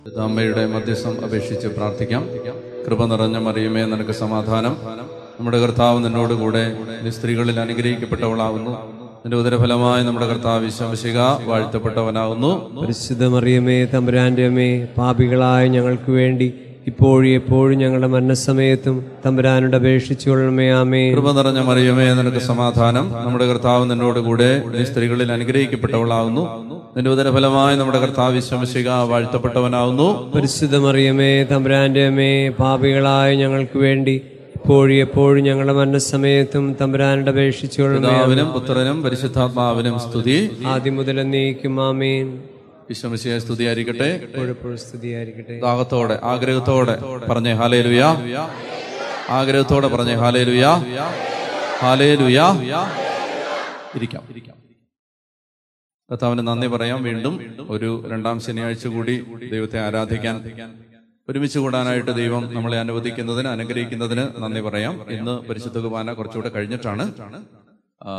അമ്മയുടെ മധ്യസ്ഥം അപേക്ഷിച്ച് പ്രാർത്ഥിക്കാം കൃപ നിറഞ്ഞ മറിയുമേ നിനക്ക് സമാധാനം നമ്മുടെ കർത്താവ് നിന്നോട് കൂടെ നീ സ്ത്രീകളിൽ അനുഗ്രഹിക്കപ്പെട്ടവളാകുന്നു നിന്റെ ഉദരഫലമായി നമ്മുടെ കർത്താവ് വിശ്വസിക വാഴ്ത്തപ്പെട്ടവനാകുന്നു പരിശുദ്ധ മറിയമേ തമ്പുരാന്റെ അമ്മേ പാപികളായ ഞങ്ങൾക്ക് വേണ്ടി ഇപ്പോഴും എപ്പോഴും ഞങ്ങളുടെ മരണസമയത്തും തമ്പുരാനോട് അപേക്ഷിച്ചുകൊള്ളണമേ ആമേ കൃപ നിറഞ്ഞ മറിയുമേ നിനക്ക് സമാധാനം നമ്മുടെ കർത്താവ് നിന്നോട് കൂടെ നീ സ്ത്രീകളിൽ അനുഗ്രഹിക്കപ്പെട്ടവളാകുന്നു നിന്റെ ഉദരഫലമായി നമ്മുടെ കർത്താവ് വിശ്വസിക വാഴ്ത്തപ്പെട്ടവനാകുന്നു പരിശുദ്ധ മറിയമേ തമ്പുരാന്റെ അമ്മേ പാപികളായ ഞങ്ങൾക്ക് വേണ്ടി ഇപ്പോഴും എപ്പോഴും ഞങ്ങളുടെ മരണസമയത്തും തമ്പുരാനോട് അപേക്ഷിച്ചുകൊള്ളണമേ പിതാവിനും പുത്രനും പരിശുദ്ധാത്മാവിനും സ്തുതി ആദ്യം മുതൽ എന്നേക്കും ആമേൻ വിശ്വസിയ സ്തുതിയായിരിക്കട്ടെ എപ്പോഴെപ്പോഴും സ്തുതിയായിരിക്കട്ടെ ദാഹത്തോടെ ആഗ്രഹത്തോടെ പറഞ്ഞേ ഹാലേലുയ ആഗ്രഹത്തോടെ പറഞ്ഞേ ഹാലേലുയ ഹാലേലുയ ഇരിക്കാം ഇരിക്കാം കർത്താവിന് നന്ദി പറയാം വീണ്ടും ഒരു രണ്ടാം ശനിയാഴ്ച കൂടി ദൈവത്തെ ആരാധിക്കാൻ ഒരുമിച്ച് കൂടാനായിട്ട് ദൈവം നമ്മളെ അനുവദിക്കുന്നതിന് അനുഗ്രഹിക്കുന്നതിന് നന്ദി പറയാം ഇന്ന് പരിശുദ്ധ കുർബാന കുറച്ചുകൂടെ കഴിഞ്ഞിട്ടാണ് ആ,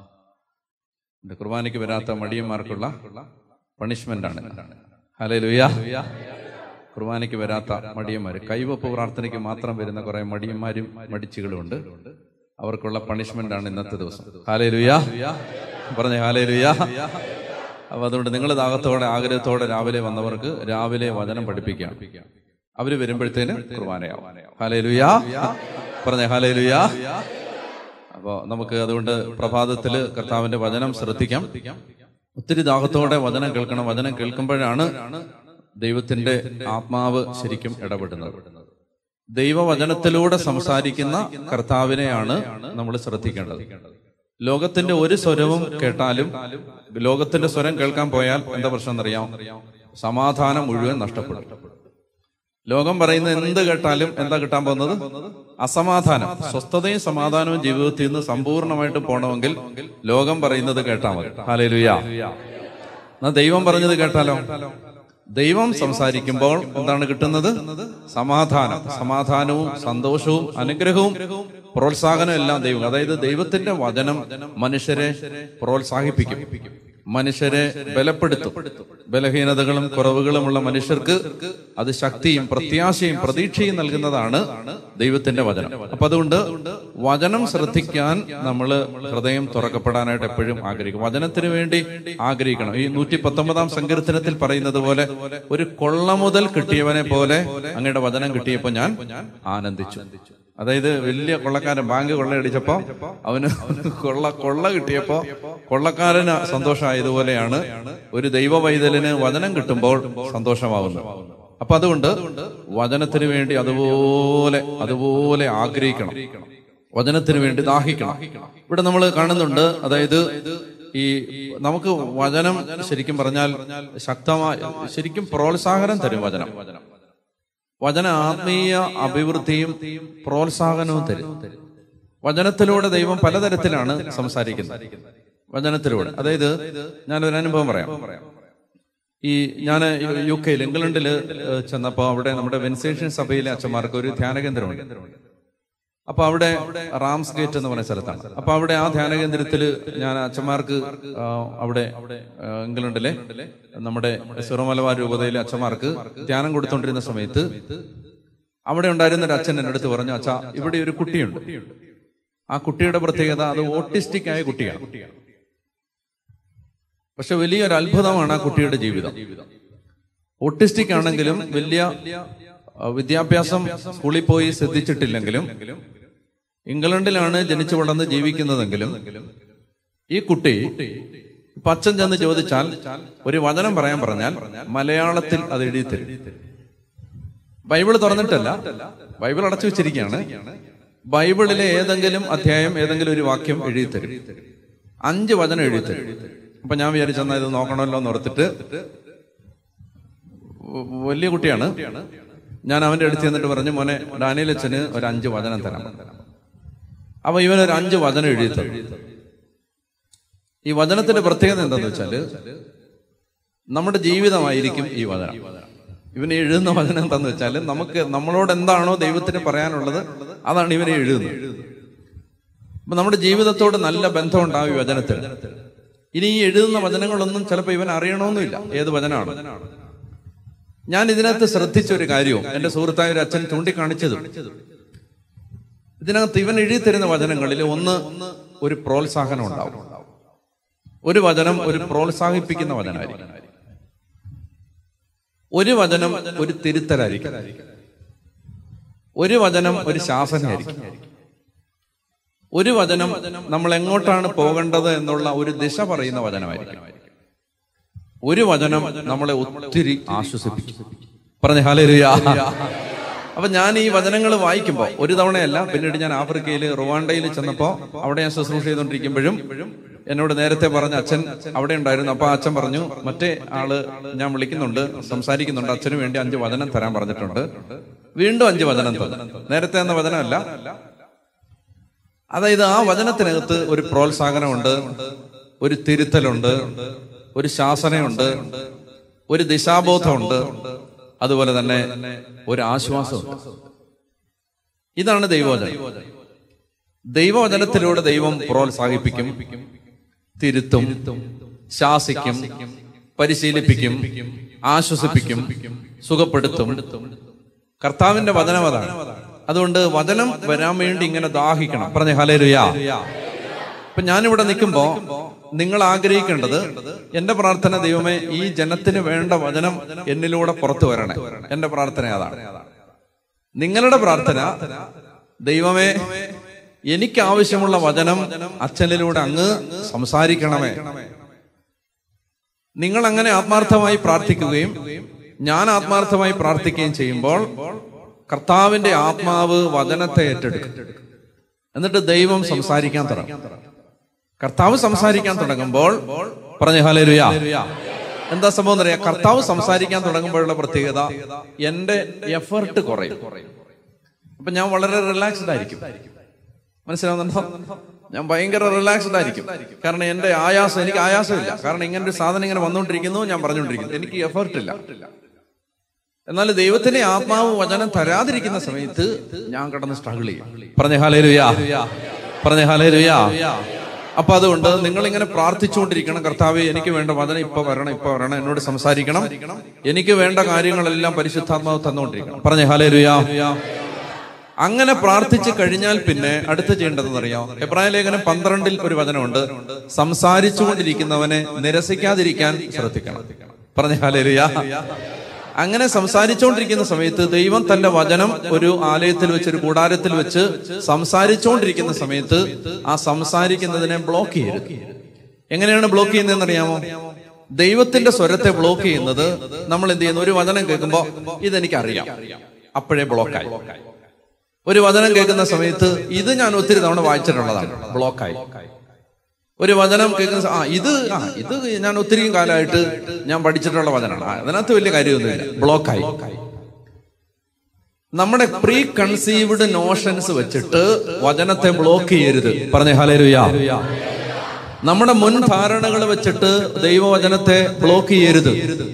ഇത് കുർബാനയ്ക്ക് വരാത്ത മടിയന്മാർക്കുള്ള പണിഷ്മെന്റ് ആണ് ഹലേ ലുയ കുർബാനയ്ക്ക് വരാത്ത മടിയന്മാർ കൈവപ്പ് പ്രാർത്ഥനയ്ക്ക് മാത്രം വരുന്ന കുറെ മടിയന്മാരും മടിച്ചുകളും ഉണ്ട് അവർക്കുള്ള പണിഷ്മെന്റ് ആണ് ഇന്നത്തെ ദിവസം ഹാലേ ലുയ പറഞ്ഞേ ഹാലേ ലുയ അപ്പൊ അതുകൊണ്ട് നിങ്ങൾ ദാഹത്തോടെ ആഗ്രഹത്തോടെ രാവിലെ വന്നവർക്ക് രാവിലെ വചനം പഠിപ്പിക്കാം അവര് വരുമ്പോഴത്തേന് കുർബാനയാവും ഹാലേ ലുയ പറഞ്ഞേ ഹാലേ ലുയ അപ്പോൾ നമുക്ക് അതുകൊണ്ട് പ്രഭാതത്തില് കർത്താവിന്റെ വചനം ശ്രദ്ധിക്കാം ഒത്തിരി ദാഹത്തോടെ വചനം കേൾക്കണം വചനം കേൾക്കുമ്പോഴാണ് ദൈവത്തിന്റെ ആത്മാവ് ശരിക്കും ഇടപെടുന്നത് ദൈവവചനത്തിലൂടെ സംസാരിക്കുന്ന കർത്താവിനെയാണ് നമ്മൾ ശ്രദ്ധിക്കേണ്ടത് ലോകത്തിന്റെ ഒരു സ്വരവും കേട്ടാലും ലോകത്തിന്റെ സ്വരം കേൾക്കാൻ പോയാൽ എന്താ പ്രശ്നം എന്നറിയാം സമാധാനം മുഴുവൻ നഷ്ടപ്പെടും ലോകം പറയുന്ന എന്ത് കേട്ടാലും എന്താ കിട്ടാൻ പോകുന്നത് അസമാധാനം സ്വസ്ഥതയും സമാധാനവും ജീവിതത്തിൽ നിന്ന് സമ്പൂർണ്ണമായിട്ട് പോകണമെങ്കിൽ ലോകം പറയുന്നത് കേട്ടാൽ മതി ഹാലേലുയാ എന്നാ ദൈവം പറഞ്ഞത് കേട്ടാലോ ദൈവം സംസാരിക്കുമ്പോൾ എന്താണ് കിട്ടുന്നത് സമാധാനം സമാധാനവും സന്തോഷവും അനുഗ്രഹവും പ്രോത്സാഹനവും എല്ലാം ദൈവം അതായത് ദൈവത്തിന്റെ വചനം മനുഷ്യരെ പ്രോത്സാഹിപ്പിക്കും മനുഷ്യരെ ബലപ്പെടുത്തും ബലഹീനതകളും കുറവുകളുമുള്ള മനുഷ്യർക്ക് അത് ശക്തിയും പ്രത്യാശയും പ്രതീക്ഷയും നൽകുന്നതാണ് ദൈവത്തിന്റെ വചനം അപ്പൊ അതുകൊണ്ട് വചനം ശ്രദ്ധിക്കാൻ നമ്മൾ ഹൃദയം തുറക്കപ്പെടാനായിട്ട് എപ്പോഴും ആഗ്രഹിക്കും വചനത്തിന് വേണ്ടി ആഗ്രഹിക്കണം ഈ നൂറ്റി പത്തൊമ്പതാം സങ്കീർത്തനത്തിൽ പറയുന്നത് പോലെ ഒരു കൊള്ള മുതൽ കിട്ടിയവനെ പോലെ അങ്ങയുടെ വചനം കിട്ടിയപ്പോ ഞാൻ ആനന്ദിച്ചു അതായത് വലിയ കൊള്ളക്കാരൻ ബാങ്ക് കൊള്ളയടിച്ചപ്പോ അവന് കൊള്ള കൊള്ള കിട്ടിയപ്പോ കൊള്ളക്കാരന് സന്തോഷമായതുപോലെയാണ് ഒരു ദൈവ വൈതലിന് വചനം കിട്ടുമ്പോൾ സന്തോഷമാവുന്നത് അപ്പൊ അതുകൊണ്ട് വചനത്തിന് വേണ്ടി അതുപോലെ അതുപോലെ ആഗ്രഹിക്കണം വചനത്തിന് വേണ്ടി ദാഹിക്കണം ഇവിടെ നമ്മൾ കാണുന്നുണ്ട് അതായത് ഈ നമുക്ക് വചനം ശരിക്കും പറഞ്ഞാൽ ശക്തമായ ശരിക്കും പ്രോത്സാഹനം തരും വചനം വചന ആത്മീയ അഭിവൃദ്ധിയും പ്രോത്സാഹനവും തരും വചനത്തിലൂടെ ദൈവം പലതരത്തിലാണ് സംസാരിക്കുന്നത് വചനത്തിലൂടെ അതായത് ഞാനൊരു അനുഭവം പറയാം ഈ ഞാൻ യു കെയിൽ ഇംഗ്ലണ്ടിൽ ചെന്നപ്പോ അവിടെ നമ്മുടെ വെൻസേഷൻ സഭയിലെ അച്ഛന്മാർക്ക് ഒരു ധ്യാന കേന്ദ്രമുണ്ട് അപ്പൊ അവിടെ റാംസ് ഗേറ്റ് എന്ന് പറയുന്ന സ്ഥലത്താണ് അപ്പൊ അവിടെ ആ ധ്യാന കേന്ദ്രത്തിൽ ഞാൻ അച്ഛന്മാർക്ക് ആ, അവിടെ ആ, ഇംഗ്ലണ്ടിലെ നമ്മുടെ സിറോമലബാർ രൂപതയിലെ അച്ഛന്മാർക്ക് ധ്യാനം കൊടുത്തോണ്ടിരുന്ന സമയത്ത് അവിടെ ഉണ്ടായിരുന്ന ഒരു അച്ഛൻ എൻ്റെ അടുത്ത് പറഞ്ഞു അച്ഛാ ഇവിടെ ഒരു കുട്ടിയുണ്ട് ആ കുട്ടിയുടെ പ്രത്യേകത അത് ഓട്ടിസ്റ്റിക് ആയ കുട്ടിയാണ് പക്ഷെ വലിയൊരു അത്ഭുതമാണ് ആ കുട്ടിയുടെ ജീവിതം ഓട്ടിസ്റ്റിക് ആണെങ്കിലും വലിയ ആ, വിദ്യാഭ്യാസം സ്കൂളിൽ പോയി ശ്രദ്ധിച്ചിട്ടില്ലെങ്കിലും ഇംഗ്ലണ്ടിലാണ് ജനിച്ചു വളർന്ന് ജീവിക്കുന്നതെങ്കിലും ഈ കുട്ടി ഇപ്പൊ അച്ഛൻ ചെന്ന് ചോദിച്ചാൽ ഒരു വചനം പറയാൻ പറഞ്ഞാൽ മലയാളത്തിൽ അത് എഴുതി തരും ബൈബിൾ തുറന്നിട്ടല്ല ബൈബിൾ അടച്ചു വെച്ചിരിക്കുകയാണ് ബൈബിളിലെ ഏതെങ്കിലും അധ്യായം ഏതെങ്കിലും ഒരു വാക്യം എഴുതി തരും അഞ്ച് വചനം എഴുതി തരും അപ്പൊ ഞാൻ വിചാരിച്ചെന്നാ ഇത് നോക്കണമല്ലോ എന്ന് ഓർത്തിട്ട് വ- വലിയ കുട്ടിയാണ് ഞാൻ അവന്റെ അടുത്ത് ചെന്നിട്ട് പറഞ്ഞു മോനെ ഡാനിയൽ അച്ഛന് ഒരു അഞ്ച് വചനം തരാം അപ്പൊ ഇവൻ ഒരു അഞ്ച് വചനം എഴുതി തരും ഈ വചനത്തിന്റെ പ്രത്യേകത എന്താന്ന് വെച്ചാല് നമ്മുടെ ജീവിതമായിരിക്കും ഈ വചനം ഇവന് എഴുതുന്ന വചനം എന്താന്ന് വെച്ചാല് നമുക്ക് നമ്മളോട് എന്താണോ ദൈവത്തിന് പറയാനുള്ളത് അതാണ് ഇവനെ എഴുതുന്നത് അപ്പൊ നമ്മുടെ ജീവിതത്തോട് നല്ല ബന്ധം ഉണ്ടാവും ഈ വചനത്തിൽ ഇനി ഈ എഴുതുന്ന വചനങ്ങളൊന്നും ചിലപ്പോൾ ഇവൻ അറിയണമെന്നില്ല ഏത് വചനമാണ് ഞാൻ ഇതിനകത്ത് ശ്രദ്ധിച്ച ഒരു കാര്യവും എന്റെ സുഹൃത്തായ ഒരു അച്ഛൻ ചൂണ്ടിക്കാണിച്ചതും ഇതിനകത്ത് ഇവൻ എഴുതി തരുന്ന വചനങ്ങളിൽ ഒന്ന് ഒരു പ്രോത്സാഹനം ഉണ്ടാവും ഒരു വചനം ഒരു പ്രോത്സാഹിപ്പിക്കുന്ന വചനമായിരിക്കും ഒരു വചനം ഒരു തിരുത്തലായിരിക്കും ഒരു വചനം ഒരു ശാസനയായിരിക്കും ഒരു വചനം നമ്മൾ എങ്ങോട്ടാണ് പോകേണ്ടത് എന്നുള്ള ഒരു ദിശ പറയുന്ന വചനമായിരിക്കും ഒരു വചനം നമ്മളെ ഒത്തിരി ആശ്വസിപ്പിക്കും പറഞ്ഞ ഹാലേലുയാ അപ്പൊ ഞാൻ ഈ വചനങ്ങൾ വായിക്കുമ്പോൾ ഒരു തവണയല്ല പിന്നീട് ഞാൻ ആഫ്രിക്കയിൽ റുവാണ്ടയിൽ ചെന്നപ്പോ അവിടെ ഞാൻ ശുശ്രൂഷ ചെയ്തുകൊണ്ടിരിക്കുമ്പോഴും എന്നോട് നേരത്തെ പറഞ്ഞ അച്ഛൻ അവിടെ ഉണ്ടായിരുന്നു അപ്പൊ ആ അച്ഛൻ പറഞ്ഞു മറ്റേ ആള് ഞാൻ വിളിക്കുന്നുണ്ട് സംസാരിക്കുന്നുണ്ട് അച്ഛന് വേണ്ടി അഞ്ച് വചനം തരാൻ പറഞ്ഞിട്ടുണ്ട് വീണ്ടും അഞ്ച് വചനം തന്നു നേരത്തെ എന്ന വചനമല്ല അതായത് ആ വചനത്തിനകത്ത് ഒരു പ്രോത്സാഹനമുണ്ട് ഒരു തിരുത്തലുണ്ട് ഒരു ശാസനയുണ്ട് ഒരു ദിശാബോധമുണ്ട് അതുപോലെ തന്നെ ഒരു ആശ്വാസമുണ്ട് ഇതാണ് ദൈവവചനം ദൈവവചനത്തിലൂടെ ദൈവം പ്രോത്സാഹിപ്പിക്കും തിരുത്തും ശാസിക്കും പരിശീലിപ്പിക്കും ആശ്വസിപ്പിക്കും സുഖപ്പെടുത്തും കർത്താവിന്റെ വചനം അതാണ് അതുകൊണ്ട് വചനം വരാൻ വേണ്ടി ഇങ്ങനെ ദാഹിക്കണം പറഞ്ഞ ഹലേലുയാ അപ്പൊ ഞാനിവിടെ നിൽക്കുമ്പോ നിങ്ങൾ ആഗ്രഹിക്കേണ്ടത് എന്റെ പ്രാർത്ഥന ദൈവമേ ഈ ജനത്തിന് വേണ്ട വചനം എന്നിലൂടെ പുറത്തു വരണേ എന്റെ പ്രാർത്ഥന അതാണ് നിങ്ങളുടെ പ്രാർത്ഥന ദൈവമേ എനിക്ക് ആവശ്യമുള്ള വചനം അച്ഛനിലൂടെ അങ്ങ് സംസാരിക്കണമേ നിങ്ങൾ അങ്ങനെ ആത്മാർത്ഥമായി പ്രാർത്ഥിക്കുകയും ഞാൻ ആത്മാർത്ഥമായി പ്രാർത്ഥിക്കുകയും ചെയ്യുമ്പോൾ കർത്താവിന്റെ ആത്മാവ് വചനത്തെ ഏറ്റെടുക്കും എന്നിട്ട് ദൈവം സംസാരിക്കാൻ തുടങ്ങും കർത്താവ് സംസാരിക്കാൻ തുടങ്ങുമ്പോൾ പറഞ്ഞ ഹാലേലുയാ എന്താ സംഭവം എന്നറിയാം കർത്താവ് സംസാരിക്കാൻ തുടങ്ങുമ്പോഴുള്ള പ്രത്യേകത എന്റെ എഫർട്ട് കുറയും അപ്പൊ ഞാൻ വളരെ റിലാക്സ്ഡ് ആയിരിക്കും മനസ്സിലാവുന്നുണ്ടോ ഞാൻ ഭയങ്കര റിലാക്സ്ഡ് ആയിരിക്കും കാരണം എന്റെ ആയാസം എനിക്ക് ആയാസമില്ല കാരണം ഇങ്ങനെ ഒരു സാധനം ഇങ്ങനെ വന്നുകൊണ്ടിരിക്കുന്നു ഞാൻ പറഞ്ഞുകൊണ്ടിരിക്കുന്നു എനിക്ക് എഫർട്ട് ഇല്ല എന്നാൽ ദൈവത്തിന്റെ ആത്മാവ് വചനം തരാതിരിക്കുന്ന സമയത്ത് ഞാൻ കിടന്ന് സ്ട്രഗിൾ ചെയ്യും പറഞ്ഞ ഹാലേലുയാ പറഞ്ഞ ഹാലേലുയാ അപ്പൊ അതുകൊണ്ട് നിങ്ങൾ ഇങ്ങനെ പ്രാർത്ഥിച്ചുകൊണ്ടിരിക്കണം കർത്താവ് എനിക്ക് വേണ്ട വചനം ഇപ്പൊ വരണം ഇപ്പൊ വരണം എന്നോട് സംസാരിക്കണം എനിക്ക് വേണ്ട കാര്യങ്ങളെല്ലാം പരിശുദ്ധാത്മാവ് തന്നുകൊണ്ടിരിക്കണം പറഞ്ഞ ഹാലേലുയാ അങ്ങനെ പ്രാർത്ഥിച്ചു കഴിഞ്ഞാൽ പിന്നെ അടുത്ത് ചെയ്യേണ്ടതെന്ന് അറിയാം എബ്രാഹിം ലേഖനം പന്ത്രണ്ടിൽ ഒരു വചനമുണ്ട് സംസാരിച്ചുകൊണ്ടിരിക്കുന്നവനെ നിരസിക്കാതിരിക്കാൻ ശ്രദ്ധിക്കണം പറഞ്ഞ ഹാലേലുയാ അങ്ങനെ സംസാരിച്ചുകൊണ്ടിരിക്കുന്ന സമയത്ത് ദൈവം തന്റെ വചനം ഒരു ആലയത്തിൽ വെച്ച് ഒരു കൂടാരത്തിൽ വെച്ച് സംസാരിച്ചുകൊണ്ടിരിക്കുന്ന സമയത്ത് ആ സംസാരിക്കുന്നതിനെ ബ്ലോക്ക് ചെയ്യരുത് എങ്ങനെയാണ് ബ്ലോക്ക് ചെയ്യുന്നതെന്ന് അറിയാമോ ദൈവത്തിന്റെ സ്വരത്തെ ബ്ലോക്ക് ചെയ്യുന്നത് നമ്മൾ എന്ത് ചെയ്യുന്നു ഒരു വചനം കേൾക്കുമ്പോൾ ഇതെനിക്ക് അറിയാം അപ്പോഴേ ബ്ലോക്കായി ഒരു വചനം കേൾക്കുന്ന സമയത്ത് ഇത് ഞാൻ ഒത്തിരി തവണ വായിച്ചിട്ടുള്ളതാണ് ബ്ലോക്കായി ഒരു വചനം കേൾക്കുന്ന സ- ആ ഇത് ആ ഇത് ഞാൻ ഒത്തിരി കാലമായിട്ട് ഞാൻ പഠിച്ചിട്ടുള്ള വചനമാണ് ആ, അതിനകത്ത് വലിയ കാര്യമൊന്നുമില്ല ബ്ലോക്കായി നമ്മുടെ പ്രീ കൺസീവ്ഡ് നോഷൻസ് വെച്ചിട്ട് വചനത്തെ ബ്ലോക്ക് ചെയ്യരുത് പറഞ്ഞ ഹലേലുയാ നമ്മുടെ മുൻ ധാരണകൾ വെച്ചിട്ട് ദൈവവചനത്തെ ബ്ലോക്ക് ചെയ്യരുത്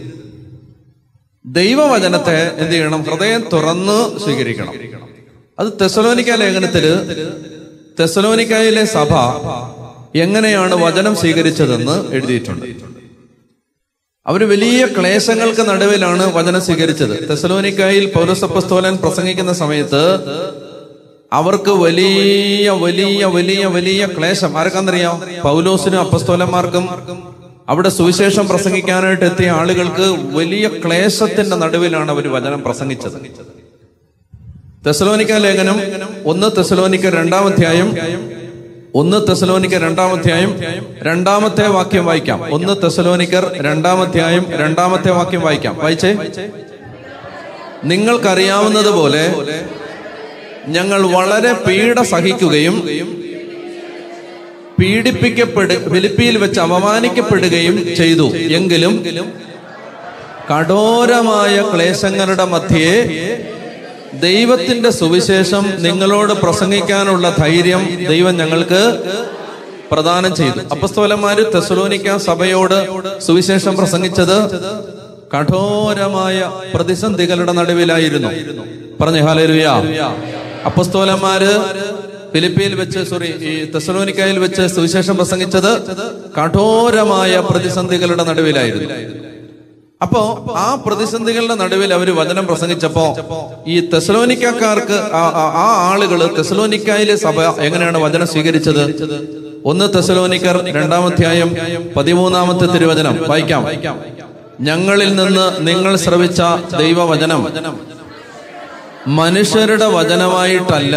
ദൈവവചനത്തെ എന്ത് ചെയ്യണം ഹൃദയം തുറന്ന് സ്വീകരിക്കണം അത് തെസലോനിക്ക ലേഖനത്തില് തെസലോനിക്കയിലെ സഭ എങ്ങനെയാണ് വചനം സ്വീകരിച്ചതെന്ന് എഴുതിയിട്ടുണ്ട് അവര് വലിയ ക്ലേശങ്ങൾക്ക് നടുവിലാണ് വചനം സ്വീകരിച്ചത് തെസലോനിക്കായിൽ പൗരസപ്പസ്തോലൻ പ്രസംഗിക്കുന്ന സമയത്ത് അവർക്ക് വലിയ വലിയ വലിയ വലിയ ക്ലേശം ആർക്കാന്നറിയാം പൗലോസിനും അപ്പസ്തോലന്മാർക്കും അവിടെ സുവിശേഷം പ്രസംഗിക്കാനായിട്ട് എത്തിയ ആളുകൾക്ക് വലിയ ക്ലേശത്തിന്റെ നടുവിലാണ് അവർ വചനം പ്രസംഗിച്ചത് തെസലോനിക്ക ലേഖനം ഒന്ന് തെസലോനിക്ക രണ്ടാം അധ്യായം ഒന്ന് തെസലോനിക്കർ രണ്ടാം അധ്യായം രണ്ടാമത്തെ വാക്യം വായിക്കാം ഒന്ന് തെസലോനിക്കർ രണ്ടാം അധ്യായം രണ്ടാമത്തെ വാക്യം വായിക്കാം വായിച്ചേ നിങ്ങൾക്കറിയാവുന്നതുപോലെ ഞങ്ങൾ വളരെ പീഡ സഹിക്കുകയും പീഡിപ്പിക്കപ്പെടു ഫിലിപ്പിയിൽ വെച്ച് അപമാനിക്കപ്പെടുകയും ചെയ്തു എങ്കിലും കഠോരമായ ക്ലേശങ്ങളുടെ മധ്യേ ദൈവത്തിന്റെ സുവിശേഷം നിങ്ങളോട് പ്രസംഗിക്കാനുള്ള ധൈര്യം ദൈവം ഞങ്ങൾക്ക് പ്രദാനം ചെയ്തു അപ്പസ്തോലന്മാര് തെസലോനിക്ക സഭയോട് സുവിശേഷം പ്രസംഗിച്ചത് കഠോരമായ പ്രതിസന്ധികളുടെ നടുവിലായിരുന്നു പറഞ്ഞു ഹാലേലുയ അപ്പസ്തോലന്മാര് ഫിലിപ്പിയിൽ വെച്ച് സോറി ഈ തെസലോനിക്കയിൽ വെച്ച് സുവിശേഷം പ്രസംഗിച്ചത് കഠോരമായ പ്രതിസന്ധികളുടെ നടുവിലായിരുന്നു അപ്പോ ആ പ്രതിസന്ധികളുടെ നടുവിൽ അവർ വചനം പ്രസംഗിച്ചപ്പോ ഈ തെസലോനിക്കാർക്ക് ആ ആളുകള് തെസലോനിക്കായിലെ സഭ എങ്ങനെയാണ് വചനം സ്വീകരിച്ചത് ഒന്ന് തെസലോനിക്കർ രണ്ടാമധ്യായം പതിമൂന്നാമത്തെ തിരുവചനം വായിക്കാം ഞങ്ങളിൽ നിന്ന് നിങ്ങൾ ശ്രവിച്ച ദൈവവചനം മനുഷ്യരുടെ വചനമായിട്ടല്ല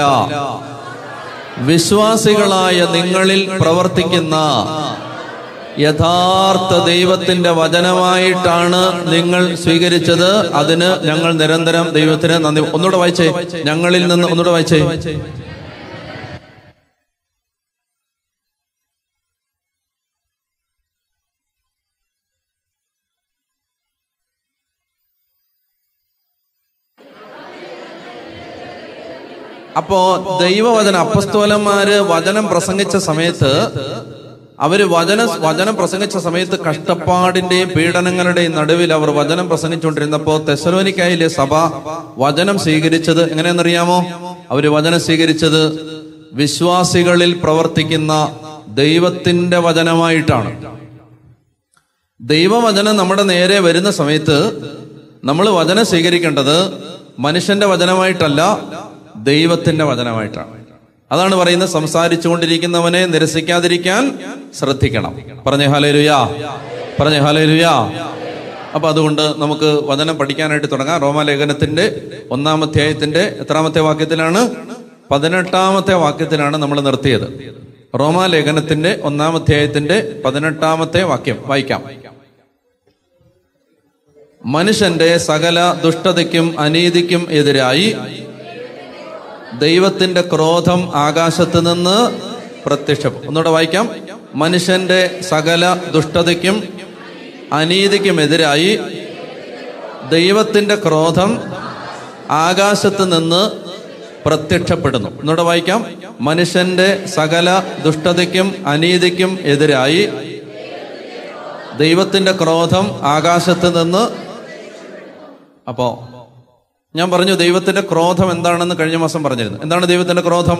വിശ്വാസികളായ നിങ്ങളിൽ പ്രവർത്തിക്കുന്ന യഥാർത്ഥ ദൈവത്തിന്റെ വചനമായിട്ടാണ് നിങ്ങൾ സ്വീകരിച്ചത് അതിന് ഞങ്ങൾ നിരന്തരം ദൈവത്തിന് നന്ദി ഒന്നുകൂടെ വായിച്ചേ ഞങ്ങളിൽ നിന്ന് ഒന്നുകൂടെ വായിച്ചേ അപ്പോ ദൈവവചന അപ്പസ്തോലന്മാര് വചനം പ്രസംഗിച്ച സമയത്ത് അവര് വചന വചനം പ്രസംഗിച്ച സമയത്ത് കഷ്ടപ്പാടിന്റെയും പീഡനങ്ങളുടെയും നടുവിൽ അവർ വചനം പ്രസംഗിച്ചുകൊണ്ടിരുന്നപ്പോ തെസലോനിക്കായിലെ സഭ വചനം സ്വീകരിച്ചത് എങ്ങനെയെന്നറിയാമോ അവര് വചനം സ്വീകരിച്ചത് വിശ്വാസികളിൽ പ്രവർത്തിക്കുന്ന ദൈവത്തിന്റെ വചനമായിട്ടാണ് ദൈവവചനം നമ്മുടെ നേരെ വരുന്ന സമയത്ത് നമ്മൾ വചനം സ്വീകരിക്കേണ്ടത് മനുഷ്യന്റെ വചനമായിട്ടല്ല ദൈവത്തിന്റെ വചനമായിട്ടാണ് അതാണ് പറയുന്നത് സംസാരിച്ചുകൊണ്ടിരിക്കുന്നവനെ നിരസിക്കാതിരിക്കാൻ ശ്രദ്ധിക്കണം പറഞ്ഞേ ഹലേലുയാ പറഞ്ഞേ ഹലേലുയാ അപ്പൊ അതുകൊണ്ട് നമുക്ക് വചനം പഠിക്കാനായിട്ട് തുടങ്ങാം റോമാലേഖനത്തിന്റെ ഒന്നാമധ്യായത്തിന്റെ എത്രാമത്തെ വാക്യത്തിലാണ് പതിനെട്ടാമത്തെ വാക്യത്തിലാണ് നമ്മൾ നിർത്തിയത് റോമാലേഖനത്തിന്റെ ഒന്നാമധ്യായത്തിന്റെ പതിനെട്ടാമത്തെ വാക്യം വായിക്കാം മനുഷ്യന്റെ സകല ദുഷ്ടതയ്ക്കും അനീതിക്കും എതിരായി ദൈവത്തിന്റെ ക്രോധം ആകാശത്ത് നിന്ന് പ്രത്യക്ഷപ്പെടും ഒന്നുകൂടെ വായിക്കാം മനുഷ്യന്റെ സകല ദുഷ്ടതയ്ക്കും അനീതിക്കും എതിരായി ദൈവത്തിന്റെ ക്രോധം ആകാശത്ത് നിന്ന് പ്രത്യക്ഷപ്പെടുന്നു ഒന്നുകൂടെ വായിക്കാം മനുഷ്യന്റെ സകല ദുഷ്ടതയ്ക്കും അനീതിക്കും എതിരായി ദൈവത്തിന്റെ ക്രോധം ആകാശത്ത് നിന്ന് അപ്പോ ഞാൻ പറഞ്ഞു ദൈവത്തിന്റെ ക്രോധം എന്താണെന്ന് കഴിഞ്ഞ മാസം പറഞ്ഞിരുന്നു എന്താണ് ദൈവത്തിന്റെ ക്രോധം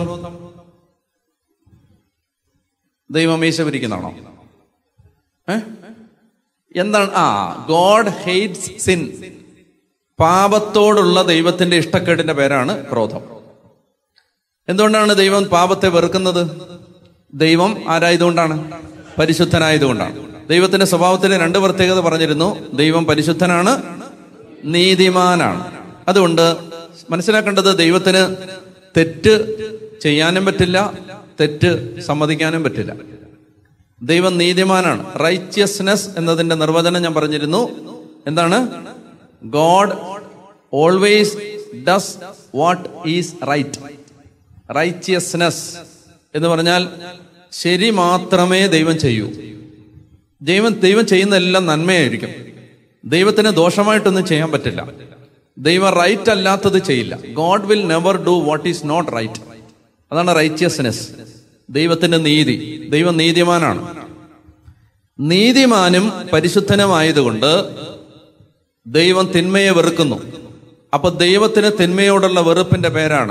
ദൈവം മീശ പിരിക്കുന്നതാണോ ഏ എന്താണ് ആ ഗോഡ് ഹെയ്റ്റ്സ് സിൻ പാപത്തോടുള്ള ദൈവത്തിന്റെ ഇഷ്ടക്കേടിന്റെ പേരാണ് ക്രോധം എന്തുകൊണ്ടാണ് ദൈവം പാപത്തെ വെറുക്കുന്നത് ദൈവം ആരായതുകൊണ്ടാണ് പരിശുദ്ധനായതുകൊണ്ടാണ് ദൈവത്തിന്റെ സ്വഭാവത്തിന്റെ രണ്ട് പ്രത്യേകത പറഞ്ഞിരുന്നു ദൈവം പരിശുദ്ധനാണ് നീതിമാനാണ് അതുകൊണ്ട് മനസ്സിലാക്കേണ്ടത് ദൈവത്തിന് തെറ്റ് ചെയ്യാനും പറ്റില്ല തെറ്റ് സമ്മതിക്കാനും പറ്റില്ല ദൈവം നീതിമാനാണ് റൈറ്റ്യസ്നെസ് എന്നതിന്റെ നിർവചനം ഞാൻ പറഞ്ഞിരുന്നു എന്താണ് God always does what is right righteousness എന്ന് പറഞ്ഞാൽ ശരി മാത്രമേ ദൈവം ചെയ്യൂ ദൈവം ദൈവം ചെയ്യുന്നതെല്ലാം നന്മയായിരിക്കും ദൈവത്തിന് ദോഷമായിട്ടൊന്നും ചെയ്യാൻ പറ്റില്ല ദൈവം റൈറ്റ് അല്ലാത്തത് ചെയ്യില്ല God will never do what is not right അതാണ് റൈറ്റ്യസ്നെസ് ദൈവത്തിന്റെ നീതി ദൈവം നീതിമാനാണ് നീതിമാനും പരിശുദ്ധനുമായതുകൊണ്ട് ദൈവം തിന്മയെ വെറുക്കുന്നു അപ്പൊ ദൈവത്തിന് തിന്മയോടുള്ള വെറുപ്പിന്റെ പേരാണ്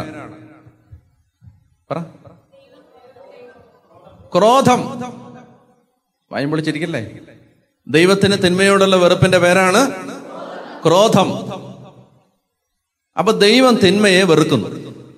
പറ ക്രോധം വായും വിളിച്ചിരിക്കല്ലേ ദൈവത്തിന് തിന്മയോടുള്ള വെറുപ്പിന്റെ പേരാണ് ക്രോധം അപ്പൊ ദൈവം തിന്മയെ വെറുക്കുന്നു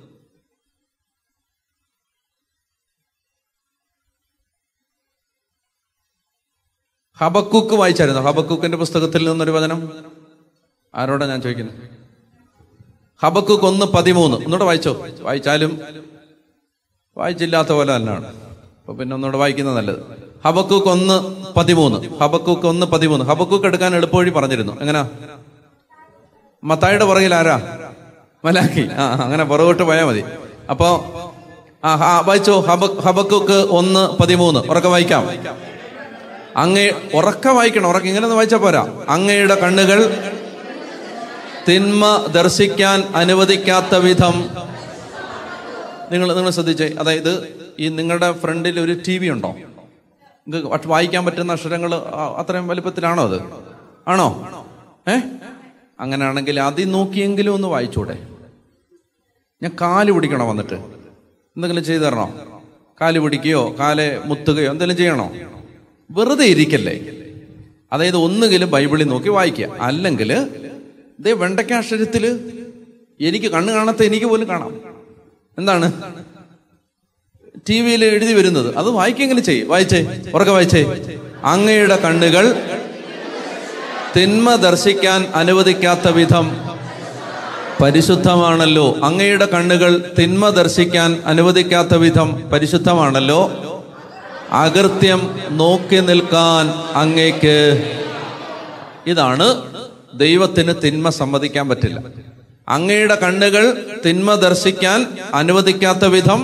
ഹബക്കൂക്ക് വായിച്ചായിരുന്നു ഹബക്കൂക്കിന്റെ പുസ്തകത്തിൽ നിന്നൊരു വചനം ആരോടാ ഞാൻ ചോദിക്കുന്നത് ഹബക്കൂക്ക് ഒന്ന് പതിമൂന്ന് ഒന്നുകൂടെ വായിച്ചോ വായിച്ചാലും വായിച്ചില്ലാത്ത പോലെ തന്നെയാണ് അപ്പൊ പിന്നെ ഒന്നുകൂടെ വായിക്കുന്നത് നല്ലത് ഹബക്കൂക്ക് ഒന്ന് പതിമൂന്ന് ഹബക്കൂക്ക് ഒന്ന് പതിമൂന്ന് ഹബക്കൂക്ക് എടുക്കാൻ എളുപ്പവഴി പറഞ്ഞിരുന്നു എങ്ങനാ മത്തായുടെ പുറകിൽ ആരാ മലാക്കി ആ അങ്ങനെ പുറകോട്ട് പോയാൽ മതി അപ്പോ ആ ആ, വായിച്ചോ ഹബ ഹബക്കൂക്ക് ഒന്ന് പതിമൂന്ന് ഉറക്കെ വായിക്കാം അങ്ങേ ഉറക്ക വായിക്കണം ഉറക്ക ഇങ്ങനെ ഒന്ന് വായിച്ചാ പോരാ അങ്ങയുടെ കണ്ണുകൾ തിന്മ ദർശിക്കാൻ അനുവദിക്കാത്ത വിധം നിങ്ങൾ നിങ്ങൾ ശ്രദ്ധിച്ചേ അതായത് ഈ നിങ്ങളുടെ ഫ്രണ്ടിൽ ഒരു ടി വി ഉണ്ടോ നിങ്ങൾക്ക് വായിക്കാൻ പറ്റുന്ന അക്ഷരങ്ങൾ അത്രയും വലുപ്പത്തിലാണോ അത് ആണോ ഏ അങ്ങനെയാണെങ്കിൽ അതിൽ നോക്കിയെങ്കിലും ഒന്ന് വായിച്ചൂടെ ഞാൻ കാല് പിടിക്കണോ വന്നിട്ട് എന്തെങ്കിലും ചെയ്തു തരണോ കാല് പിടിക്കുകയോ കാലെ മുത്തുകയോ എന്തെങ്കിലും ചെയ്യണോ വെറുതെ ഇരിക്കല്ലേ അതായത് ഒന്നുകിലും ബൈബിളിൽ നോക്കി വായിക്കുക അല്ലെങ്കിൽ ഇതേ വെണ്ടയ്ക്ക അക്ഷരത്തില് എനിക്ക് കണ്ണ് കാണാത്ത എനിക്ക് പോലും കാണാം എന്താണ് ടി വിയിൽ എഴുതി വരുന്നത് അത് വായിക്കെങ്കിലും ചെയ്യ് വായിച്ചേ ഉറക്കെ വായിച്ചേ അങ്ങയുടെ കണ്ണുകൾ തിന്മ ദർശിക്കാൻ അനുവദിക്കാത്ത വിധം പരിശുദ്ധമാണല്ലോ അങ്ങയുടെ കണ്ണുകൾ തിന്മ ദർശിക്കാൻ അനുവദിക്കാത്ത വിധം പരിശുദ്ധമാണല്ലോ അകൃത്യം നോക്കി നിൽക്കാൻ അങ്ങേക്ക് ഇതാണ് ദൈവത്തിന് തിന്മ സമ്മതിക്കാൻ പറ്റില്ല അങ്ങയുടെ കണ്ണുകൾ തിന്മ ദർശിക്കാൻ അനുവദിക്കാത്ത വിധം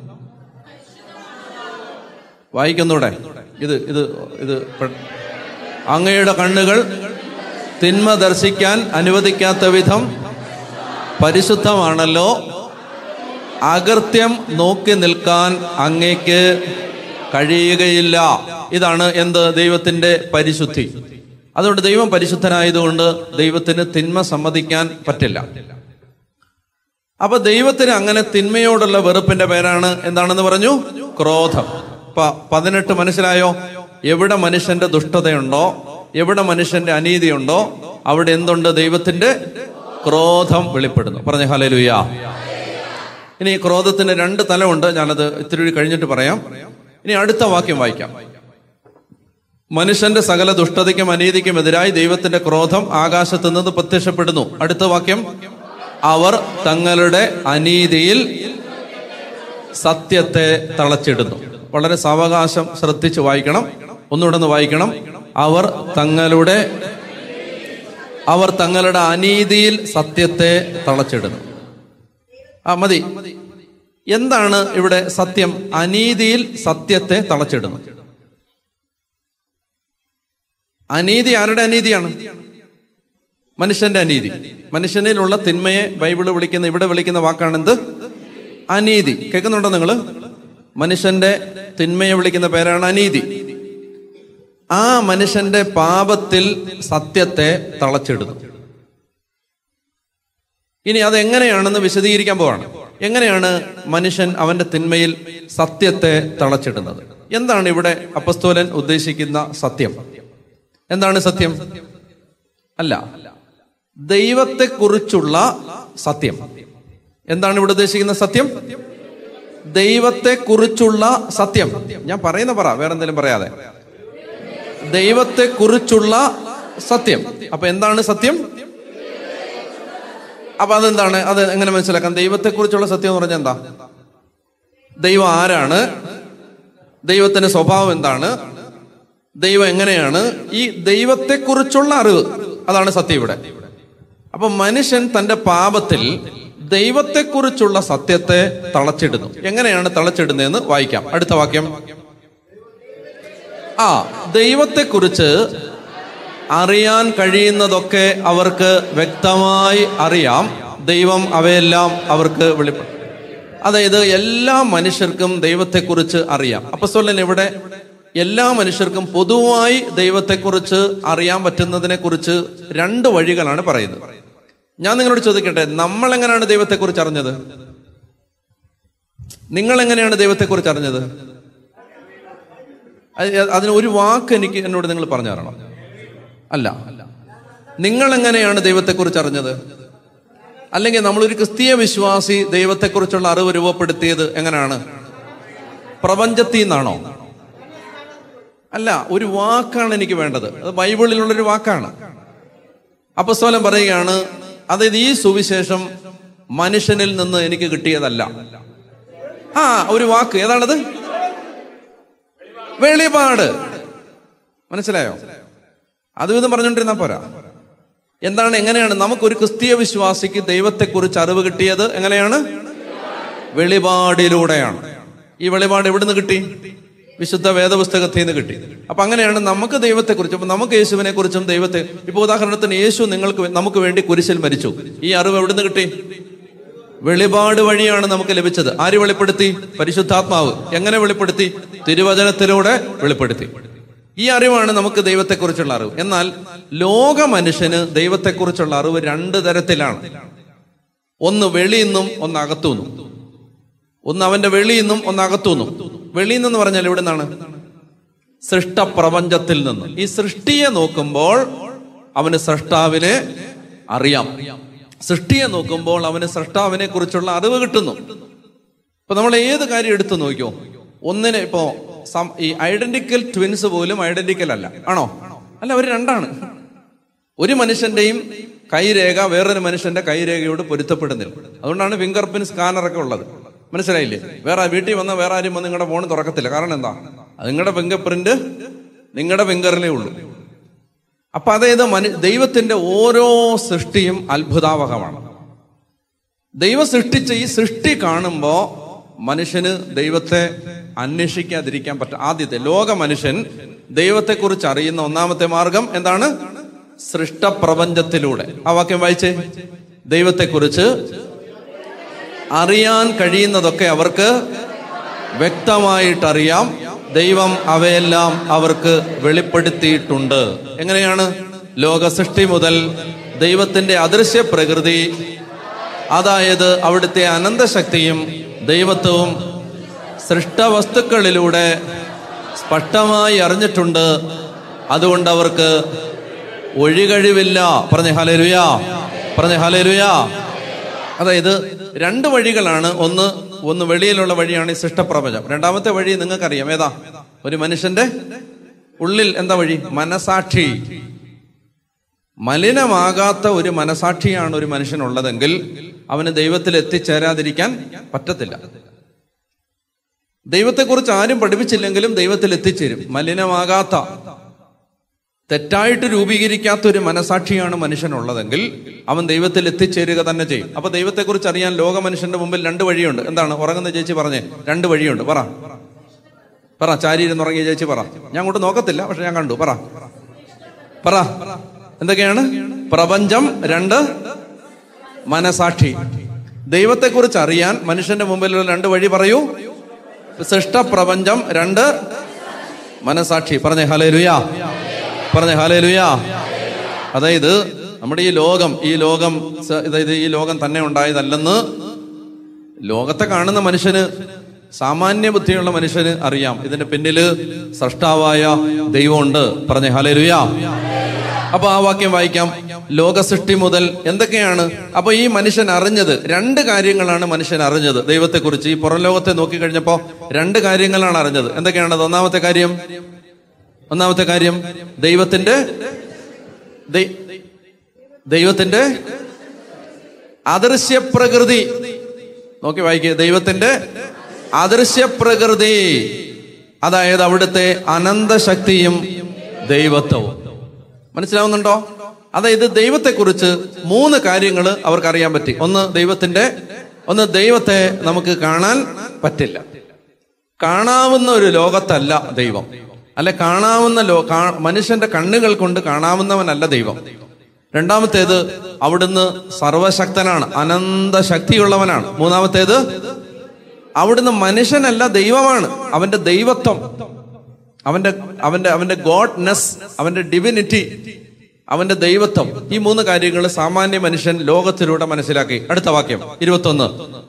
വായിക്കുന്നൂടെ ഇത് ഇത് ഇത് പെ- അങ്ങയുടെ കണ്ണുകൾ തിന്മ ദർശിക്കാൻ അനുവദിക്കാത്ത വിധം പരിശുദ്ധമാണല്ലോ അകൃത്യം നോക്കി നിൽക്കാൻ അങ്ങേക്ക് കഴിയുകയില്ല ഇതാണ് എന്ത് ദൈവത്തിന്റെ പരിശുദ്ധി അതുകൊണ്ട് ദൈവം പരിശുദ്ധനായതുകൊണ്ട് ദൈവത്തിന് തിന്മ സമ്മതിക്കാൻ പറ്റില്ല അപ്പൊ ദൈവത്തിന് അങ്ങനെ തിന്മയോടുള്ള വെറുപ്പിന്റെ പേരാണ് എന്താണെന്ന് പറഞ്ഞു ക്രോധം പ- പതിനെട്ട് മനസ്സിലായോ എവിടെ മനുഷ്യന്റെ ദുഷ്ടതയുണ്ടോ എവിടെ മനുഷ്യന്റെ അനീതിയുണ്ടോ അവിടെ എന്തുണ്ട് ദൈവത്തിന്റെ ക്രോധം വെളിപ്പെടുന്നു പറഞ്ഞ ഹലലുയ ഇനി ഈ ക്രോധത്തിന് രണ്ട് തലമുണ്ട് ഞാനത് ഇത്തിരി കൂടി കഴിഞ്ഞിട്ട് പറയാം ഇനി അടുത്ത വാക്യം വായിക്കാം മനുഷ്യന്റെ സകല ദുഷ്ടതയ്ക്കും അനീതിക്കും എതിരായി ദൈവത്തിന്റെ ക്രോധം ആകാശത്ത് നിന്ന് പ്രത്യക്ഷപ്പെടുന്നു അടുത്ത വാക്യം അവർ തങ്ങളുടെ അനീതിയിൽ സത്യത്തെ തളച്ചിടുന്നു വളരെ സാവകാശം ശ്രദ്ധിച്ച് വായിക്കണം ഒന്നുകൂടെ ഒന്ന് വായിക്കണം അവർ തങ്ങളുടെ അവർ തങ്ങളുടെ അനീതിയിൽ സത്യത്തെ തളച്ചിടുന്നു ആ മതി എന്താണ് ഇവിടെ സത്യം അനീതിയിൽ സത്യത്തെ തളച്ചിടുന്നു അനീതി ആരുടെ അനീതിയാണ് മനുഷ്യന്റെ അനീതി മനുഷ്യനിലുള്ള തിന്മയെ ബൈബിള് വിളിക്കുന്ന ഇവിടെ വിളിക്കുന്ന വാക്കാണ് എന്ത് അനീതി കേൾക്കുന്നുണ്ടോ നിങ്ങള് മനുഷ്യന്റെ തിന്മയെ വിളിക്കുന്ന പേരാണ് അനീതി ആ മനുഷ്യന്റെ പാപത്തിൽ സത്യത്തെ തളച്ചിടുന്നു ഇനി അതെങ്ങനെയാണെന്ന് വിശദീകരിക്കാൻ പോവാണ് എങ്ങനെയാണ് മനുഷ്യൻ അവന്റെ തിന്മയിൽ സത്യത്തെ തളച്ചിടുന്നത് എന്താണ് ഇവിടെ അപ്പസ്തോലൻ ഉദ്ദേശിക്കുന്ന സത്യം എന്താണ് സത്യം അല്ല ദൈവത്തെക്കുറിച്ചുള്ള സത്യം എന്താണ് ഇവിടെ ഉദ്ദേശിക്കുന്ന സത്യം ദൈവത്തെക്കുറിച്ചുള്ള സത്യം ഞാൻ പറയുന്ന പറ വേറെ എന്തെങ്കിലും പറയാതെ ദൈവത്തെക്കുറിച്ചുള്ള സത്യം അപ്പൊ എന്താണ് സത്യം അപ്പൊ അതെന്താണ് അത് എങ്ങനെ മനസ്സിലാക്കാം ദൈവത്തെക്കുറിച്ചുള്ള സത്യം എന്ന് പറഞ്ഞാൽ എന്താ ദൈവം ആരാണ് ദൈവത്തിന്റെ സ്വഭാവം എന്താണ് ദൈവം എങ്ങനെയാണ് ഈ ദൈവത്തെക്കുറിച്ചുള്ള അറിവ് അതാണ് സത്യം ഇവിടെ അപ്പൊ മനുഷ്യൻ തന്റെ പാപത്തിൽ ദൈവത്തെക്കുറിച്ചുള്ള സത്യത്തെ തളച്ചിടുന്നു എങ്ങനെയാണ് തളച്ചിടുന്നതെന്ന് വായിക്കാം അടുത്ത വാക്യം ആ ദൈവത്തെക്കുറിച്ച് അറിയാൻ കഴിയുന്നതൊക്കെ അവർക്ക് വ്യക്തമായി അറിയാം ദൈവം അവയെല്ലാം അവർക്ക് വെളിപ്പെടും അതായത് എല്ലാ മനുഷ്യർക്കും ദൈവത്തെക്കുറിച്ച് അറിയാം അപ്പസ്തോലൻ ഇവിടെ എല്ലാ മനുഷ്യർക്കും പൊതുവായി ദൈവത്തെക്കുറിച്ച് അറിയാൻ പറ്റുന്നതിനെ കുറിച്ച് രണ്ട് വഴികളാണ് പറയുന്നത് ഞാൻ നിങ്ങളോട് ചോദിക്കട്ടെ നമ്മൾ എങ്ങനെയാണ് ദൈവത്തെക്കുറിച്ച് അറിഞ്ഞത് നിങ്ങൾ എങ്ങനെയാണ് ദൈവത്തെക്കുറിച്ച് അറിഞ്ഞത് അത് അതിന് ഒരു വാക്ക് എനിക്ക് എന്നോട് നിങ്ങൾ പറഞ്ഞു തരണം അല്ല നിങ്ങൾ എങ്ങനെയാണ് ദൈവത്തെക്കുറിച്ച് അറിഞ്ഞത് അല്ലെങ്കിൽ നമ്മളൊരു ക്രിസ്തീയ വിശ്വാസി ദൈവത്തെക്കുറിച്ചുള്ള അറിവ് രൂപപ്പെടുത്തിയത് എങ്ങനെയാണ് പ്രപഞ്ചത്തിൽ നിന്നാണോ അല്ല ഒരു വാക്കാണ് എനിക്ക് വേണ്ടത് അത് ബൈബിളിലുള്ളൊരു വാക്കാണ് അപ്പസ്തോലൻ പറയുകയാണ് അതായത് ഈ സുവിശേഷം മനുഷ്യനിൽ നിന്ന് എനിക്ക് കിട്ടിയതല്ല ആ ഒരു വാക്ക് ഏതാണത് വെളിപാട് മനസ്സിലായോ അതും ഇതും പറഞ്ഞുകൊണ്ടിരുന്നാ പോരാ എന്താണ് എങ്ങനെയാണ് നമുക്കൊരു ക്രിസ്തീയ വിശ്വാസിക്ക് ദൈവത്തെക്കുറിച്ച് അറിവ് കിട്ടിയത് എങ്ങനെയാണ് വെളിപാടിലൂടെയാണ് ഈ വെളിപാട് എവിടുന്ന് കിട്ടി വിശുദ്ധ വേദപുസ്തകത്തിൽ നിന്ന് കിട്ടി അപ്പൊ അങ്ങനെയാണ് നമുക്ക് ദൈവത്തെക്കുറിച്ച് അപ്പൊ നമുക്ക് യേശുവിനെ കുറിച്ചും ദൈവത്തെ ഇപ്പൊ ഉദാഹരണത്തിന് യേശു നിങ്ങൾക്ക് വേ- നമുക്ക് വേണ്ടി കുരിശിൽ മരിച്ചു ഈ അറിവ് എവിടുന്ന് കിട്ടി വെളിപാട് വഴിയാണ് നമുക്ക് ലഭിച്ചത് ആര് വെളിപ്പെടുത്തി പരിശുദ്ധാത്മാവ് എങ്ങനെ വെളിപ്പെടുത്തി തിരുവചനത്തിലൂടെ വെളിപ്പെടുത്തി ഈ അറിവാണ് നമുക്ക് ദൈവത്തെക്കുറിച്ചുള്ള അറിവ് എന്നാൽ ലോക മനുഷ്യന് ദൈവത്തെക്കുറിച്ചുള്ള അറിവ് രണ്ട് തരത്തിലാണ് ഒന്ന് വെളിയിൽ നിന്നും ഒന്ന് അകത്തുനിന്നും ഒന്ന് അവന്റെ വെളിയിൽ നിന്നും ഒന്ന് അകത്തുനിന്നും വെളിയിൽ നിന്ന് പറഞ്ഞാൽ എവിടെ നിന്നാണ് സൃഷ്ടപ്രപഞ്ചത്തിൽ നിന്ന് ഈ സൃഷ്ടിയെ നോക്കുമ്പോൾ അവന് സൃഷ്ടാവിനെ അറിയാം സൃഷ്ടിയെ നോക്കുമ്പോൾ അവന് സൃഷ്ടാവിനെ കുറിച്ചുള്ള അറിവ് കിട്ടുന്നു ഇപ്പൊ നമ്മൾ ഏത് കാര്യം എടുത്തു നോക്കിയോ ഒന്നിനെ ഇപ്പോ സം- ഈ ഐഡന്റിക്കൽ ട്വിൻസ് പോലും ഐഡന്റിക്കൽ അല്ല ആണോ അല്ല അവർ രണ്ടാണ് ഒരു മനുഷ്യന്റെയും കൈരേഖ വേറൊരു മനുഷ്യന്റെ കൈരേഖയോട് പൊരുത്തപ്പെടുന്നില്ല അതുകൊണ്ടാണ് ഫിംഗർ പ്രിന്റ് സ്കാനർ ഒക്കെ ഉള്ളത് മനസ്സിലായില്ലേ വേറെ വീട്ടിൽ വന്ന വേറെ ആരും വന്ന് നിങ്ങളുടെ ഫോൺ തുറക്കത്തില്ല കാരണം എന്താ അത് നിങ്ങളുടെ ഫിംഗർ പ്രിന്റ് നിങ്ങളുടെ ഫിംഗറിലേ ഉള്ളൂ അപ്പൊ അതായത് മനു ദൈവത്തിന്റെ ഓരോ സൃഷ്ടിയും അത്ഭുതാവഹമാണ് ദൈവം സൃഷ്ടിച്ച ഈ സൃഷ്ടി കാണുമ്പോ മനുഷ്യന് ദൈവത്തെ അന്വേഷിക്കാതിരിക്കാൻ പറ്റും ആദ്യത്തെ ലോക മനുഷ്യൻ ദൈവത്തെക്കുറിച്ച് അറിയുന്ന ഒന്നാമത്തെ മാർഗം എന്താണ് സൃഷ്ടപ്രപഞ്ചത്തിലൂടെ ആ വാക്യം വായിച്ചേ ദൈവത്തെക്കുറിച്ച് അറിയാൻ കഴിയുന്നതൊക്കെ അവർക്ക് വ്യക്തമായിട്ടറിയാം ദൈവം അവയെല്ലാം അവർക്ക് വെളിപ്പെടുത്തിയിട്ടുണ്ട് എങ്ങനെയാണ് ലോക സൃഷ്ടി മുതൽ ദൈവത്തിന്റെ അദൃശ്യ പ്രകൃതി അതായത് അവിടുത്തെ അനന്തശക്തിയും ദൈവത്വവും സൃഷ്ടവസ്തുക്കളിലൂടെ സ്പഷ്ടമായി അറിഞ്ഞിട്ടുണ്ട് അതുകൊണ്ട് അവർക്ക് ഒഴികഴിവില്ല പറഞ്ഞ ഹലേലുയാ പറഞ്ഞ ഹലേലുയാ അതായത് രണ്ട് വഴികളാണ് ഒന്ന് ഒന്ന് വെളിയിലുള്ള വഴിയാണ് ഈ സൃഷ്ടപ്രപഞ്ചം രണ്ടാമത്തെ വഴി നിങ്ങൾക്കറിയാം ഏതാ ഒരു മനുഷ്യന്റെ ഉള്ളിൽ എന്താ വഴി മനസാക്ഷി മലിനമാകാത്ത ഒരു മനസാക്ഷിയാണ് ഒരു മനുഷ്യനുള്ളതെങ്കിൽ അവന് ദൈവത്തിൽ എത്തിച്ചേരാതിരിക്കാൻ പറ്റത്തില്ല ദൈവത്തെക്കുറിച്ച് ആരും പഠിപ്പിച്ചില്ലെങ്കിലും ദൈവത്തിൽ എത്തിച്ചേരും മലിനമാകാത്ത തെറ്റായിട്ട് രൂപീകരിക്കാത്ത ഒരു മനസാക്ഷിയാണ് മനുഷ്യനുള്ളതെങ്കിൽ അവൻ ദൈവത്തിൽ എത്തിച്ചേരുക തന്നെ ചെയ്യും അപ്പൊ ദൈവത്തെക്കുറിച്ച് അറിയാൻ ലോക മനുഷ്യന്റെ മുമ്പിൽ രണ്ട് വഴിയുണ്ട് എന്താണ് ഉറങ്ങുന്ന ചേച്ചി പറഞ്ഞേ രണ്ട് വഴിയുണ്ട് പറ പറ ചാരിയിരുന്ന് ഉറങ്ങിയ ചേച്ചി പറ ഞാൻ അങ്ങോട്ട് നോക്കത്തില്ല പക്ഷെ ഞാൻ കണ്ടു പറ പറ എന്തൊക്കെയാണ് പ്രപഞ്ചം രണ്ട് മനസാക്ഷി ദൈവത്തെക്കുറിച്ച് അറിയാൻ മനുഷ്യന്റെ മുമ്പിലുള്ള രണ്ട് വഴി പറയൂ സൃഷ്ടപ്രപഞ്ചം രണ്ട് മനസാക്ഷി പറഞ്ഞേ ഹലേ ലുയാ പറഞ്ഞേ ഹലേ ലുയാ അതായത് നമ്മുടെ ഈ ലോകം ഈ ലോകം സ- അതായത് ഈ ലോകം തന്നെ ഉണ്ടായതല്ലെന്ന് ലോകത്തെ കാണുന്ന മനുഷ്യന് സാമാന്യ ബുദ്ധിയുള്ള മനുഷ്യന് അറിയാം ഇതിന്റെ പിന്നില് സൃഷ്ടാവായ ദൈവമുണ്ട് പറഞ്ഞേ ഹലേ ലുയാ അപ്പൊ ആ വാക്യം വായിക്കാം ലോക സൃഷ്ടി മുതൽ എന്തൊക്കെയാണ് അപ്പൊ ഈ മനുഷ്യൻ അറിഞ്ഞത് രണ്ട് കാര്യങ്ങളാണ് മനുഷ്യൻ അറിഞ്ഞത് ദൈവത്തെക്കുറിച്ച് ഈ പുറം ലോകത്തെ നോക്കിക്കഴിഞ്ഞപ്പോ രണ്ട് കാര്യങ്ങളാണ് അറിഞ്ഞത് എന്തൊക്കെയാണത് ഒന്നാമത്തെ കാര്യം ഒന്നാമത്തെ കാര്യം ദൈവത്തിന്റെ ദൈ- ദൈവത്തിന്റെ അദൃശ്യ പ്രകൃതി നോക്കി വായിക്കുക ദൈവത്തിന്റെ അദൃശ്യ പ്രകൃതി അതായത് അവിടുത്തെ അനന്തശക്തിയും ദൈവത്വവും മനസ്സിലാവുന്നുണ്ടോ അതായത് ദൈവത്തെക്കുറിച്ച് മൂന്ന് കാര്യങ്ങൾ അവർക്ക് അറിയാൻ പറ്റി ഒന്ന് ദൈവത്തിന്റെ ഒന്ന് ദൈവത്തെ നമുക്ക് കാണാൻ പറ്റില്ല കാണാവുന്ന ഒരു ലോകത്തല്ല ദൈവം അല്ലെ കാണാവുന്ന ലോ കാ- മനുഷ്യന്റെ കണ്ണുകൾ കൊണ്ട് കാണാവുന്നവനല്ല ദൈവം രണ്ടാമത്തേത് അവിടുന്ന് സർവശക്തനാണ് അനന്ത ശക്തിയുള്ളവനാണ് മൂന്നാമത്തേത് അവിടുന്ന് മനുഷ്യനല്ല ദൈവമാണ് അവന്റെ ദൈവത്വം അവന്റെ അവന്റെ അവന്റെ ഗോഡ്നെസ് അവന്റെ ഡിവിനിറ്റി അവന്റെ ദൈവത്വം ഈ മൂന്ന് കാര്യങ്ങൾ സാമാന്യ മനുഷ്യൻ ലോകത്തിലൂടെ മനസ്സിലാക്കി അടുത്ത വാക്യം ഇരുപത്തൊന്ന്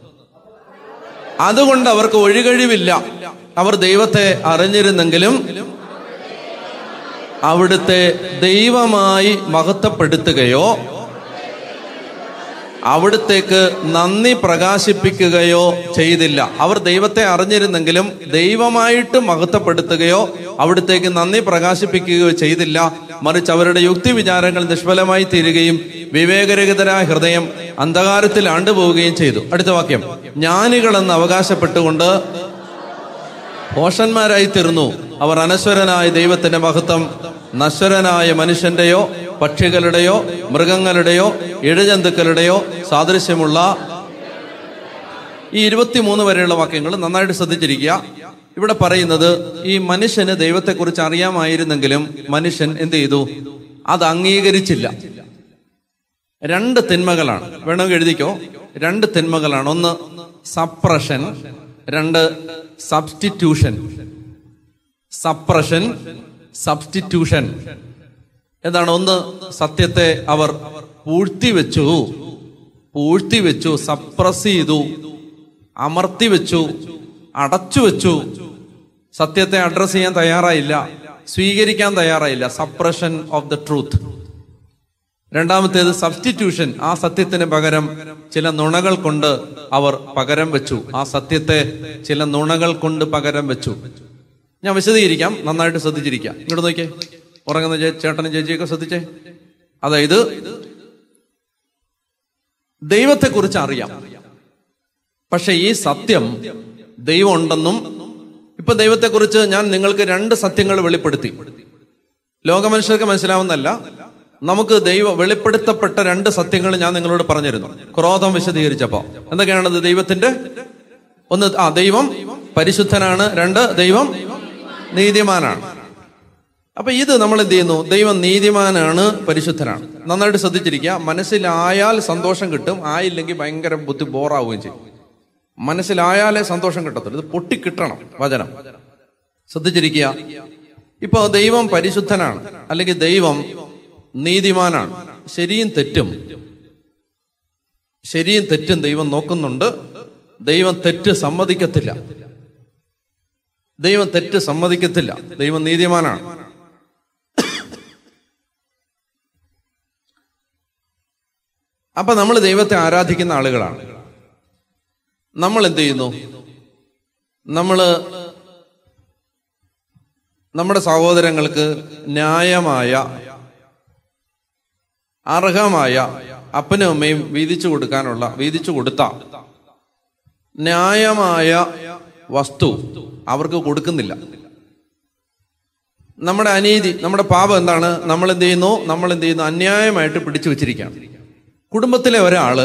അതുകൊണ്ട് അവർക്ക് ഒഴികഴിവില്ല അവർ ദൈവത്തെ അറിഞ്ഞിരുന്നെങ്കിലും അവിടുത്തെ ദൈവമായി മഹത്വപ്പെടുത്തുകയോ അവിടുത്തേക്ക് നന്ദി പ്രകാശിപ്പിക്കുകയോ ചെയ്തില്ല അവർ ദൈവത്തെ അറിഞ്ഞിരുന്നെങ്കിലും ദൈവമായിട്ട് മഹത്വപ്പെടുത്തുകയോ അവിടുത്തേക്ക് നന്ദി പ്രകാശിപ്പിക്കുകയോ ചെയ്തില്ല മറിച്ച് അവരുടെ യുക്തി വിചാരങ്ങൾ നിഷ്ഫലമായി തീരുകയും വിവേകരഹിതരായ ഹൃദയം അന്ധകാരത്തിൽ ആണ്ടുപോവുകയും ചെയ്തു അടുത്ത വാക്യം ജ്ഞാനികളെന്ന് അവകാശപ്പെട്ടുകൊണ്ട് ഭോഷന്മാരായി തീർന്നു അവർ അനശ്വരനായ ദൈവത്തിന്റെ മഹത്വം നശ്വരനായ മനുഷ്യന്റെയോ പക്ഷികളുടെയോ മൃഗങ്ങളുടെയോ ഇഴജന്തുക്കളുടെയോ സാദൃശ്യമുള്ള ഈ ഇരുപത്തിമൂന്ന് വരെയുള്ള വാക്യങ്ങൾ നന്നായിട്ട് ശ്രദ്ധിച്ചിരിക്കുക ഇവിടെ പറയുന്നത് ഈ മനുഷ്യന് ദൈവത്തെക്കുറിച്ച് അറിയാമായിരുന്നെങ്കിലും മനുഷ്യൻ എന്ത് ചെയ്തു അത് അംഗീകരിച്ചില്ല രണ്ട് തിന്മകളാണ് വേണമെങ്കിൽ എഴുതിക്കോ രണ്ട് തിന്മകളാണ് ഒന്ന് സപ്രഷൻ രണ്ട് സബ്സ്റ്റിറ്റ്യൂഷൻ സപ്രഷൻ സബ്സ്റ്റിറ്റ്യൂഷൻ എന്താണ് ഒന്ന് സത്യത്തെ അവർ പൂഴ്ത്തിവെച്ചു പൂഴ്ത്തിവെച്ചു സപ്രസ് ചെയ്തു അമർത്തി വെച്ചു അടച്ചു വെച്ചു സത്യത്തെ അഡ്രസ് ചെയ്യാൻ തയ്യാറായില്ല സ്വീകരിക്കാൻ തയ്യാറായില്ല സപ്രഷൻ ഓഫ് ദ ട്രൂത്ത് രണ്ടാമത്തേത് സബ്സ്റ്റിറ്റ്യൂഷൻ ആ സത്യത്തിന് പകരം ചില നുണകൾ കൊണ്ട് അവർ പകരം വെച്ചു ആ സത്യത്തെ ചില നുണകൾ കൊണ്ട് പകരം വെച്ചു ഞാൻ വിശദീകരിക്കാം നന്നായിട്ട് ശ്രദ്ധിച്ചിരിക്കാം ഇങ്ങോട്ട് നോക്കിയേ ഉറങ്ങുന്ന ചേ- ചേട്ടനും ചേച്ചിയൊക്കെ ശ്രദ്ധിച്ചേ അതായത് ദൈവത്തെക്കുറിച്ച് അറിയാം പക്ഷെ ഈ സത്യം ദൈവം ഉണ്ടെന്നും ഇപ്പൊ ദൈവത്തെക്കുറിച്ച് ഞാൻ നിങ്ങൾക്ക് രണ്ട് സത്യങ്ങൾ വെളിപ്പെടുത്തി ലോകമനുഷ്യർക്ക് മനസ്സിലാവുന്നല്ല നമുക്ക് ദൈവ വെളിപ്പെടുത്തപ്പെട്ട രണ്ട് സത്യങ്ങൾ ഞാൻ നിങ്ങളോട് പറഞ്ഞിരുന്നു ക്രോധം വിശദീകരിച്ചപ്പോ എന്തൊക്കെയാണത് ദൈവത്തിന്റെ ഒന്ന് ആ ദൈവം പരിശുദ്ധനാണ് രണ്ട് ദൈവം നീതിമാനാണ് അപ്പൊ ഇത് നമ്മൾ എന്ത് ചെയ്യുന്നു ദൈവം നീതിമാനാണ് പരിശുദ്ധനാണ് നന്നായിട്ട് ശ്രദ്ധിച്ചിരിക്കുക മനസ്സിലായാൽ സന്തോഷം കിട്ടും ആയില്ലെങ്കിൽ ഭയങ്കര ബുദ്ധി ബോറാവുകയും ചെയ്യും മനസ്സിലായാലേ സന്തോഷം കിട്ടത്തുള്ളൂ ഇത് പൊട്ടിക്കിട്ടണം വചനം ശ്രദ്ധിച്ചിരിക്കുക ഇപ്പൊ ദൈവം പരിശുദ്ധനാണ് അല്ലെങ്കിൽ ദൈവം നീതിമാനാണ് ശരിയും തെറ്റും ശരിയും തെറ്റും ദൈവം നോക്കുന്നുണ്ട് ദൈവം തെറ്റ് സമ്മതിക്കത്തില്ല ദൈവം തെറ്റ് സമ്മതിക്കത്തില്ല ദൈവം നീതിമാനാണ് അപ്പൊ നമ്മൾ ദൈവത്തെ ആരാധിക്കുന്ന ആളുകളാണ് നമ്മൾ എന്ത് ചെയ്യുന്നു നമ്മള് നമ്മുടെ സഹോദരങ്ങൾക്ക് ന്യായമായ അർഹമായ അപ്പനും അമ്മയും വീതിച്ചു കൊടുക്കാനുള്ള വീതിച്ചു കൊടുത്ത ന്യായമായ വസ്തു അവർക്ക് കൊടുക്കുന്നില്ല നമ്മുടെ അനീതി നമ്മുടെ പാപം എന്താണ് നമ്മൾ എന്ത് ചെയ്യുന്നു നമ്മൾ എന്ത് ചെയ്യുന്നു അന്യായമായിട്ട് പിടിച്ചു വെച്ചിരിക്കുകയാണ് കുടുംബത്തിലെ ഒരാള്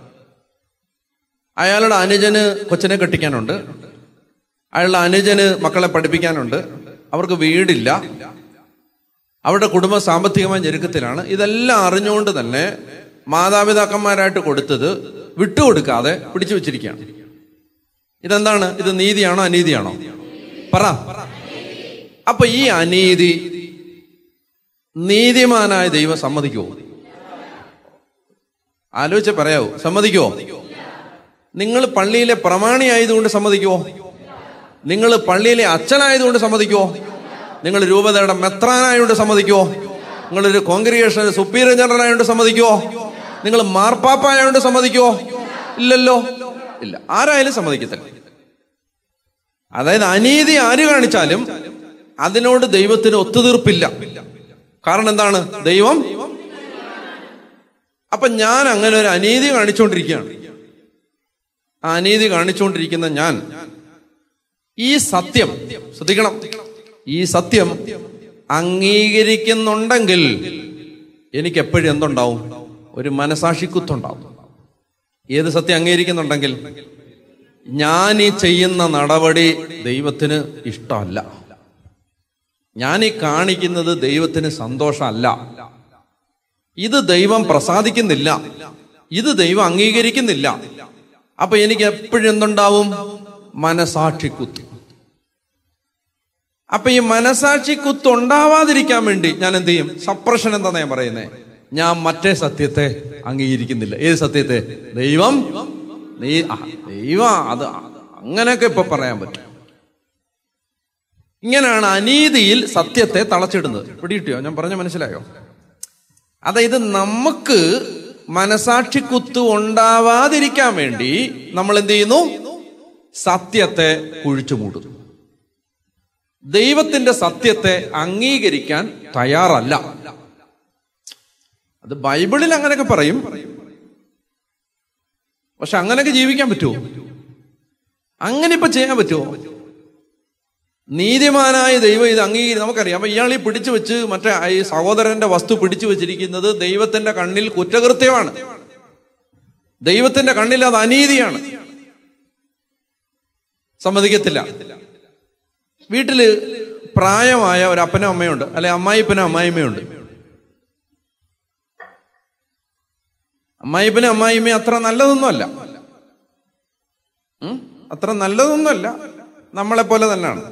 അയാളുടെ അനുജന് കൊച്ചിനെ കെട്ടിക്കാനുണ്ട് അയാളുടെ അനുജന് മക്കളെ പഠിപ്പിക്കാനുണ്ട് അവർക്ക് വീടില്ല അവരുടെ കുടുംബം സാമ്പത്തികമായ ഞെരുക്കത്തിലാണ് ഇതെല്ലാം അറിഞ്ഞുകൊണ്ട് തന്നെ മാതാപിതാക്കന്മാരായിട്ട് കൊടുത്തത് വിട്ടുകൊടുക്കാതെ പിടിച്ചു വെച്ചിരിക്കുകയാണ് ഇതെന്താണ് ഇത് നീതിയാണോ അനീതിയാണോ പറ അപ്പൊ ഈ അനീതി നീതിമാനായ ദൈവം സമ്മതിക്കുമോ ആലോചിച്ച് പറയാവോ സമ്മതിക്കുമോ നിങ്ങൾ പള്ളിയിലെ പ്രമാണി ആയതുകൊണ്ട് സമ്മതിക്കുമോ നിങ്ങൾ പള്ളിയിലെ അച്ഛനായതുകൊണ്ട് സമ്മതിക്കുമോ നിങ്ങൾ രൂപതയുടെ മെത്രാനായതുകൊണ്ട് സമ്മതിക്കുമോ നിങ്ങളൊരു കോൺഗ്രിഗേഷൻ സുപ്പീരിയർ ജനറൽ ആയതുകൊണ്ട് സമ്മതിക്കുമോ നിങ്ങൾ മാർപ്പാപ്പ ആയതുകൊണ്ട് സമ്മതിക്കുമോ ഇല്ലല്ലോ ഇല്ല ആരായാലും സമ്മതിക്കത്തില്ല അതായത് അനീതി ആര് കാണിച്ചാലും അതിനോട് ദൈവത്തിന് ഒത്തുതീർപ്പില്ല കാരണം എന്താണ് ദൈവം അപ്പൊ ഞാൻ അങ്ങനെ ഒരു അനീതി കാണിച്ചുകൊണ്ടിരിക്കുകയാണ് ആ അനീതി കാണിച്ചുകൊണ്ടിരിക്കുന്ന ഞാൻ ഈ സത്യം ശ്രദ്ധിക്കണം ഈ സത്യം അംഗീകരിക്കുന്നുണ്ടെങ്കിൽ എനിക്ക് എപ്പോഴും എന്തുണ്ടാവും ഒരു മനസാക്ഷിക്കുത്തുണ്ടാവും ഏത് സത്യം അംഗീകരിക്കുന്നുണ്ടെങ്കിൽ ഞാൻ ഈ ചെയ്യുന്ന നടപടി ദൈവത്തിന് ഇഷ്ടമല്ല ഞാൻ ഈ കാണിക്കുന്നത് ദൈവത്തിന് സന്തോഷമല്ല ഇത് ദൈവം പ്രസാദിക്കുന്നില്ല ഇത് ദൈവം അംഗീകരിക്കുന്നില്ല അപ്പൊ എനിക്ക് എപ്പോഴും എന്തുണ്ടാവും മനസാക്ഷിക്കുത്ത് അപ്പൊ ഈ മനസാക്ഷി കുത്ത് ഉണ്ടാവാതിരിക്കാൻ വേണ്ടി ഞാൻ എന്ത് ചെയ്യും സപ്രഷൻ എന്താ ഞാൻ പറയുന്നത് ഞാൻ മറ്റേ സത്യത്തെ അംഗീകരിക്കുന്നില്ല ഏത് സത്യത്തെ ദൈവം നീ ആ, ദൈവം അത് അങ്ങനെയൊക്കെ ഇപ്പൊ പറയാൻ പറ്റും ഇങ്ങനെയാണ് അനീതിയിൽ സത്യത്തെ തളച്ചിടുന്നത് പിടികിട്ടിയോ ഞാൻ പറഞ്ഞ മനസ്സിലായോ അതായത് നമുക്ക് മനസാക്ഷി കുത്ത് ഉണ്ടാവാതിരിക്കാൻ വേണ്ടി നമ്മൾ എന്ത് ചെയ്യുന്നു സത്യത്തെ കുഴിച്ചു മൂടുന്നു ദൈവത്തിന്റെ സത്യത്തെ അംഗീകരിക്കാൻ തയ്യാറല്ല അത് ബൈബിളിൽ അങ്ങനെയൊക്കെ പറയും പക്ഷെ അങ്ങനെയൊക്കെ ജീവിക്കാൻ പറ്റുമോ അങ്ങനെ ഇപ്പൊ ചെയ്യാൻ പറ്റുമോ നീതിമാനായ ദൈവം ഇത് അംഗീകരി നമുക്കറിയാം അപ്പൊ ഇയാൾ ഈ പിടിച്ചു വെച്ച് മറ്റേ ഈ സഹോദരന്റെ വസ്തു പിടിച്ചു വെച്ചിരിക്കുന്നത് ദൈവത്തിന്റെ കണ്ണിൽ കുറ്റകൃത്യമാണ് ദൈവത്തിന്റെ കണ്ണിൽ അത് അനീതിയാണ് സമ്മതിക്കത്തില്ല വീട്ടില് പ്രായമായ ഒരു അപ്പനും അമ്മയുണ്ട് അല്ലെ അമ്മായിപ്പനും അമ്മായിമ്മയുണ്ട് അമ്മായിപ്പനും അമ്മായിമ്മയും അത്ര നല്ലതൊന്നുമല്ല ഉം? അത്ര നല്ലതൊന്നുമല്ല നമ്മളെ പോലെ തന്നെയാണ്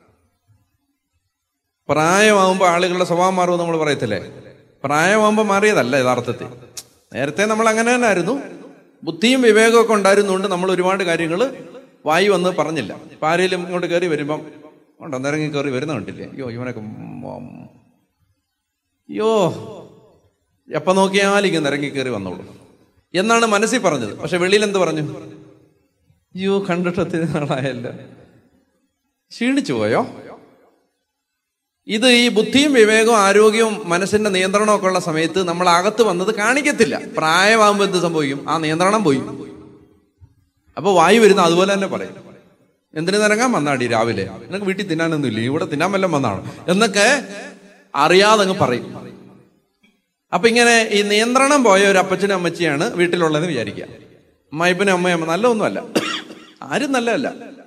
പ്രായമാകുമ്പോൾ ആളുകളുടെ സ്വഭാവം മാറുമെന്ന് നമ്മൾ പറയത്തില്ലേ പ്രായമാകുമ്പോൾ മാറിയതല്ല യഥാർത്ഥത്തിൽ നേരത്തെ നമ്മൾ അങ്ങനെ തന്നെ ആയിരുന്നു ബുദ്ധിയും വിവേകമൊക്കെ ഉണ്ടായിരുന്നുകൊണ്ട് നമ്മൾ ഒരുപാട് കാര്യങ്ങൾ വായി വന്ന് പറഞ്ഞില്ല ഇപ്പം ആരെങ്കിലും ഇങ്ങോട്ട് കയറി വരുമ്പം ഉണ്ടോ നിറങ്ങി കയറി വരുന്ന കണ്ടില്ലേ അയ്യോ ഇവനൊക്കെ ഉം, അയ്യോ എപ്പം നോക്കിയാലും ഇങ്ങനെ നിറങ്ങി കയറി വന്നോളൂ എന്നാണ് മനസ്സിൽ പറഞ്ഞത് പക്ഷെ വെളിയിൽ എന്ത് പറഞ്ഞു അയ്യോ കണ്ടിട്ട് ഒത്തിരി നാളായല്ല ക്ഷീണിച്ചു പോയോ ഇത് ഈ ബുദ്ധിയും വിവേകവും ആരോഗ്യവും മനസ്സിന്റെ നിയന്ത്രണവും ഒക്കെ ഉള്ള സമയത്ത് നമ്മൾ അകത്ത് വന്നത് കാണിക്കത്തില്ല പ്രായമാകുമ്പോൾ എന്ത് സംഭവിക്കും ആ നിയന്ത്രണം പോയി അപ്പൊ വായു വരുന്ന അതുപോലെ തന്നെ പറയും എന്തിനു നിറങ്ങാൻ വന്നാടി രാവിലെ നിനക്ക് വീട്ടിൽ തിന്നാനൊന്നുമില്ല ഇവിടെ തിന്നാൻ വല്ലതും വന്നാണ് എന്നൊക്കെ അറിയാതെ അങ്ങ് പറയും അപ്പൊ ഇങ്ങനെ ഈ നിയന്ത്രണം പോയ ഒരു അപ്പച്ചനും അമ്മച്ചിയാണ് വീട്ടിലുള്ളതെന്ന് വിചാരിക്കുക അമ്മായിപ്പനും അമ്മയമ്മ നല്ലതൊന്നുമല്ല ആരും നല്ലതല്ല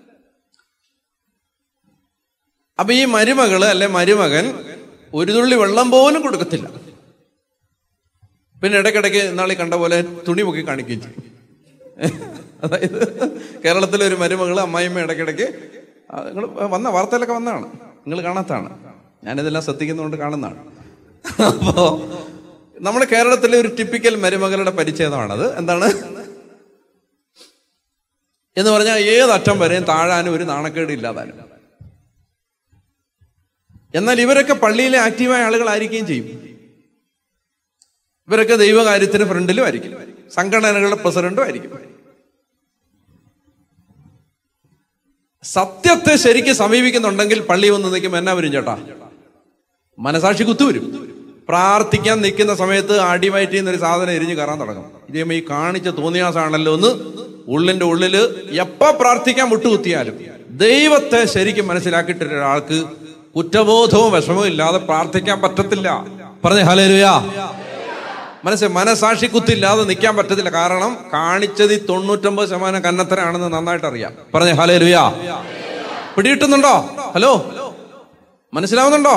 അപ്പൊ ഈ മരുമകള് അല്ലെ മരുമകൻ ഒരു തുള്ളി വെള്ളം പോലും കൊടുക്കത്തില്ല പിന്നെ ഇടയ്ക്കിടയ്ക്ക് ഇന്നാളി കണ്ട പോലെ തുണി പൊക്കി കാണിക്കുകയും ചെയ്യും അതായത് കേരളത്തിലെ ഒരു മരുമകള് അമ്മായിമ്മ ഇടയ്ക്കിടയ്ക്ക് നിങ്ങൾ വന്ന വാർത്തയിലൊക്കെ വന്നതാണ് നിങ്ങൾ കാണാത്തതാണ് ഞാനിതെല്ലാം ശ്രദ്ധിക്കുന്നതുകൊണ്ട് കാണുന്നതാണ് അപ്പോ നമ്മുടെ കേരളത്തിലെ ഒരു ടിപ്പിക്കൽ മരുമകളുടെ പരിച്ഛേദമാണത് എന്താണ് എന്ന് പറഞ്ഞാൽ ഏതറ്റം വരെയും താഴാനും ഒരു നാണക്കേട് ഇല്ലാതാനും എന്നാൽ ഇവരൊക്കെ പള്ളിയിലെ ആക്റ്റീവായ ആളുകളായിരിക്കുകയും ചെയ്യും ഇവരൊക്കെ ദൈവകാര്യത്തിന് ഫ്രണ്ടിലും ആയിരിക്കും സംഘടനകളുടെ പ്രസിഡന്റും ആയിരിക്കും സത്യത്തെ ശരിക്ക് സമീപിക്കുന്നുണ്ടെങ്കിൽ പള്ളി വന്ന് നിൽക്കുമ്പോൾ എന്നാ വരും ചേട്ടാ മനസാക്ഷി കുത്തുവരും പ്രാർത്ഥിക്കാൻ നിൽക്കുന്ന സമയത്ത് അടിവയറ്റിൽ നിന്നൊരു സാധനം എരിഞ്ഞു കയറാൻ തുടങ്ങും ഇതേ ഈ കാണിച്ച തോന്നിയാസാണല്ലോ എന്ന് ഉള്ളിന്റെ ഉള്ളില് എപ്പ പ്രാർത്ഥിക്കാൻ മുട്ടുകുത്തിയാലും ദൈവത്തെ ശരിക്കും മനസ്സിലാക്കിയിട്ടൊരു ഒരാൾക്ക് കുറ്റബോധവും വിഷമവും ഇല്ലാതെ പ്രാർത്ഥിക്കാൻ പറ്റത്തില്ല പറഞ്ഞേ ഹലേലുയാ മനസ്സ് മനസാക്ഷി കുത്തില്ലാതെ നിൽക്കാൻ പറ്റത്തില്ല കാരണം കാണിച്ചത് ഈ തൊണ്ണൂറ്റൊമ്പത് ശതമാനം കന്നത്തരാണെന്ന് നന്നായിട്ട് അറിയാം പറഞ്ഞേ ഹലേലുയാ പിടികിട്ടുന്നുണ്ടോ ഹലോ മനസ്സിലാവുന്നുണ്ടോ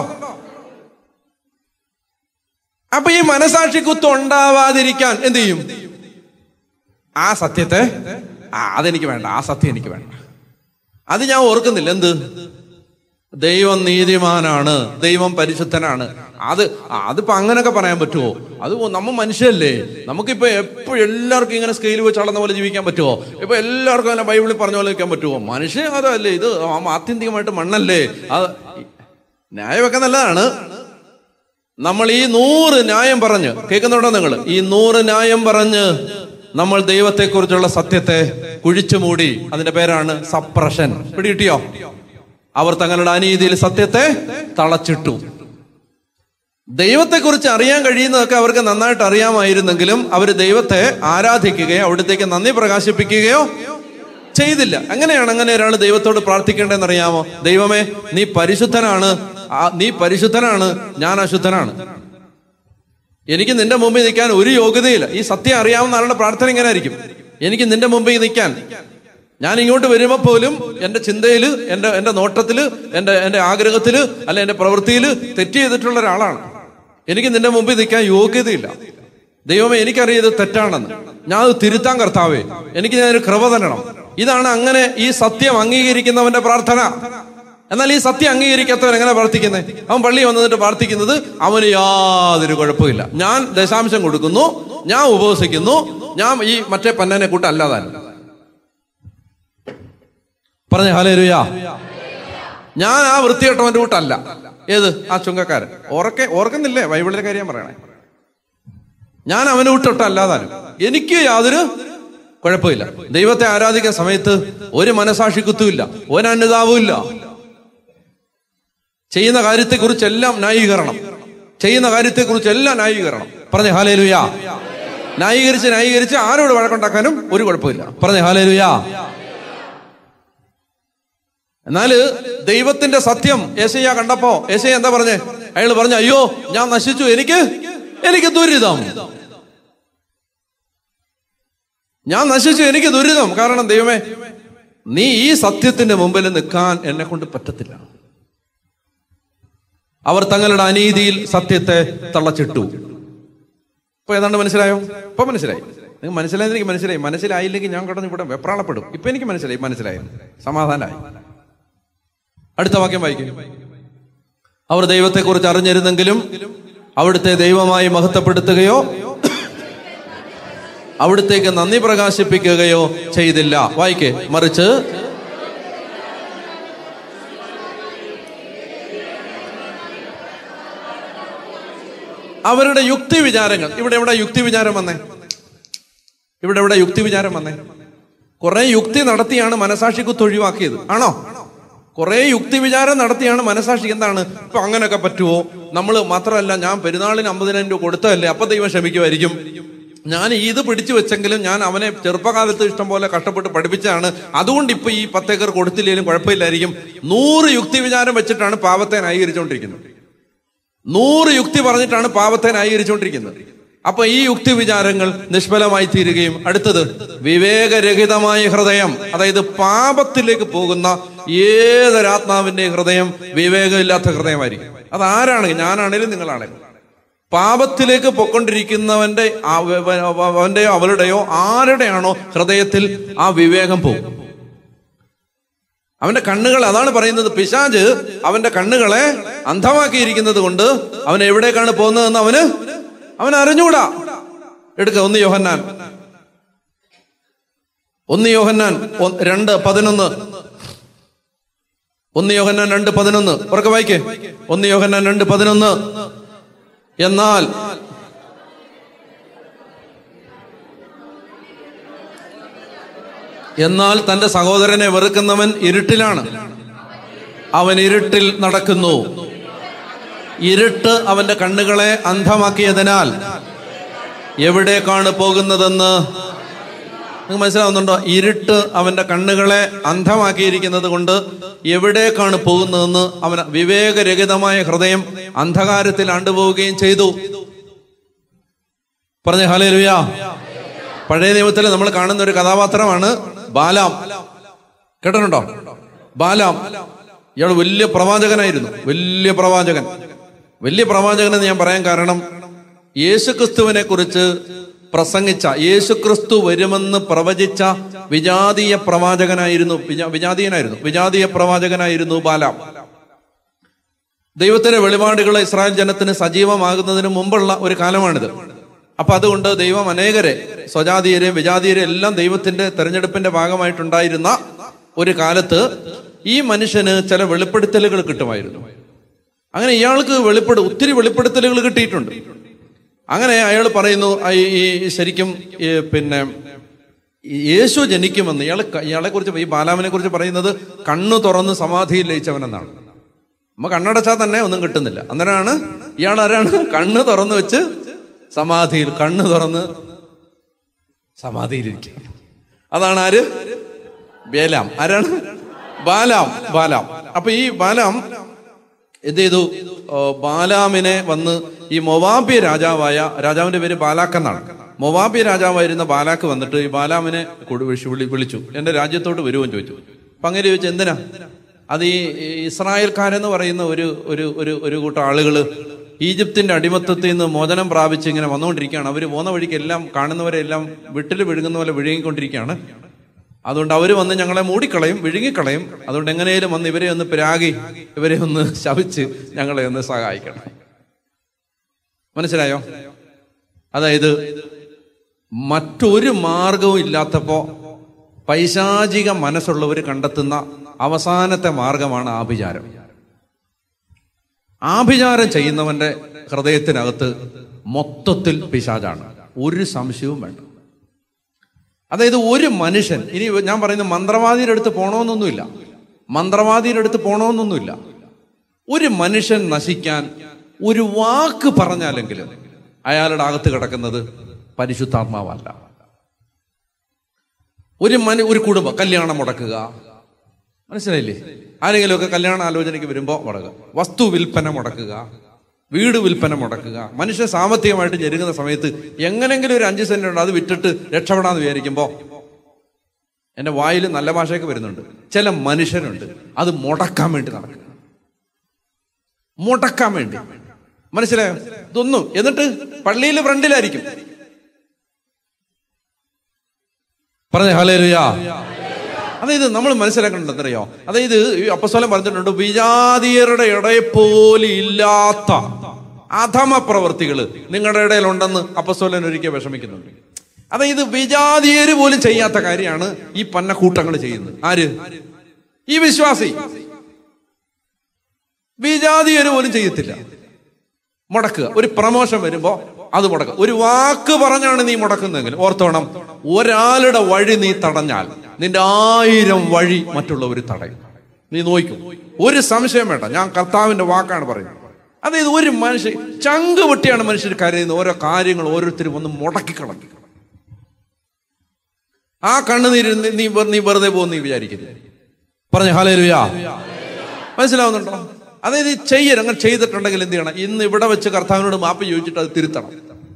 അപ്പൊ ഈ മനസാക്ഷി കുത്ത് ഉണ്ടാവാതിരിക്കാൻ എന്ത് ചെയ്യും ആ സത്യത്തെ ആ അതെനിക്ക് വേണ്ട ആ സത്യം എനിക്ക് വേണ്ട അത് ഞാൻ ഓർക്കുന്നില്ല എന്ത് ദൈവം നീതിമാനാണ് ദൈവം പരിശുദ്ധനാണ് അത് ആ, അതിപ്പോ അങ്ങനെയൊക്കെ പറയാൻ പറ്റുമോ അത് നമ്മ മനുഷ്യല്ലേ നമുക്കിപ്പോ എപ്പോഴും എല്ലാവർക്കും ഇങ്ങനെ സ്കെയിൽ വെച്ച് അളന്ന പോലെ ജീവിക്കാൻ പറ്റുമോ ഇപ്പൊ എല്ലാവർക്കും അങ്ങനെ ബൈബിളിൽ പറഞ്ഞ പോലെ നിൽക്കാൻ പറ്റുമോ മനുഷ്യൻ അതല്ലേ ഇത് ആത്യന്തികമായിട്ട് മണ്ണല്ലേ അത് ന്യായമൊക്കെ നല്ലതാണ് നമ്മൾ ഈ നൂറ് ന്യായം പറഞ്ഞ് കേൾക്കുന്നുണ്ടോ നിങ്ങൾ ഈ നൂറ് ന്യായം പറഞ്ഞ് നമ്മൾ ദൈവത്തെക്കുറിച്ചുള്ള സത്യത്തെ കുഴിച്ചു മൂടി അതിന്റെ പേരാണ് സപ്രഷൻ പിടികിട്ടിയോ അവർ തങ്ങളുടെ അനീതിയിൽ സത്യത്തെ തളച്ചിട്ടു ദൈവത്തെക്കുറിച്ച് അറിയാൻ കഴിയുന്നതൊക്കെ അവർക്ക് നന്നായിട്ട് അറിയാമായിരുന്നെങ്കിലും അവർ ദൈവത്തെ ആരാധിക്കുകയോ അവിടത്തേക്ക് നന്ദി പ്രകാശിപ്പിക്കുകയോ ചെയ്തില്ല അങ്ങനെയാണ് അങ്ങനെ ഒരാൾ ദൈവത്തോട് പ്രാർത്ഥിക്കേണ്ടതെന്ന് അറിയാമോ ദൈവമേ നീ പരിശുദ്ധനാണ് ആ- നീ പരിശുദ്ധനാണ് ഞാൻ അശുദ്ധനാണ് എനിക്ക് നിന്റെ മുമ്പിൽ നിൽക്കാൻ ഒരു യോഗ്യതയില്ല ഈ സത്യം അറിയാവുന്ന ആളുടെ പ്രാർത്ഥന ഇങ്ങനെ ആയിരിക്കും എനിക്ക് നിന്റെ മുമ്പിൽ നിൽക്കാൻ ഞാൻ ഇങ്ങോട്ട് വരുമ്പോൾ പോലും എന്റെ ചിന്തയില് എന്റെ എന്റെ നോട്ടത്തില് എന്റെ എന്റെ ആഗ്രഹത്തില് അല്ല എന്റെ പ്രവൃത്തിയില് തെറ്റ് ചെയ്തിട്ടുള്ള ഒരാളാണ് എനിക്ക് നിന്റെ മുമ്പിൽ നിൽക്കാൻ യോഗ്യതയില്ല ദൈവമേ എനിക്കറിയാം ഇത് തെറ്റാണെന്ന് ഞാൻ അത് തിരുത്താൻ കർത്താവേ എനിക്ക് ഞാനൊരു കൃപ തരണം ഇതാണ് അങ്ങനെ ഈ സത്യം അംഗീകരിക്കുന്നവന്റെ പ്രാർത്ഥന എന്നാൽ ഈ സത്യം അംഗീകരിക്കാത്തവൻ എങ്ങനെ പ്രാർത്ഥിക്കുന്നത് അവൻ പള്ളി വന്നിട്ട് പ്രാർത്ഥിക്കുന്നത് അവന് യാതൊരു കുഴപ്പമില്ല ഞാൻ ദശാംശം കൊടുക്കുന്നു ഞാൻ ഉപവസിക്കുന്നു ഞാൻ ഈ മറ്റേ പന്നനെ കൂട്ടല്ലാതാൻ പറഞ്ഞ ഹാലേരുയാ ഞാൻ ആ വൃത്തികെട്ടവന്റെ കൂട്ടല്ല ഏത് ആ ചുങ്കക്കാരൻ ഓർക്കെ ഓർക്കുന്നില്ലേ ബൈബിളിലെ കാര്യം പറയണേ ഞാൻ അവന് വിട്ടൊട്ടല്ലാതാനും എനിക്ക് യാതൊരു കുഴപ്പമില്ല ദൈവത്തെ ആരാധിക്കുന്ന സമയത്ത് ഒരു മനസാക്ഷി കുത്തുമില്ല ഒരു അനുതാപവും ഇല്ല ചെയ്യുന്ന കാര്യത്തെക്കുറിച്ചെല്ലാം ന്യായീകരണം ചെയ്യുന്ന കാര്യത്തെക്കുറിച്ചെല്ലാം ന്യായീകരണം പറഞ്ഞ ഹാലേലുയാ ന്യായീകരിച്ച് ന്യായീകരിച്ച് ആരോട് വഴക്കുണ്ടാക്കാനും ഒരു കുഴപ്പമില്ല പറഞ്ഞ ഹാലേലുയാ എന്നാല് ദൈവത്തിന്റെ സത്യം ഏശയ്യ കണ്ടപ്പോ ഏശയ്യ എന്താ പറഞ്ഞേ അയാൾ പറഞ്ഞു അയ്യോ ഞാൻ നശിച്ചു എനിക്ക് എനിക്ക് ദുരിതം ഞാൻ നശിച്ചു എനിക്ക് ദുരിതം കാരണം ദൈവമേ നീ ഈ സത്യത്തിന്റെ മുമ്പിൽ നിൽക്കാൻ എന്നെ കൊണ്ട് പറ്റത്തില്ല അവർ തങ്ങളുടെ അനീതിയിൽ സത്യത്തെ തള്ളച്ചിട്ടു ഇപ്പൊ ഏതാണ്ട് മനസ്സിലായോ ഇപ്പൊ മനസ്സിലായി നിങ്ങൾ മനസ്സിലായെന്ന് എനിക്ക് മനസ്സിലായി മനസ്സിലായില്ലെങ്കിൽ ഞാൻ കിടന്ന് ഇവിടെ വെപ്രാളപ്പെടും ഇപ്പൊ എനിക്ക് മനസ്സിലായി മനസ്സിലായി സമാധാനമായി അടുത്ത വാക്യം വായിക്കും അവർ ദൈവത്തെക്കുറിച്ച് അറിഞ്ഞിരുന്നെങ്കിലും അവിടുത്തെ ദൈവമായി മഹത്വപ്പെടുത്തുകയോ അവിടുത്തേക്ക് നന്ദി പ്രകാശിപ്പിക്കുകയോ ചെയ്തില്ല വായിക്കേ മറിച്ച് അവരുടെ യുക്തി വിചാരങ്ങൾ ഇവിടെ എവിടെ യുക്തി വിചാരം വന്നേ ഇവിടെ എവിടെ യുക്തി വിചാരം വന്നേ കുറെ യുക്തി നടത്തിയാണ് മനസാക്ഷി കുത്ത് ഒഴിവാക്കിയത് ആണോ കുറെ യുക്തി വിചാരം നടത്തിയാണ് മനസാക്ഷി എന്താണ് ഇപ്പൊ അങ്ങനെയൊക്കെ പറ്റുമോ നമ്മൾ മാത്രമല്ല ഞാൻ പെരുന്നാളിന് അമ്പതിനായിരം രൂപ കൊടുത്തതല്ലേ അപ്പൊ ദൈവം ക്ഷമിക്കുമായിരിക്കും ഞാൻ ഇത് പിടിച്ചു വെച്ചെങ്കിലും ഞാൻ അവനെ ചെറുപ്പകാലത്ത് ഇഷ്ടം പോലെ കഷ്ടപ്പെട്ട് പഠിപ്പിച്ചതാണ് അതുകൊണ്ട് ഇപ്പൊ ഈ പത്തേക്കർ കൊടുത്തില്ലെങ്കിലും കുഴപ്പമില്ലായിരിക്കും നൂറ് യുക്തി വിചാരം വെച്ചിട്ടാണ് പാപത്തെ ന്യായീകരിച്ചുകൊണ്ടിരിക്കുന്നത് നൂറ് യുക്തി പറഞ്ഞിട്ടാണ് പാപത്തെ ന്യായീകരിച്ചുകൊണ്ടിരിക്കുന്നത് അപ്പൊ ഈ യുക്തി വിചാരങ്ങൾ നിഷ്ഫലമായി തീരുകയും അടുത്തത് വിവേകരഹിതമായ ഹൃദയം അതായത് പാപത്തിലേക്ക് പോകുന്ന ഏതൊരാത്മാവിന്റെ ഹൃദയം വിവേകമില്ലാത്ത ഹൃദയമായിരിക്കും അതാരാണ് ഞാനാണേലും നിങ്ങളാണേലും പാപത്തിലേക്ക് പൊക്കൊണ്ടിരിക്കുന്നവന്റെ ആ- വ- വ- അവന്റെയോ അവളുടെയോ ആരുടെയാണോ ഹൃദയത്തിൽ ആ വിവേകം പോകും അവന്റെ കണ്ണുകൾ അതാണ് പറയുന്നത് പിശാജ് അവന്റെ കണ്ണുകളെ അന്ധമാക്കിയിരിക്കുന്നത് കൊണ്ട് അവൻ എവിടേക്കാണ് പോകുന്നതെന്ന് അവന് അവൻ അറിഞ്ഞൂടാ എടുക്ക ഒന്ന് യോഹന്നാൻ ഒന്ന് യോഹന്നാൻ ഒ- രണ്ട് പതിനൊന്ന് ഒന്ന് യോഹന്നാൻ രണ്ട് പതിനൊന്ന് ഉറക്കെ വായിക്കേ ഒന്ന് യോഹന്നാൻ രണ്ട് പതിനൊന്ന് എന്നാൽ എന്നാൽ തന്റെ സഹോദരനെ വെറുക്കുന്നവൻ ഇരുട്ടിലാണ് അവൻ ഇരുട്ടിൽ നടക്കുന്നു ഇരുട്ട് അവന്റെ കണ്ണുകളെ അന്ധമാക്കിയതിനാൽ എവിടേക്കാണ് പോകുന്നതെന്ന് നിങ്ങൾക്ക് മനസ്സിലാവുന്നുണ്ടോ ഇരുട്ട് അവന്റെ കണ്ണുകളെ അന്ധമാക്കിയിരിക്കുന്നത് കൊണ്ട് എവിടേക്കാണ് പോകുന്നതെന്ന് അവൻ വിവേകരഹിതമായ ഹൃദയം അന്ധകാരത്തിൽ ആണ്ടുപോവുകയും ചെയ്തു പറഞ്ഞ ഹാലേ ലുയാ പഴയ നിയമത്തിൽ നമ്മൾ കാണുന്ന ഒരു കഥാപാത്രമാണ് ബാലാം കേട്ടിട്ടുണ്ടോ ബാലാം ഇയാൾ വലിയ പ്രവാചകനായിരുന്നു വലിയ പ്രവാചകൻ വലിയ പ്രവാചകൻ എന്ന് ഞാൻ പറയാൻ കാരണം യേശുക്രിസ്തുവിനെ കുറിച്ച് പ്രസംഗിച്ച യേശുക്രിസ്തു വരുമെന്ന് പ്രവചിച്ച വിജാതീയ പ്രവാചകനായിരുന്നു വിജാ- വിജാതീയനായിരുന്നു വിജാതീയ പ്രവാചകനായിരുന്നു ബാലാം ദൈവത്തിന്റെ വെളിപാടുകൾ ഇസ്രായേൽ ജനത്തിന് സജീവമാകുന്നതിന് മുമ്പുള്ള ഒരു കാലമാണിത് അപ്പൊ അതുകൊണ്ട് ദൈവം അനേകരെ സ്വജാതീയരെയും വിജാതീയരെയും എല്ലാം ദൈവത്തിന്റെ തെരഞ്ഞെടുപ്പിന്റെ ഭാഗമായിട്ടുണ്ടായിരുന്ന ഒരു കാലത്ത് ഈ മനുഷ്യന് ചില വെളിപ്പെടുത്തലുകൾ കിട്ടുമായിരുന്നു അങ്ങനെ ഇയാൾക്ക് വെളിപ്പെടു ഒത്തിരി വെളിപ്പെടുത്തലുകൾ കിട്ടിയിട്ടുണ്ട് അങ്ങനെ അയാൾ പറയുന്നു ആ ഈ ഈ ശരിക്കും ഈ പിന്നെ ഈ യേശു ജനിക്കുമെന്ന് ഇയാൾ ഇയാളെ കുറിച്ച് ഈ ബാലാമിനെ കുറിച്ച് പറയുന്നത് കണ്ണു തുറന്ന് സമാധിയിൽ ലയിച്ചവനെന്നാണ് നമ്മ കണ്ണടച്ചാൽ തന്നെ ഒന്നും കിട്ടുന്നില്ല അന്നേരമാണ് ഇയാൾ ആരാണ് കണ്ണ് തുറന്ന് വെച്ച് സമാധിയിൽ കണ്ണ് തുറന്ന് സമാധിയിലിരിക്കുക അതാണ് ആര് ബേലാം ആരാണ് ബാലാം ബാലാം അപ്പൊ ഈ ബാലാം എന്ത് ചെയ്തു ഓ, ബാലാമിനെ വന്ന് ഈ മൊവാബി രാജാവായ രാജാവിന്റെ പേര് ബാലാക്ക് എന്നാണ് മൊവാബി രാജാവായിരുന്ന ബാലാക്ക് വന്നിട്ട് ഈ ബാലാമിനെ കൊടു- വിളിച്ചു- വിളി- വിളിച്ചു എന്റെ രാജ്യത്തോട്ട് വരുമെന്ന് ചോദിച്ചു അപ്പൊ അങ്ങനെ ചോദിച്ചു എന്തിനാ അത് ഈ ഈ ഇസ്രായേൽക്കാരെന്ന് പറയുന്ന ഒരു ഒരു ഒരു ഒരു കൂട്ടം ആളുകള് ഈജിപ്തിന്റെ അടിമത്തത്തിൽ നിന്ന് മോചനം പ്രാപിച്ച് ഇങ്ങനെ വന്നുകൊണ്ടിരിക്കുകയാണ് അവർ പോകുന്ന വഴിക്ക് എല്ലാം കാണുന്നവരെല്ലാം വിട്ടിൽ വിഴുങ്ങുന്ന പോലെ വിഴുങ്ങിക്കൊണ്ടിരിക്കുകയാണ് അതുകൊണ്ട് അവർ വന്ന് ഞങ്ങളെ മൂടിക്കളയും വിഴുങ്ങിക്കളയും അതുകൊണ്ട് എങ്ങനെയും വന്ന് ഇവരെ ഒന്ന് പിരാഗി ഇവരെ ഒന്ന് ശവിച്ച് ഞങ്ങളെ ഒന്ന് സഹായിക്കണം മനസ്സിലായോ അതായത് മറ്റൊരു മാർഗവും ഇല്ലാത്തപ്പോ പൈശാചിക മനസ്സുള്ളവർ കണ്ടെത്തുന്ന അവസാനത്തെ മാർഗമാണ് ആഭിചാരം ആഭിചാരം ചെയ്യുന്നവന്റെ ഹൃദയത്തിനകത്ത് മൊത്തത്തിൽ പിശാചാണ് ഒരു സംശയവും വേണ്ട അതായത് ഒരു മനുഷ്യൻ ഇനി ഞാൻ പറയുന്നത് മന്ത്രവാദിയുടെ അടുത്ത് പോണമെന്നൊന്നുമില്ല മന്ത്രവാദിയുടെ അടുത്ത് പോണമെന്നൊന്നുമില്ല ഒരു മനുഷ്യൻ നശിക്കാൻ ഒരു വാക്ക് പറഞ്ഞാലെങ്കിലും അയാളുടെ അകത്ത് കിടക്കുന്നത് പരിശുദ്ധാത്മാവല്ല ഒരു മനു ഒരു കുടുംബം കല്യാണം മുടക്കുക മനസ്സിലായില്ലേ ആരെങ്കിലുമൊക്കെ കല്യാണ ആലോചനയ്ക്ക് വരുമ്പോൾ മുടക്കുക വസ്തു വിൽപ്പന മുടക്കുക വീട് വിൽപ്പന മുടക്കുക മനുഷ്യൻ സാമ്പത്തികമായിട്ട് ഞെരുങ്ങുന്ന സമയത്ത് എങ്ങനെങ്കിലും ഒരു അഞ്ച് സെന്റ് ഉണ്ട് അത് വിറ്റിട്ട് രക്ഷപ്പെടാന്ന് വിചാരിക്കുമ്പോൾ എന്റെ വായിൽ നല്ല ഭാഷയൊക്കെ വരുന്നുണ്ട് ചില മനുഷ്യരുണ്ട് അത് മുടക്കാൻ വേണ്ടി നടക്കുക മുടക്കാൻ വേണ്ടി മനസ്സിലായോ ഇതൊന്നും എന്നിട്ട് പള്ളിയിൽ ഫ്രണ്ടിലായിരിക്കും പറഞ്ഞ ഹലേലുയാ അതായത് നമ്മൾ മനസ്സിലാക്കേണ്ടത് എന്തറിയോ അതായത് ഈ അപ്പസ്വലം പറഞ്ഞിട്ടുണ്ട് വിജാതീയരുടെ ഇടയിൽ പോലും ഇല്ലാത്ത അധമ പ്രവർത്തികൾ നിങ്ങളുടെ ഇടയിലുണ്ടെന്ന് അപ്പസ്വലൻ ഒരിക്കൽ വിഷമിക്കുന്നുണ്ട് അതായത് വിജാതീയര് പോലും ചെയ്യാത്ത കാര്യമാണ് ഈ പന്നക്കൂട്ടങ്ങൾ ചെയ്യുന്നത് ആര് ഈ വിശ്വാസി വിജാതീയര് പോലും ചെയ്യത്തില്ല മുടക്കുക ഒരു പ്രമോഷൻ വരുമ്പോ അത് മുടക്കുക ഒരു വാക്ക് പറഞ്ഞാണ് നീ മുടക്കുന്നതെങ്കിൽ ഓർത്തോണം ഒരാളുടെ വഴി നീ തടഞ്ഞാൽ നിന്റെ ആയിരം വഴി മറ്റുള്ളവർ തടയും നീ നോക്കും ഒരു സംശയം വേണ്ട ഞാൻ കർത്താവിന്റെ വാക്കാണ് പറയുന്നത് അതായത് ഒരു മനുഷ്യൻ ചങ്ക് പൊട്ടിയാണ് മനുഷ്യർ കരയുന്നത് ഓരോ കാര്യങ്ങൾ ഓരോരുത്തരും ഒന്ന് മുടക്കിക്കളഞ്ഞു ആ കണ്ണുനീര് നീ- നീ വെറു- നീ വെറുതെ പോകും നീ വിചാരിക്കരുത് പറഞ്ഞു ഹാലേലുയാ മനസ്സിലാവുന്നുണ്ടോ അതായത് ഈ ചെയ്യരുത് അങ്ങനെ ചെയ്തിട്ടുണ്ടെങ്കിൽ എന്ത് ചെയ്യണം ഇന്ന് ഇവിടെ വെച്ച് കർത്താവിനോട് മാപ്പ് ചോദിച്ചിട്ട് അത് തിരുത്തണം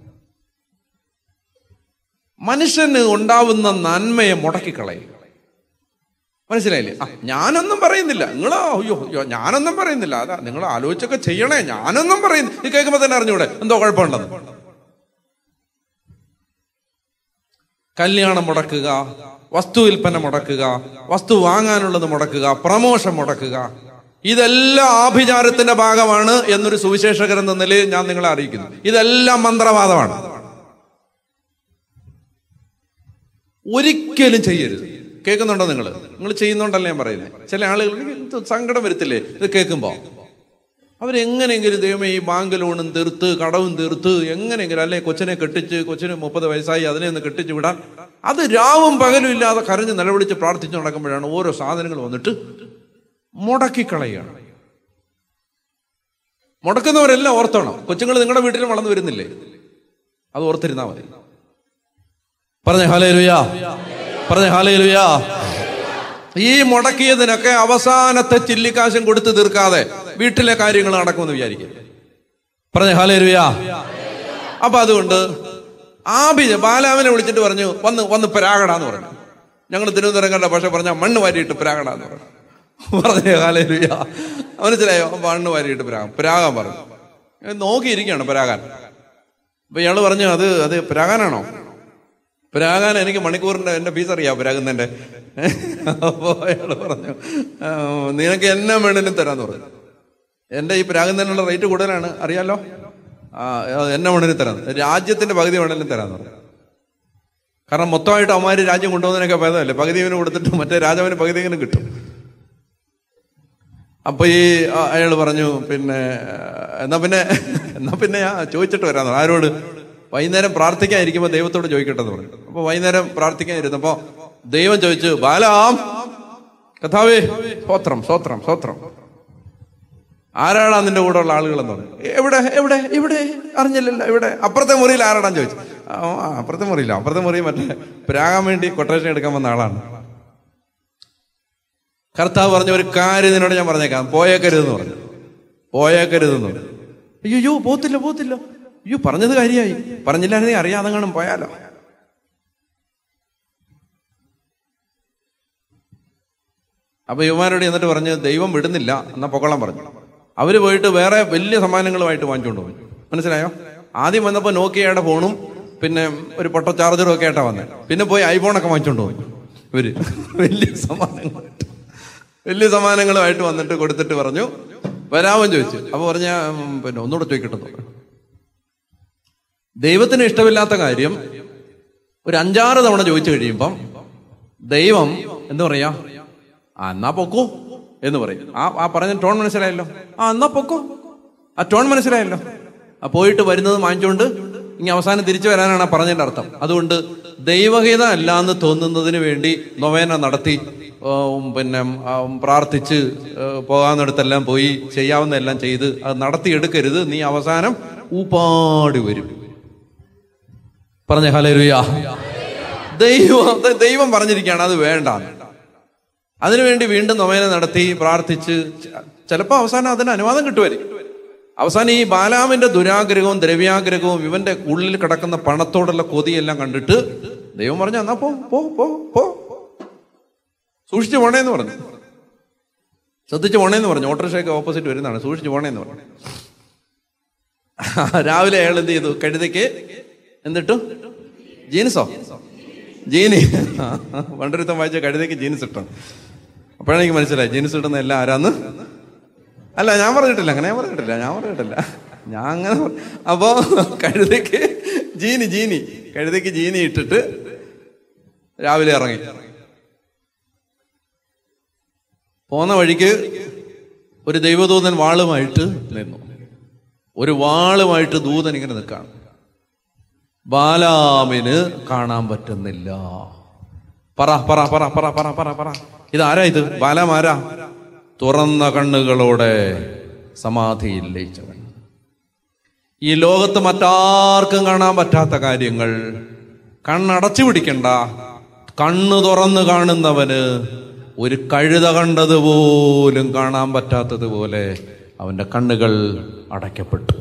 മനുഷ്യന് ഉണ്ടാവുന്ന നന്മയെ മുടക്കിക്കളയും മനസ്സിലായില്ലേ ആ ഞാനൊന്നും പറയുന്നില്ല നിങ്ങൾ അയ്യോ അയ്യോ ഞാനൊന്നും പറയുന്നില്ല അതാ നിങ്ങൾ ആലോചിച്ചൊക്കെ ചെയ്യണേ ഞാനൊന്നും പറയുന്നു ഇത് കേൾക്കുമ്പോ തന്നെ അറിഞ്ഞൂടെ എന്തോ കുഴപ്പമുണ്ടെന്ന് കല്യാണം മുടക്കുക വസ്തു വിൽപ്പന മുടക്കുക വസ്തു വാങ്ങാനുള്ളത് മുടക്കുക പ്രമോഷൻ മുടക്കുക ഇതെല്ലാം ആഭിചാരത്തിന്റെ ഭാഗമാണ് എന്നൊരു സുവിശേഷകർ എന്ന നിലയിൽ ഞാൻ നിങ്ങളെ അറിയിക്കുന്നു ഇതെല്ലാം മന്ത്രവാദമാണ് ഒരിക്കലും ചെയ്യരുത് കേൾക്കുന്നുണ്ടോ നിങ്ങൾ നിങ്ങൾ ചെയ്യുന്നുണ്ടല്ലേ ഞാൻ പറയുന്നത് ചില ആളുകൾ ഇത് സങ്കടം വരത്തില്ലേ ഇത് കേൾക്കുമ്പോ അവരെങ്ങനെയെങ്കിലും ദൈവമേ ഈ ബാങ്ക് ലോണും തീർത്ത് കടവും തീർത്ത് എങ്ങനെയെങ്കിലും അല്ലെ കൊച്ചിനെ കെട്ടിച്ച് കൊച്ചിന് മുപ്പത് വയസ്സായി അതിനെ ഒന്ന് കെട്ടിച്ച് വിടാൻ അത് രാവും പകലും ഇല്ലാതെ കരഞ്ഞ് നിലവിളിച്ച് പ്രാർത്ഥിച്ച് നടക്കുമ്പോഴാണ് ഓരോ സാധനങ്ങൾ വന്നിട്ട് മുടക്കിക്കളയുകയാണ് മുടക്കുന്നവരെല്ലാം ഓർത്തോണം കൊച്ചുങ്ങൾ നിങ്ങളുടെ വീട്ടിൽ വളർന്നു വരുന്നില്ലേ അത് ഓർത്തിരുന്നാ മതി പറഞ്ഞ ഹാലേ ലുയാ പറഞ്ഞ ഹാലേ ലുയാ ഈ മുടക്കിയതിനൊക്കെ അവസാനത്തെ ചില്ലിക്കാശും കൊടുത്തു തീർക്കാതെ വീട്ടിലെ കാര്യങ്ങൾ നടക്കുമെന്ന് വിചാരിക്കും പറഞ്ഞ ഹാലേ ലുയാ അപ്പൊ അതുകൊണ്ട് ആബിജ ബാലാവിനെ വിളിച്ചിട്ട് പറഞ്ഞു വന്ന് വന്ന് പരാഗടാന്ന് പറഞ്ഞു ഞങ്ങൾ തിരുവനന്തപുരം കണ്ട പക്ഷെ പറഞ്ഞ മണ്ണ് വാരിയിട്ട് പരാഗടാന്ന് പറഞ്ഞു പറഞ്ഞേ ഹാലേ ലുയാ മനസ്സിലായോ മണ്ണ് വാരിയിട്ട് പരാഗം പരാഗാൻ പറഞ്ഞു ഞാൻ നോക്കിയിരിക്കുകയാണ് പരാഗാൻ അപ്പൊ ഇയാള് പറഞ്ഞു അത് അത് പരാഗാനാണോ പരാഗാൻ എനിക്ക് മണിക്കൂറിന്റെ എന്റെ ഫീസ് അറിയാം പരാഗുന്നതിന്റെ അപ്പോ അയാള് പറഞ്ഞു "ആ, നിനക്ക് എന്നാ വേണേലും തരാന്ന് പറഞ്ഞു എന്റെ ഈ പരാഗുന്നതിനുള്ള റേറ്റ് കൂടുതലാണ് അറിയാലോ ആ എന്നെ വേണേലും തരാം രാജ്യത്തിന്റെ പകുതി വേണേലും തരാന്ന് പറഞ്ഞു കാരണം മൊത്തമായിട്ട് അവന്മാര് രാജ്യം കൊണ്ടുപോകുന്നതിനൊക്കെ ഭേദമല്ലേ പകുതി ഇവന് കൊടുത്തിട്ട് മറ്റേ രാജാവിന് പകുതി ഇങ്ങനെ കിട്ടും അപ്പൊ ഈ അയാൾ പറഞ്ഞു പിന്നെ എന്നാ പിന്നെ എന്നാ പിന്നെ ഞാൻ ചോദിച്ചിട്ട് വരാന്ന് പറഞ്ഞു. ആരോട് വൈകുന്നേരം പ്രാർത്ഥിക്കാനിരിക്കുമ്പോൾ ദൈവത്തോട് ചോദിക്കട്ടെ എന്ന് പറഞ്ഞു അപ്പൊ വൈകുന്നേരം പ്രാർത്ഥിക്കാനിരുന്നപ്പോ ദൈവം ചോദിച്ചു ബാലാം കഥാവേ സ്വത്രം സ്വത്രം സ്വത്രം ആരാടാ നിന്റെ കൂടെ ഉള്ള ആളുകൾ എന്ന് പറഞ്ഞു എവിടെ എവിടെ ഇവിടെ അറിഞ്ഞില്ലല്ലോ ഇവിടെ അപ്പുറത്തെ മുറിയിൽ ആരാടാന്ന് ചോദിച്ചു ആ, ആ, അപ്പുറത്തെ മുറിയില്ല അപ്പുറത്തെ മുറി മറ്റേ പ്രാകാൻ വേണ്ടി കൊട്ടേഷൻ എടുക്കാൻ വന്ന ആളാണ് കർത്താവ് പറഞ്ഞ ഒരു കാര്യം നിന്നോട് ഞാൻ പറഞ്ഞേക്കാം പോയേക്കരുതെന്ന് പറഞ്ഞു പോയേക്കരുതെന്ന് പറഞ്ഞു അയ്യോ അയ്യോ പോത്തില്ല പോത്തില്ല അയ്യോ പറഞ്ഞത് കാര്യമായി പറഞ്ഞില്ലായിരുന്നെങ്കിൽ അറിയാതെ കാണും പോയാലോ അപ്പൊ യുവമാരോട് എന്നിട്ട് പറഞ്ഞ് ദൈവം വിടുന്നില്ല എന്നാ പൊക്കോളാൻ പറഞ്ഞു അവര് പോയിട്ട് വേറെ വലിയ സമ്മാനങ്ങളുമായിട്ട് വാങ്ങിച്ചുകൊണ്ട് പോയി മനസ്സിലായോ ആദ്യം വന്നപ്പോ നോക്കിയയുടെ ഫോണും പിന്നെ ഒരു പൊട്ട ചാർജറും ഒക്കെ ആയിട്ടാ വന്നത് പിന്നെ പോയി ഐഫോണൊക്കെ വാങ്ങിച്ചുകൊണ്ട് പോയി ഇവര് വലിയ സമ്മാനങ്ങളായിട്ട് വലിയ സമ്മാനങ്ങളുമായിട്ട് വന്നിട്ട് കൊടുത്തിട്ട് പറഞ്ഞു വരാമോ ചോദിച്ചു അപ്പൊ പറഞ്ഞ ഉം, പിന്നെ ഒന്നുകൂടെ ചോദിക്കട്ടെ എന്ന് പറഞ്ഞു. ദൈവത്തിന് ഇഷ്ടമില്ലാത്ത കാര്യം ഒരു അഞ്ചാറ് തവണ ചോദിച്ചു കഴിയുമ്പം ദൈവം എന്താ പറയാ ആ എന്നാ പൊക്കോ എന്ന് പറയും ആ ആ പറഞ്ഞ ടോൺ മനസ്സിലായല്ലോ ആ എന്നാ പൊക്കോ ആ ടോൺ മനസ്സിലായല്ലോ ആ പോയിട്ട് വരുന്നത് വാങ്ങിച്ചുകൊണ്ട് ഇനി അവസാനം തിരിച്ചു വരാനാണ് ആ പറഞ്ഞതിന്റെ അർത്ഥം അതുകൊണ്ട് ദൈവഹിത അല്ല എന്ന് തോന്നുന്നതിന് വേണ്ടി നൊവേന നടത്തി ഉം, പിന്നെ ആ, പ്രാർത്ഥിച്ച് ഏ, പോകാവുന്നിടത്തെല്ലാം പോയി ചെയ്യാവുന്ന എല്ലാം ചെയ്ത് അത് നടത്തിയെടുക്കരുത് നീ അവസാനം ഊപ്പാടി വരും പറഞ്ഞ ഹലേലുയാ ദൈവം ദൈവം പറഞ്ഞിരിക്കുകയാണ് അത് വേണ്ട അതിനുവേണ്ടി വീണ്ടും നൊവേന നടത്തി പ്രാർത്ഥിച്ച് ചിലപ്പോൾ അവസാനം അതിന് അനുവാദം കിട്ടുമായിരിക്കും അവസാനം ഈ ബാലാമിന്റെ ദുരാഗ്രഹവും ദ്രവ്യാഗ്രഹവും ഇവന്റെ ഉള്ളിൽ കിടക്കുന്ന പണത്തോടുള്ള കൊതിയെല്ലാം കണ്ടിട്ട് ദൈവം പറഞ്ഞു എന്നാ പോ പോ പോ പോ സൂക്ഷിച്ചു പോണേന്ന് പറഞ്ഞു ശ്രദ്ധിച്ചു പോണേന്ന് പറഞ്ഞു ഓട്ടോറിക്ഷയൊക്കെ ഓപ്പോസിറ്റ് വരുന്നതാണ് സൂക്ഷിച്ചു പോണേന്ന് പറഞ്ഞു രാവിലെ അയാൾ എന്ത് ചെയ്തു കഴുതയ്ക്ക് എന്തിട്ടു ജീൻസോ ജീനി പണ്ടൊരുത്തം വായിച്ച കഴുതയ്ക്ക് ജീൻസ് ഇട്ടു അപ്പോഴാണ് എനിക്ക് മനസ്സിലായി ജീൻസ് ഇടുന്ന എല്ലാം ആരാന്ന് അല്ല ഞാൻ പറഞ്ഞിട്ടില്ല അങ്ങനെ ഞാൻ പറഞ്ഞിട്ടില്ല ഞാൻ പറഞ്ഞിട്ടില്ല ഞാൻ അങ്ങനെ പറ- അപ്പോ കഴുതയ്ക്ക് ജീനി ജീനി കഴുതയ്ക്ക് ജീനി ഇട്ടിട്ട് രാവിലെ ഇറങ്ങി പോന്ന വഴിക്ക് ഒരു ദൈവദൂതൻ വാളുമായിട്ട് നിന്നു ഒരു വാളുമായിട്ട് ദൂതൻ ഇങ്ങനെ നിൽക്കുകയാണ് ബാലാമിന് കാണാൻ പറ്റുന്നില്ല പറ പറ പറ പറ പറ പറ പറ ഇതാരാ ഇത് ബാലാം ആരാ തുറന്ന കണ്ണുകളോടെ സമാധിയിൽ ലയിച്ചവൻ ഈ ലോകത്ത് മറ്റാർക്കും കാണാൻ പറ്റാത്ത കാര്യങ്ങൾ കണ്ണടച്ചു പിടിക്കണ്ട കണ്ണ് തുറന്ന് കാണുന്നവന് ഒരു കഴുത കണ്ടതുപോലും കാണാൻ പറ്റാത്തതുപോലെ അവന്റെ കണ്ണുകൾ അടയ്ക്കപ്പെട്ടു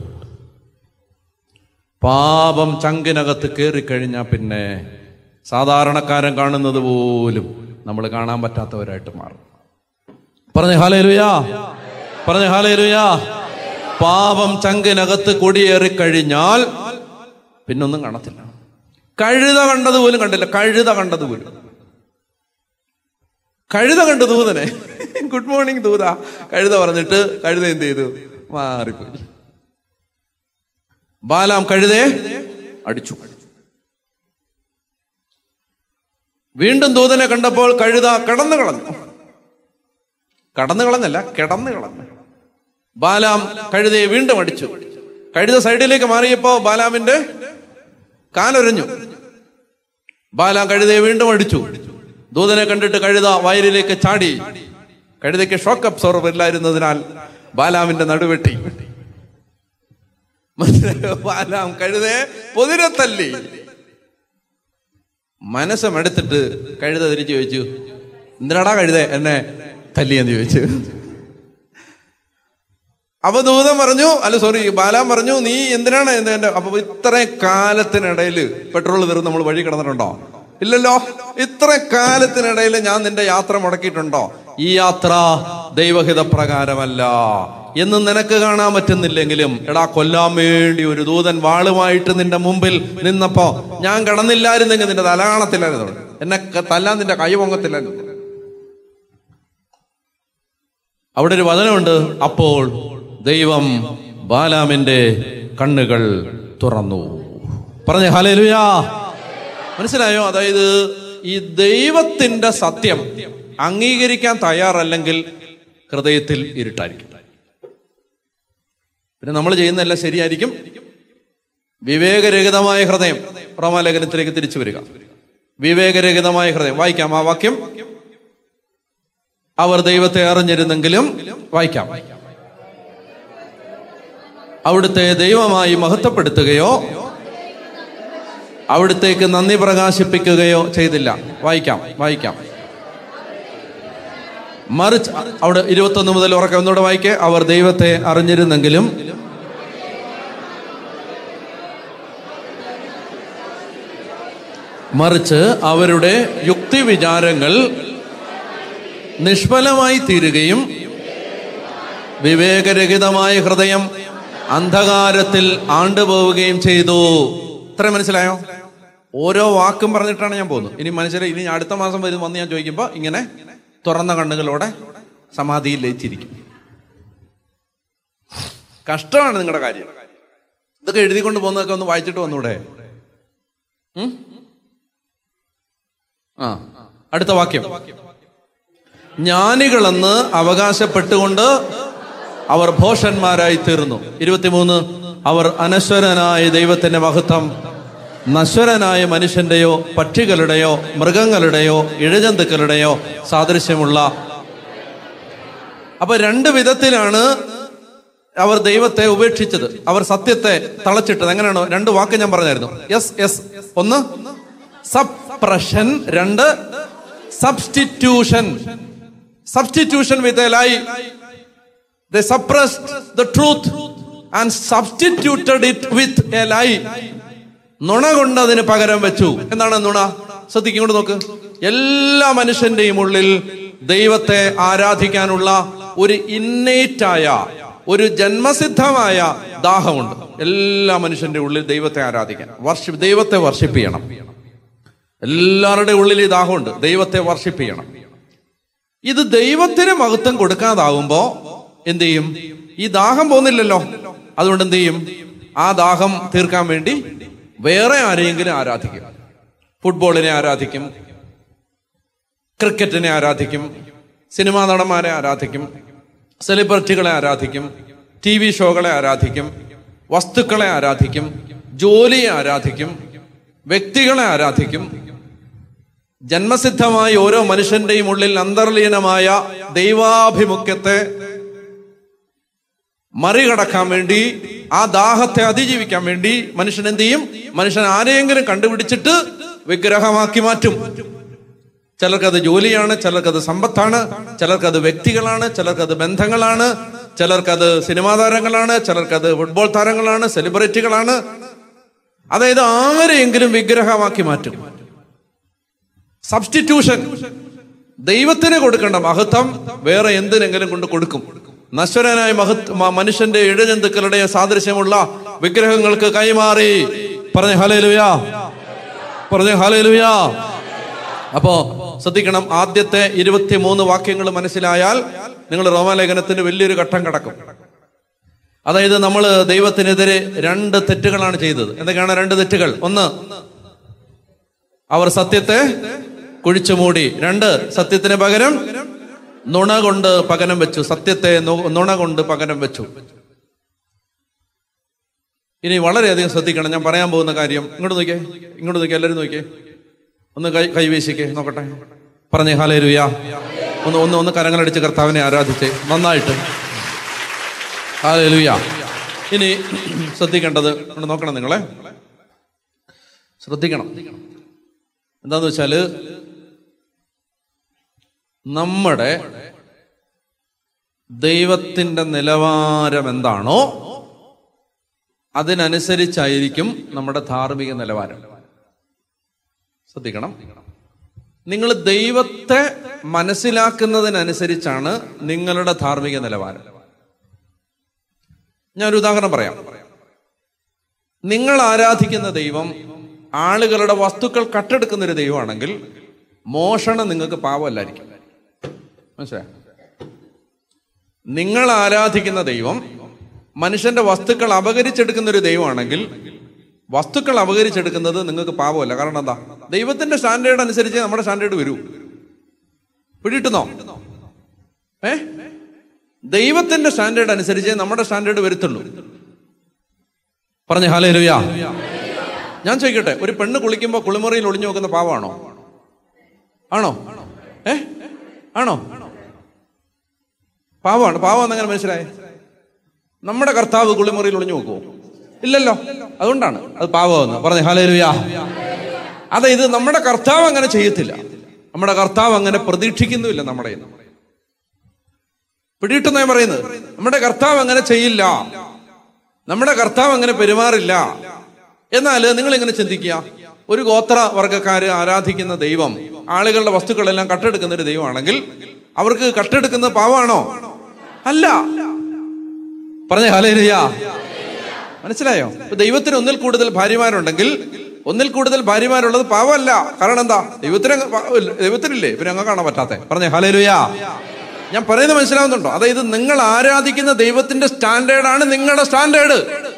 പാപം ചങ്കിനകത്ത് കയറിക്കഴിഞ്ഞാൽ പിന്നെ സാധാരണക്കാരൻ കാണുന്നത് പോലും നമ്മൾ കാണാൻ പറ്റാത്തവരായിട്ട് മാറും പറഞ്ഞ ഹാലേലുയാ പറഞ്ഞ ഹാലേലുയാ പാപം ചങ്കിനകത്ത് കൊടിയേറിക്കഴിഞ്ഞാൽ പിന്നൊന്നും കാണത്തില്ല കഴുത കണ്ടതുപോലും കണ്ടില്ല കഴുത കണ്ടതുപോലും കഴുത കണ്ടു ദൂതനെ ഗുഡ് മോർണിംഗ് ദൂത കഴുത പറഞ്ഞിട്ട് കഴുത എന്ത് ചെയ്തു മാറിപ്പോയി ബാലാം കഴുതേ അടിച്ചു വീണ്ടും ദൂതനെ കണ്ടപ്പോൾ കഴുത കടന്നു കളഞ്ഞു കടന്നു കളഞ്ഞല്ല കിടന്നു കളഞ്ഞു ബാലാം കഴുതയെ വീണ്ടും അടിച്ചു കഴുത സൈഡിലേക്ക് മാറിയപ്പോ ബാലാമിന്റെ കാലൊരഞ്ഞു ബാലാം കഴുതയെ വീണ്ടും അടിച്ചു ദൂതനെ കണ്ടിട്ട് കഴുത വയലിലേക്ക് ചാടി കഴുതയ്ക്ക് ഷോക്ക് അബ്സോർവർ ഇല്ലായിരുന്നതിനാൽ ബാലാമിന്റെ നടുവെട്ടി മനസ്സിലായോ? ബാലാം കഴുതയെ പൊതിരത്തല്ലി മനസ്സമെടുത്തിട്ട് കഴുത തിരിച്ചു ചോദിച്ചു എന്തിനാടാ കഴുത എന്നെ തല്ലിയെന്ന് ചോദിച്ചു അപ്പൊ ദൂതം പറഞ്ഞു അല്ല സോറി ബാലാം പറഞ്ഞു നീ എന്തിനാണ് എന്ത് എന്റെ അപ്പൊ ഇത്രയും കാലത്തിനിടയിൽ പെട്രോൾ തീർന്ന് നമ്മൾ വഴി കിടന്നിട്ടുണ്ടോ ഇല്ലല്ലോ ഇത്ര കാലത്തിനിടയിൽ ഞാൻ നിന്റെ യാത്ര മുടക്കിയിട്ടുണ്ടോ ഈ യാത്ര ദൈവഹിത പ്രകാരമല്ല എന്ന് നിനക്ക് കാണാൻ പറ്റുന്നില്ലെങ്കിലും എടാ കൊല്ലാൻ വേണ്ടി ഒരു ദൂതൻ വാളുമായിട്ട് നിന്റെ മുമ്പിൽ നിന്നപ്പോ ഞാൻ കടന്നില്ലായിരുന്നെങ്കിൽ നിന്റെ തല കാണത്തില്ലായിരുന്നു എന്നെ ക- തല്ലാൻ നിന്റെ കൈ പൊങ്ങത്തില്ലായിരുന്നു അവിടെ ഒരു വചനമുണ്ട് അപ്പോൾ ദൈവം ബാലാമിന്റെ കണ്ണുകൾ തുറന്നു പറഞ്ഞ ഹലേലുയാ മനസ്സിലായോ അതായത് ഈ ദൈവത്തിന്റെ സത്യം അംഗീകരിക്കാൻ തയ്യാറല്ലെങ്കിൽ ഹൃദയത്തിൽ ഇരുട്ടായിരിക്കും പിന്നെ നമ്മൾ ചെയ്യുന്നതെല്ലാം ശരിയായിരിക്കും വിവേകരഹിതമായ ഹൃദയം റോമാലേഖനത്തിലേക്ക് തിരിച്ചു വരിക വിവേകരഹിതമായ ഹൃദയം വായിക്കാം ആ വാക്യം അവർ ദൈവത്തെ അറിഞ്ഞിരുന്നെങ്കിലും വായിക്കാം അവിടുത്തെ ദൈവമായി മഹത്വപ്പെടുത്തുകയോ അവിടുത്തേക്ക് നന്ദി പ്രകാശിപ്പിക്കുകയോ ചെയ്തില്ല വായിക്കാം വായിക്കാം മറിച്ച് അവിടെ ഇരുപത്തൊന്ന് മുതൽ ഉറക്കം ഒന്നുകൂടെ വായിക്കേ അവർ ദൈവത്തെ അറിഞ്ഞിരുന്നെങ്കിലും മറിച്ച് അവരുടെ യുക്തിവിചാരങ്ങൾ നിഷ്ഫലമായി തീരുകയും വിവേകരഹിതമായ ഹൃദയം അന്ധകാരത്തിൽ ആണ്ടുപോവുകയും ചെയ്തു ഇത്ര മനസ്സിലായോ ഓരോ വാക്കും പറഞ്ഞിട്ടാണ് ഞാൻ പോകുന്നത് ഇനി മനുഷ്യരെ ഇനി അടുത്ത മാസം വരും വന്ന് ഞാൻ ചോദിക്കുമ്പോൾ ഇങ്ങനെ തുറന്ന കണ്ണുകളോടെ സമാധിയിൽ ലയിച്ചിരിക്കും കഷ്ടമാണ് നിങ്ങളുടെ കാര്യം ഇതൊക്കെ എഴുതിക്കൊണ്ട് പോകുന്നതൊക്കെ ഒന്ന് വായിച്ചിട്ട് വന്നൂടെ ഉം? ആ അടുത്ത വാക്യം ജ്ഞാനികളെന്ന് അവകാശപ്പെട്ടുകൊണ്ട് അവർ ഭോഷന്മാരായി തീർന്നു ഇരുപത്തിമൂന്ന് അവർ അനശ്വരനായ ദൈവത്തിന്റെ മഹത്വം നശ്വരനായ മനുഷ്യന്റെയോ പക്ഷികളുടെയോ മൃഗങ്ങളുടെയോ ഇഴജന്തുക്കളുടെയോ സാദൃശ്യമുള്ള അപ്പൊ രണ്ട് വിധത്തിലാണ് അവർ ദൈവത്തെ ഉപേക്ഷിച്ചത് അവർ സത്യത്തെ തളച്ചിട്ടത് എങ്ങനെയാണോ രണ്ട് വാക്ക് ഞാൻ പറഞ്ഞായിരുന്നു യെസ് യെസ് ഒന്ന് സപ്രഷൻ രണ്ട് substitution substitution with a lie they suppressed the truth and substituted it with a lie നുണ കൊണ്ട് അതിന് പകരം വെച്ചു എന്താണ് നുണ ശ്രദ്ധിക്കും കൊണ്ട് നോക്ക് എല്ലാ മനുഷ്യന്റെയും ഉള്ളിൽ ദൈവത്തെ ആരാധിക്കാനുള്ള ഒരു ഇന്നേറ്റായ ഒരു ജന്മസിദ്ധമായ ദാഹമുണ്ട് എല്ലാ മനുഷ്യന്റെ ഉള്ളിൽ ദൈവത്തെ ആരാധിക്കാൻ വർഷി ദൈവത്തെ വർഷിപ്പ് ചെയ്യണം എല്ലാവരുടെ ഉള്ളിൽ ഈ ദാഹമുണ്ട് ദൈവത്തെ വർഷിപ്പ് ചെയ്യണം ഇത് ദൈവത്തിന് മഹത്വം കൊടുക്കാതാവുമ്പോ എന്ത് ചെയ്യും ഈ ദാഹം പോകുന്നില്ലല്ലോ അതുകൊണ്ട് എന്ത് ചെയ്യും ആ ദാഹം തീർക്കാൻ വേണ്ടി വേറെ ആരെയെങ്കിലും ആരാധിക്കും ഫുട്ബോളിനെ ആരാധിക്കും ക്രിക്കറ്റിനെ ആരാധിക്കും സിനിമാ നടന്മാരെ ആരാധിക്കും സെലിബ്രിറ്റികളെ ആരാധിക്കും ടി വി ഷോകളെ ആരാധിക്കും വസ്തുക്കളെ ആരാധിക്കും ജോലിയെ ആരാധിക്കും വ്യക്തികളെ ആരാധിക്കും ജന്മസിദ്ധമായി ഓരോ മനുഷ്യന്റെയും ഉള്ളിൽ അന്തർലീനമായ ദൈവാഭിമുഖ്യത്തെ മറികടക്കാൻ വേണ്ടി ആ ദാഹത്തെ അതിജീവിക്കാൻ വേണ്ടി മനുഷ്യൻ എന്ത് ചെയ്യും മനുഷ്യൻ ആരെയെങ്കിലും കണ്ടുപിടിച്ചിട്ട് വിഗ്രഹമാക്കി മാറ്റും ചിലർക്കത് ജോലിയാണ് ചിലർക്കത് സമ്പത്താണ് ചിലർക്കത് വ്യക്തികളാണ് ചിലർക്കത് ബന്ധങ്ങളാണ് ചിലർക്കത് സിനിമാ താരങ്ങളാണ് ചിലർക്കത് ഫുട്ബോൾ താരങ്ങളാണ് സെലിബ്രിറ്റികളാണ് അതായത് ആരെയെങ്കിലും വിഗ്രഹമാക്കി മാറ്റും സബ്സ്റ്റിറ്റ്യൂഷൻ ദൈവത്തിന് കൊടുക്കേണ്ട മഹത്വം വേറെ എന്തിനെങ്കിലും കൊണ്ട് കൊടുക്കും നശ്വരനായ മഹത് മ- മനുഷ്യന്റെ ഇഴജന്തുക്കളുടെ സാദൃശ്യമുള്ള വിഗ്രഹങ്ങൾക്ക് കൈമാറി പറഞ്ഞ ഹലേലുയാ പറഞ്ഞ ഹലേലുയാ അപ്പോ ശ്രദ്ധിക്കണം ആദ്യത്തെ ഇരുപത്തിമൂന്ന് വാക്യങ്ങൾ മനസ്സിലായാൽ നിങ്ങൾ റോമാലേഖനത്തിന് വലിയൊരു ഘട്ടം കടക്കും അതായത് നമ്മൾ ദൈവത്തിനെതിരെ രണ്ട് തെറ്റുകളാണ് ചെയ്തത് എന്തൊക്കെയാണ് രണ്ട് തെറ്റുകൾ ഒന്ന് അവർ സത്യത്തെ കുഴിച്ചു മൂടി രണ്ട് സത്യത്തിന് പകരം നുണ കൊണ്ട് പകരം വെച്ചു സത്യത്തെ നു- നുണ കൊണ്ട് പകരം വെച്ചു ഇനി വളരെയധികം ശ്രദ്ധിക്കണം ഞാൻ പറയാൻ പോകുന്ന കാര്യം ഇങ്ങോട്ട് നോക്കിയേ ഇങ്ങോട്ട് നോക്കിയേ എല്ലാവരും നോക്കിയേ ഒന്ന് കൈ കൈവീശിക്കേ നോക്കട്ടെ പറഞ്ഞേ ഹാലേ രുയാ ഒന്ന് ഒന്ന് ഒന്ന് കരങ്ങളടിച്ച് കർത്താവിനെ ആരാധിച്ചേ നന്നായിട്ട് ഹാലേ ലുയാ ഇനി ശ്രദ്ധിക്കേണ്ടത് ഇങ്ങോട്ട് നോക്കണം നിങ്ങളെ ശ്രദ്ധിക്കണം എന്താന്ന് വെച്ചാല് നമ്മുടെ ദൈവത്തിന്റെ നിലവാരം എന്താണോ അതിനനുസരിച്ചായിരിക്കും നമ്മുടെ ധാർമ്മിക നിലവാരം ശ്രദ്ധിക്കണം നിങ്ങൾ ദൈവത്തെ മനസ്സിലാക്കുന്നതിനനുസരിച്ചാണ് നിങ്ങളുടെ ധാർമ്മിക നിലവാരം ഞാനൊരു ഉദാഹരണം പറയാം നിങ്ങൾ ആരാധിക്കുന്ന ദൈവം ആളുകളുടെ വസ്തുക്കൾ കട്ടെടുക്കുന്ന ഒരു ദൈവമാണെങ്കിൽ മോഷണം നിങ്ങൾക്ക് പാവമല്ലായിരിക്കും മനസ്സിലായോ നിങ്ങൾ ആരാധിക്കുന്ന ദൈവം മനുഷ്യന്റെ വസ്തുക്കൾ അപകരിച്ചെടുക്കുന്ന ഒരു ദൈവമാണെങ്കിൽ വസ്തുക്കൾ അപകരിച്ചെടുക്കുന്നത് നിങ്ങൾക്ക് പാപമല്ല കാരണം എന്താ ദൈവത്തിന്റെ സ്റ്റാൻഡേർഡ് അനുസരിച്ച് നമ്മുടെ സ്റ്റാൻഡേർഡ് വരൂ പിടിയിട്ടുന്നോ ഏ ദൈവത്തിന്റെ സ്റ്റാൻഡേർഡ് അനുസരിച്ച് നമ്മുടെ സ്റ്റാൻഡേർഡ് വരുത്തുള്ളൂ പറഞ്ഞ ഹാലേ ലുയാ ഞാൻ ചോദിക്കട്ടെ ഒരു പെണ്ണ് കുളിക്കുമ്പോ കുളിമുറിയിൽ ഒളിഞ്ഞു നോക്കുന്ന പാവാണോ ആണോ ഏ ആണോ പാവമാണ് പാവം എങ്ങനെ മനസ്സിലായേ നമ്മുടെ കർത്താവ് കുളിമുറിയിൽ ഒളിഞ്ഞു നോക്കുവോ ഇല്ലല്ലോ അതുകൊണ്ടാണ് അത് പാവമെന്ന് പറഞ്ഞേ ഹാലേലുയാ അതെ ഇത് നമ്മുടെ കർത്താവ് അങ്ങനെ ചെയ്യത്തില്ല നമ്മുടെ കർത്താവ് അങ്ങനെ പ്രതീക്ഷിക്കുന്നുമില്ല നമ്മുടെ കയ്യിൽ നിന്ന്. പിടിയിട്ടുന്ന ഞാൻ പറയുന്നത് നമ്മുടെ കർത്താവ് അങ്ങനെ ചെയ്യില്ല നമ്മുടെ കർത്താവ് അങ്ങനെ പെരുമാറില്ല എന്നാൽ നിങ്ങൾ ഇങ്ങനെ ചിന്തിക്കുക ഒരു ഗോത്ര വർഗക്കാര് ആരാധിക്കുന്ന ദൈവം ആളുകളുടെ വസ്തുക്കളെല്ലാം കട്ടെടുക്കുന്ന ഒരു ദൈവമാണെങ്കിൽ അവർക്ക് കട്ടെടുക്കുന്നത് പാവാണോ അല്ല പറഞ്ഞേ ഹലേലിയാ മനസ്സിലായോ ഇപ്പൊ ദൈവത്തിന് ഒന്നിൽ കൂടുതൽ ഭാര്യമാരുണ്ടെങ്കിൽ ഒന്നിൽ കൂടുതൽ ഭാര്യമാരുള്ളത് പാവമല്ല കാരണം എന്താ ദൈവത്തിന് അങ്ങ് പാ- ഇല്ല, ദൈവത്തിനില്ലേ പിന്നെ അങ്ങ് കാണാൻ പറ്റാത്തെ പറഞ്ഞേ ഹലേലുയാ ഞാൻ പറയുന്നത് മനസ്സിലാവുന്നുണ്ടോ അതായത് നിങ്ങൾ ആരാധിക്കുന്ന ദൈവത്തിന്റെ സ്റ്റാൻഡേർഡാണ് നിങ്ങളുടെ സ്റ്റാൻഡേർഡ്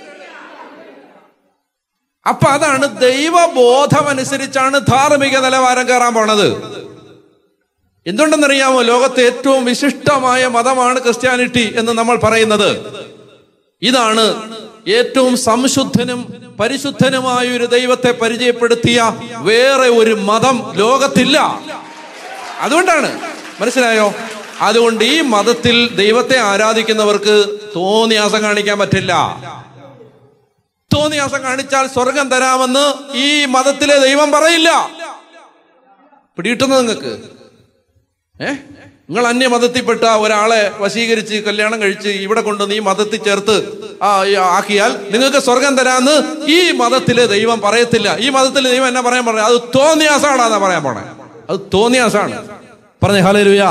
അപ്പൊ അതാണ് ദൈവബോധം അനുസരിച്ചാണ് ധാർമ്മിക നിലവാരം കയറാൻ പോണത് എന്തുകൊണ്ടെന്നറിയാമോ ലോകത്തെ ഏറ്റവും വിശിഷ്ടമായ മതമാണ് ക്രിസ്ത്യാനിറ്റി എന്ന് നമ്മൾ പറയുന്നത് ഇതാണ് ഏറ്റവും സംശുദ്ധനും പരിശുദ്ധനുമായ ഒരു ദൈവത്തെ പരിചയപ്പെടുത്തിയ വേറെ ഒരു മതം ലോകത്തില്ല അതുകൊണ്ടാണ് മനസ്സിലായോ അതുകൊണ്ട് ഈ മതത്തിൽ ദൈവത്തെ ആരാധിക്കുന്നവർക്ക് തോന്നിയാസം കാണിക്കാൻ പറ്റില്ല തോന്നിയാസം കാണിച്ചാൽ സ്വർഗം തരാമെന്ന് ഈ മതത്തിലെ ദൈവം പറയില്ല പിടിയിട്ടുന്നത് നിങ്ങൾക്ക് ഏ നിങ്ങൾ അന്യമതത്തിൽപ്പെട്ട ഒരാളെ വശീകരിച്ച് കല്യാണം കഴിച്ച് ഇവിടെ കൊണ്ടുവന്ന് ഈ മതത്തിൽ ചേർത്ത് ആ ഈ ആക്കിയാൽ നിങ്ങൾക്ക് സ്വർഗം തരാന്ന് ഈ മതത്തിലെ ദൈവം പറയത്തില്ല ഈ മതത്തിലെ ദൈവം എന്നാ പറയാൻ പറഞ്ഞത് അത് തോന്നിയാസാണെന്നാ പറയാൻ പോണേ അത് തോന്നിയാസാണ് പറഞ്ഞേ ഹലേ ലുയാ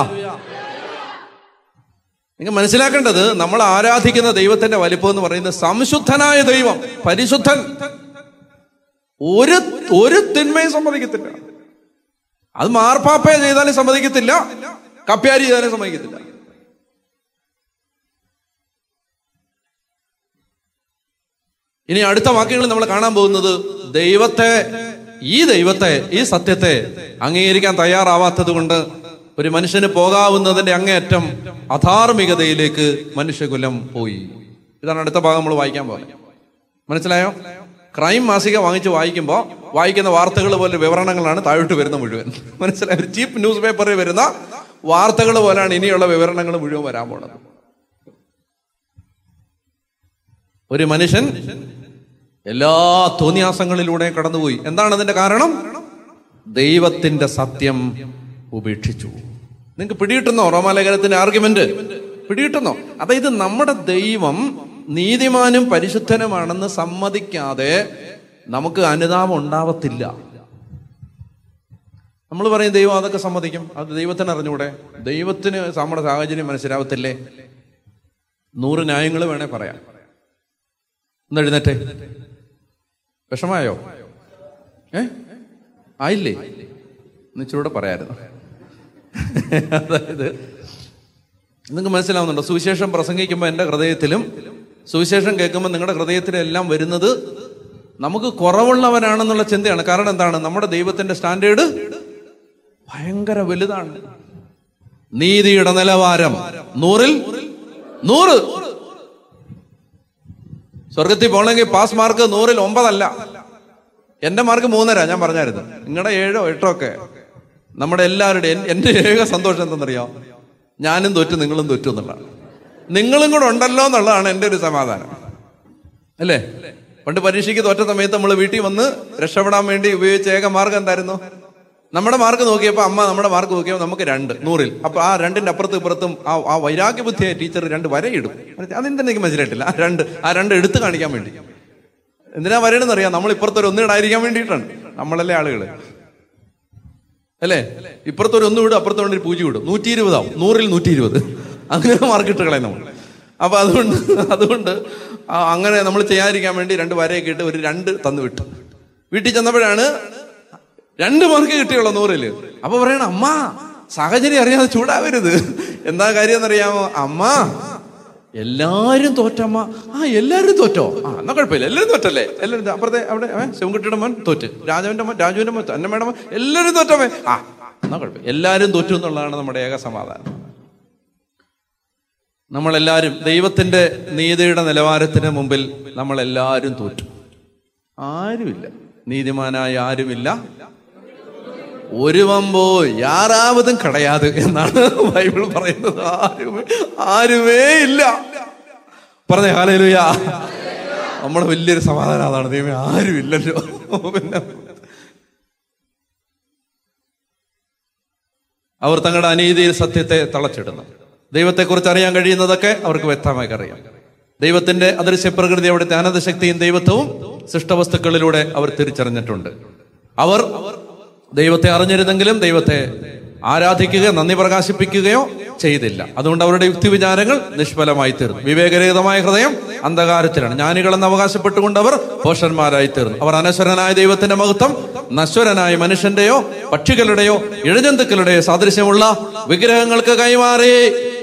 നിങ്ങൾ മനസ്സിലാക്കേണ്ടത് നമ്മൾ ആരാധിക്കുന്ന ദൈവത്തിന്റെ വലിപ്പം എന്ന് പറയുന്നത് സംശുദ്ധനായ ദൈവം പരിശുദ്ധൻ ഒരു ഒരു തിന്മയും സമ്മതിക്കത്തില്ല അത് മാർപ്പാപ്പയെ ചെയ്താലും സമ്മതിക്കത്തില്ല കപ്പ്യാരി ചെയ്താലും സമ്മതിക്കത്തില്ല ഇനി അടുത്ത വാക്യങ്ങൾ നമ്മൾ കാണാൻ പോകുന്നത് ദൈവത്തെ ഈ ദൈവത്തെ ഈ സത്യത്തെ അംഗീകരിക്കാൻ തയ്യാറാവാത്തത് കൊണ്ട് ഒരു മനുഷ്യന് പോകാവുന്നതിന്റെ അങ്ങേയറ്റം അധാർമികതയിലേക്ക് മനുഷ്യകുലം പോയി ഇതാണ് അടുത്ത ഭാഗം നമ്മൾ വായിക്കാൻ പോകുന്നത് മനസ്സിലായോ ക്രൈം മാസിക വാങ്ങിച്ച് വായിക്കുമ്പോൾ വായിക്കുന്ന വാർത്തകൾ പോലെ വിവരണങ്ങളാണ് താഴോട്ട് വരുന്ന മുഴുവൻ മനസ്സിലായോ ചീപ്പ് ന്യൂസ് പേപ്പറിൽ വരുന്ന വാർത്തകൾ പോലെയാണ് ഇനിയുള്ള വിവരണങ്ങൾ മുഴുവൻ വരാൻ പോണത് ഒരു മനുഷ്യൻ എല്ലാ തോന്നിയാസങ്ങളിലൂടെയും കടന്നുപോയി എന്താണ് അതിന്റെ കാരണം ദൈവത്തിന്റെ സത്യം ഉപേക്ഷിച്ചു നിങ്ങൾക്ക് പിടികിട്ടുന്നോ റോമാലേഖനത്തിന്റെ ആർഗ്യുമെന്റ് പിടികിട്ടുന്നോ അതായത് നമ്മുടെ ദൈവം നീതിമാനും പരിശുദ്ധനുമാണെന്ന് സമ്മതിക്കാതെ നമുക്ക് അനുതാപം ഉണ്ടാവത്തില്ല നമ്മൾ പറയും ദൈവം അതൊക്കെ സമ്മതിക്കും അത് ദൈവത്തിന് അറിഞ്ഞൂടെ ദൈവത്തിന് നമ്മുടെ സാഹചര്യം മനസ്സിലാവത്തില്ലേ നൂറ് ന്യായങ്ങൾ വേണേ പറയാം ഒന്ന് എഴുന്നേറ്റേ വിഷമായോ ഏ ആയില്ലേ എന്നിച്ചൂടെ പറയായിരുന്നു അതായത് നിങ്ങൾക്ക് മനസ്സിലാവുന്നുണ്ടോ സുവിശേഷം പ്രസംഗിക്കുമ്പോൾ എൻ്റെ ഹൃദയത്തിലും സുവിശേഷം കേൾക്കുമ്പോൾ നിങ്ങളുടെ ഹൃദയത്തിലും എല്ലാം വരുന്നത് നമുക്ക് കുറവുള്ളവരാണെന്നുള്ള ചിന്തയാണ് കാരണം എന്താണ് നമ്മുടെ ദൈവത്തിന്റെ സ്റ്റാൻഡേർഡ് ഭയങ്കര വലുതാണ് നീതിയുടെ നിലവാരം നൂറിൽ നൂറ് സ്വർഗത്തിൽ പോകണമെങ്കിൽ പാസ് മാർക്ക് നൂറിൽ ഒമ്പതല്ല എന്റെ മാർക്ക് മൂന്നര ഞാൻ പറഞ്ഞായിരുന്നു നിങ്ങളുടെ ഏഴോ എട്ടോ ഒക്കെ നമ്മുടെ എല്ലാവരുടെയും എന്റെ ഏക സന്തോഷം എന്തെന്നറിയോ ഞാനും തോറ്റു നിങ്ങളും തോറ്റു എന്നുള്ളതാണ് നിങ്ങളും കൂടെ ഉണ്ടല്ലോ എന്നുള്ളതാണ് എൻ്റെ ഒരു സമാധാനം അല്ലേ പണ്ട് പരീക്ഷയ്ക്ക് തോറ്റ സമയത്ത് നമ്മൾ വീട്ടിൽ വന്ന് രക്ഷപ്പെടാൻ വേണ്ടി ഉപയോഗിച്ച ഏക മാർഗം എന്തായിരുന്നു നമ്മുടെ മാർക്ക് നോക്കിയപ്പോൾ അമ്മ നമ്മുടെ മാർക്ക് നോക്കിയപ്പോൾ നമുക്ക് രണ്ട് നൂറിൽ അപ്പൊ ആ രണ്ടിന്റെ അപ്പുറത്തും ഇപ്പുറത്തും ആ ആ വൈരാഗ്യ ബുദ്ധിയായ ടീച്ചർ രണ്ട് വരയിടും അതെന്താ എനിക്ക് മനസ്സിലായിട്ടില്ല ആ രണ്ട് ആ രണ്ട് എടുത്ത് കാണിക്കാൻ വേണ്ടി എന്തിനാ വരണമെന്ന് അറിയാം നമ്മൾ ഇപ്പുറത്തൊരു ഒന്നിടായിരിക്കാൻ വേണ്ടിയിട്ടാണ് നമ്മളല്ലേ ആളുകൾ അല്ലേ ഇപ്പുറത്തൊരു ഒന്ന് വിടും അപ്പുറത്തോണ്ട് ഒരു പൂജ വിടും നൂറ്റി ഇരുപതാവും നൂറിൽ നൂറ്റി ഇരുപത് അങ്ങനെ മാർക്ക് ഇട്ട് കളയും നമ്മൾ അപ്പൊ അതുകൊണ്ട് അതുകൊണ്ട് ആ അങ്ങനെ നമ്മൾ ചെയ്യാതിരിക്കാൻ വേണ്ടി രണ്ട് വരയൊക്കെ ഇട്ട് ഒരു രണ്ട് തന്നു വിട്ടു വീട്ടിൽ ചെന്നപ്പോഴാണ് രണ്ട് മാർക്ക് കിട്ടിയുള്ളൂ നൂറില് അപ്പൊ പറയണ അമ്മ സാഹചര്യം അറിയാതെ ചൂടാവരുത് എന്താ കാര്യം എന്നറിയാമോ അമ്മ എല്ലാരും തോറ്റമ്മ ആ എല്ലാരും തോറ്റോ ആ എന്നാ കുഴപ്പമില്ല എല്ലാരും തോറ്റല്ലേ എല്ലാരും തോ- അപ്പുറത്തെ അവിടെ ഏ, ശിവൻകുട്ടിയുടെ മോൻ തോറ്റ് രാജാവിന്റെ മോൻ രാജുവിന്റെ മോൻ അന്നമ്മയുടെ മോൻ എല്ലാരും തോറ്റമ്മേ ആ എന്നാ കുഴപ്പമില്ല എല്ലാരും തോറ്റു എന്നുള്ളതാണ് നമ്മുടെ ഏക സമാധാനം നമ്മളെല്ലാവരും ദൈവത്തിന്റെ നീതിയുടെ നിലവാരത്തിന് മുമ്പിൽ നമ്മളെല്ലാവരും തോറ്റു ആരുമില്ല നീതിമാനായ ആരുമില്ല ഒരുവമ്പോ യാറാവതും കടയാത് എന്നാണ് ബൈബിൾ പറയുന്നത് ആരുമേ ആരുമേ ഇല്ല പറഞ്ഞേ ഹാലയിലുയാ നമ്മുടെ വലിയൊരു സമാധാനം അതാണ് ദൈവമേ ആരുമില്ലല്ലോ പിന്നെ അവർ തങ്ങളുടെ അനീതിയിൽ സത്യത്തെ തളച്ചിടുന്നു ദൈവത്തെക്കുറിച്ച് അറിയാൻ കഴിയുന്നതൊക്കെ അവർക്ക് വ്യക്തമായി അറിയാം ദൈവത്തിന്റെ അദൃശ്യ പ്രകൃതി അവിടുത്തെ അനന്തശക്തിയും ദൈവത്വവും സൃഷ്ടവസ്തുക്കളിലൂടെ അവർ തിരിച്ചറിഞ്ഞിട്ടുണ്ട് അവർ ദൈവത്തെ അറിഞ്ഞിരുന്നെങ്കിലും ദൈവത്തെ ആരാധിക്കുകയോ നന്ദി പ്രകാശിപ്പിക്കുകയോ ചെയ്തില്ല അതുകൊണ്ട് അവരുടെ യുക്തിവിചാരങ്ങൾ നിഷ്ഫലമായി തീർന്നു വിവേകരഹിതമായ ഹൃദയം അന്ധകാരത്തിലാണ് ജ്ഞാനികളെന്ന് അവകാശപ്പെട്ടുകൊണ്ട് അവർ പോഷന്മാരായി തീർന്നു അവർ അനശ്വരനായ ദൈവത്തിന്റെ മഹത്വം നശ്വരനായ മനുഷ്യന്റെയോ പക്ഷികളുടെയോ ഇഴജന്തുക്കളുടെയോ സാദൃശ്യമുള്ള വിഗ്രഹങ്ങൾക്ക് കൈമാറി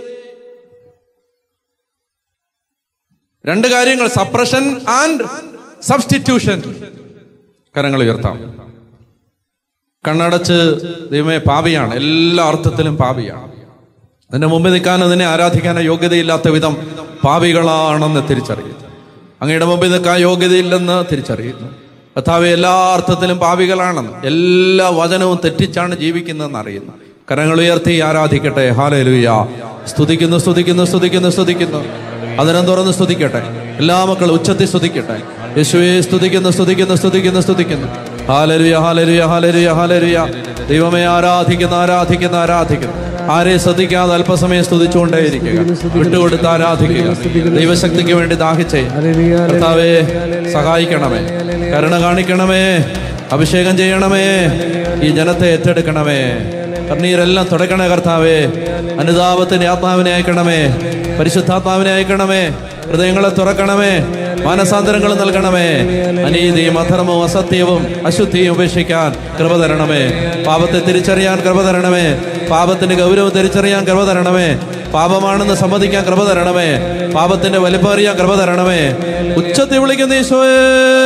രണ്ട് കാര്യങ്ങൾ സപ്രഷൻ ആൻഡ് സബ്സ്റ്റിറ്റ്യൂഷൻ കരങ്ങൾ ഉയർത്താം കണ്ണടച്ച് ദൈവമേ പാപിയാണ് എല്ലാ അർത്ഥത്തിലും പാപിയാണ് അതിന്റെ മുമ്പിൽ നിൽക്കാൻ അതിനെ ആരാധിക്കാനോ യോഗ്യതയില്ലാത്ത വിധം പാപികളാണെന്ന് തിരിച്ചറിയുന്നു അങ്ങയുടെ മുമ്പിൽ നിൽക്കാൻ യോഗ്യതയില്ലെന്ന് തിരിച്ചറിയുന്നു കഥാവെ എല്ലാ അർത്ഥത്തിലും പാപികളാണെന്ന് എല്ലാ വചനവും തെറ്റിച്ചാണ് ജീവിക്കുന്നതെന്ന് അറിയുന്നു കരങ്ങൾ ഉയർത്തി ആരാധിക്കട്ടെ ഹാലലുയ സ്തുതിക്കുന്നു സ്തുതിക്കുന്നു സ്തുതിക്കുന്നു സ്തുതിക്കുന്നു അതിനം തുറന്ന് സ്തുതിക്കട്ടെ എല്ലാ മക്കളും ഉച്ചത്തിൽ സ്തുതിക്കട്ടെ യേശുവെ സ്തുതിക്കുന്നു സ്തുതിക്കുന്നു സ്തുതിക്കുന്നു സ്തുതിക്കുന്നു ഹാലരുയ ഹാലരുയ ഹാലരുയ ഹാലരുയ ദൈവമേ ആരാധിക്കുന്ന ആരാധിക്കുന്ന ആരാധിക്കുന്നു ആരെ ശ്രദ്ധിക്കാതെ അല്പസമയം സ്തുതിച്ചുകൊണ്ടേയിരിക്കുക വിട്ടുകൊടുത്ത് ആരാധിക്കുക ദൈവശക്തിക്ക് വേണ്ടി ദാഹിച്ചേ കർത്താവേ സഹായിക്കണമേ കരുണ കാണിക്കണമേ അഭിഷേകം ചെയ്യണമേ ഈ ജനത്തെ ഏറ്റെടുക്കണമേ കണ്ണീരെല്ലാം തുടക്കണേ കർത്താവേ അനുതാപത്തിന്റെ ആത്മാവിനെ അയക്കണമേ പരിശുദ്ധാത്മാവിനെ അയക്കണമേ ഹൃദയങ്ങളെ തുറക്കണമേ മാനസാന്തരങ്ങൾ നൽകണമേ അനീതിയും അധർമ്മവും അസത്യവും അശുദ്ധിയും ഉപേക്ഷിക്കാൻ കൃപ തരണമേ പാപത്തെ തിരിച്ചറിയാൻ കൃപ തരണമേ പാപത്തിന്റെ ഗൗരവം തിരിച്ചറിയാൻ കൃപ തരണമേ പാപമാണെന്ന് സമ്മതിക്കാൻ കൃപ തരണമേ പാപത്തിന്റെ വലിപ്പം അറിയാൻ കൃപ തരണമേ ഉച്ചത്തിൽ വിളിക്കുന്ന ഈശോയേ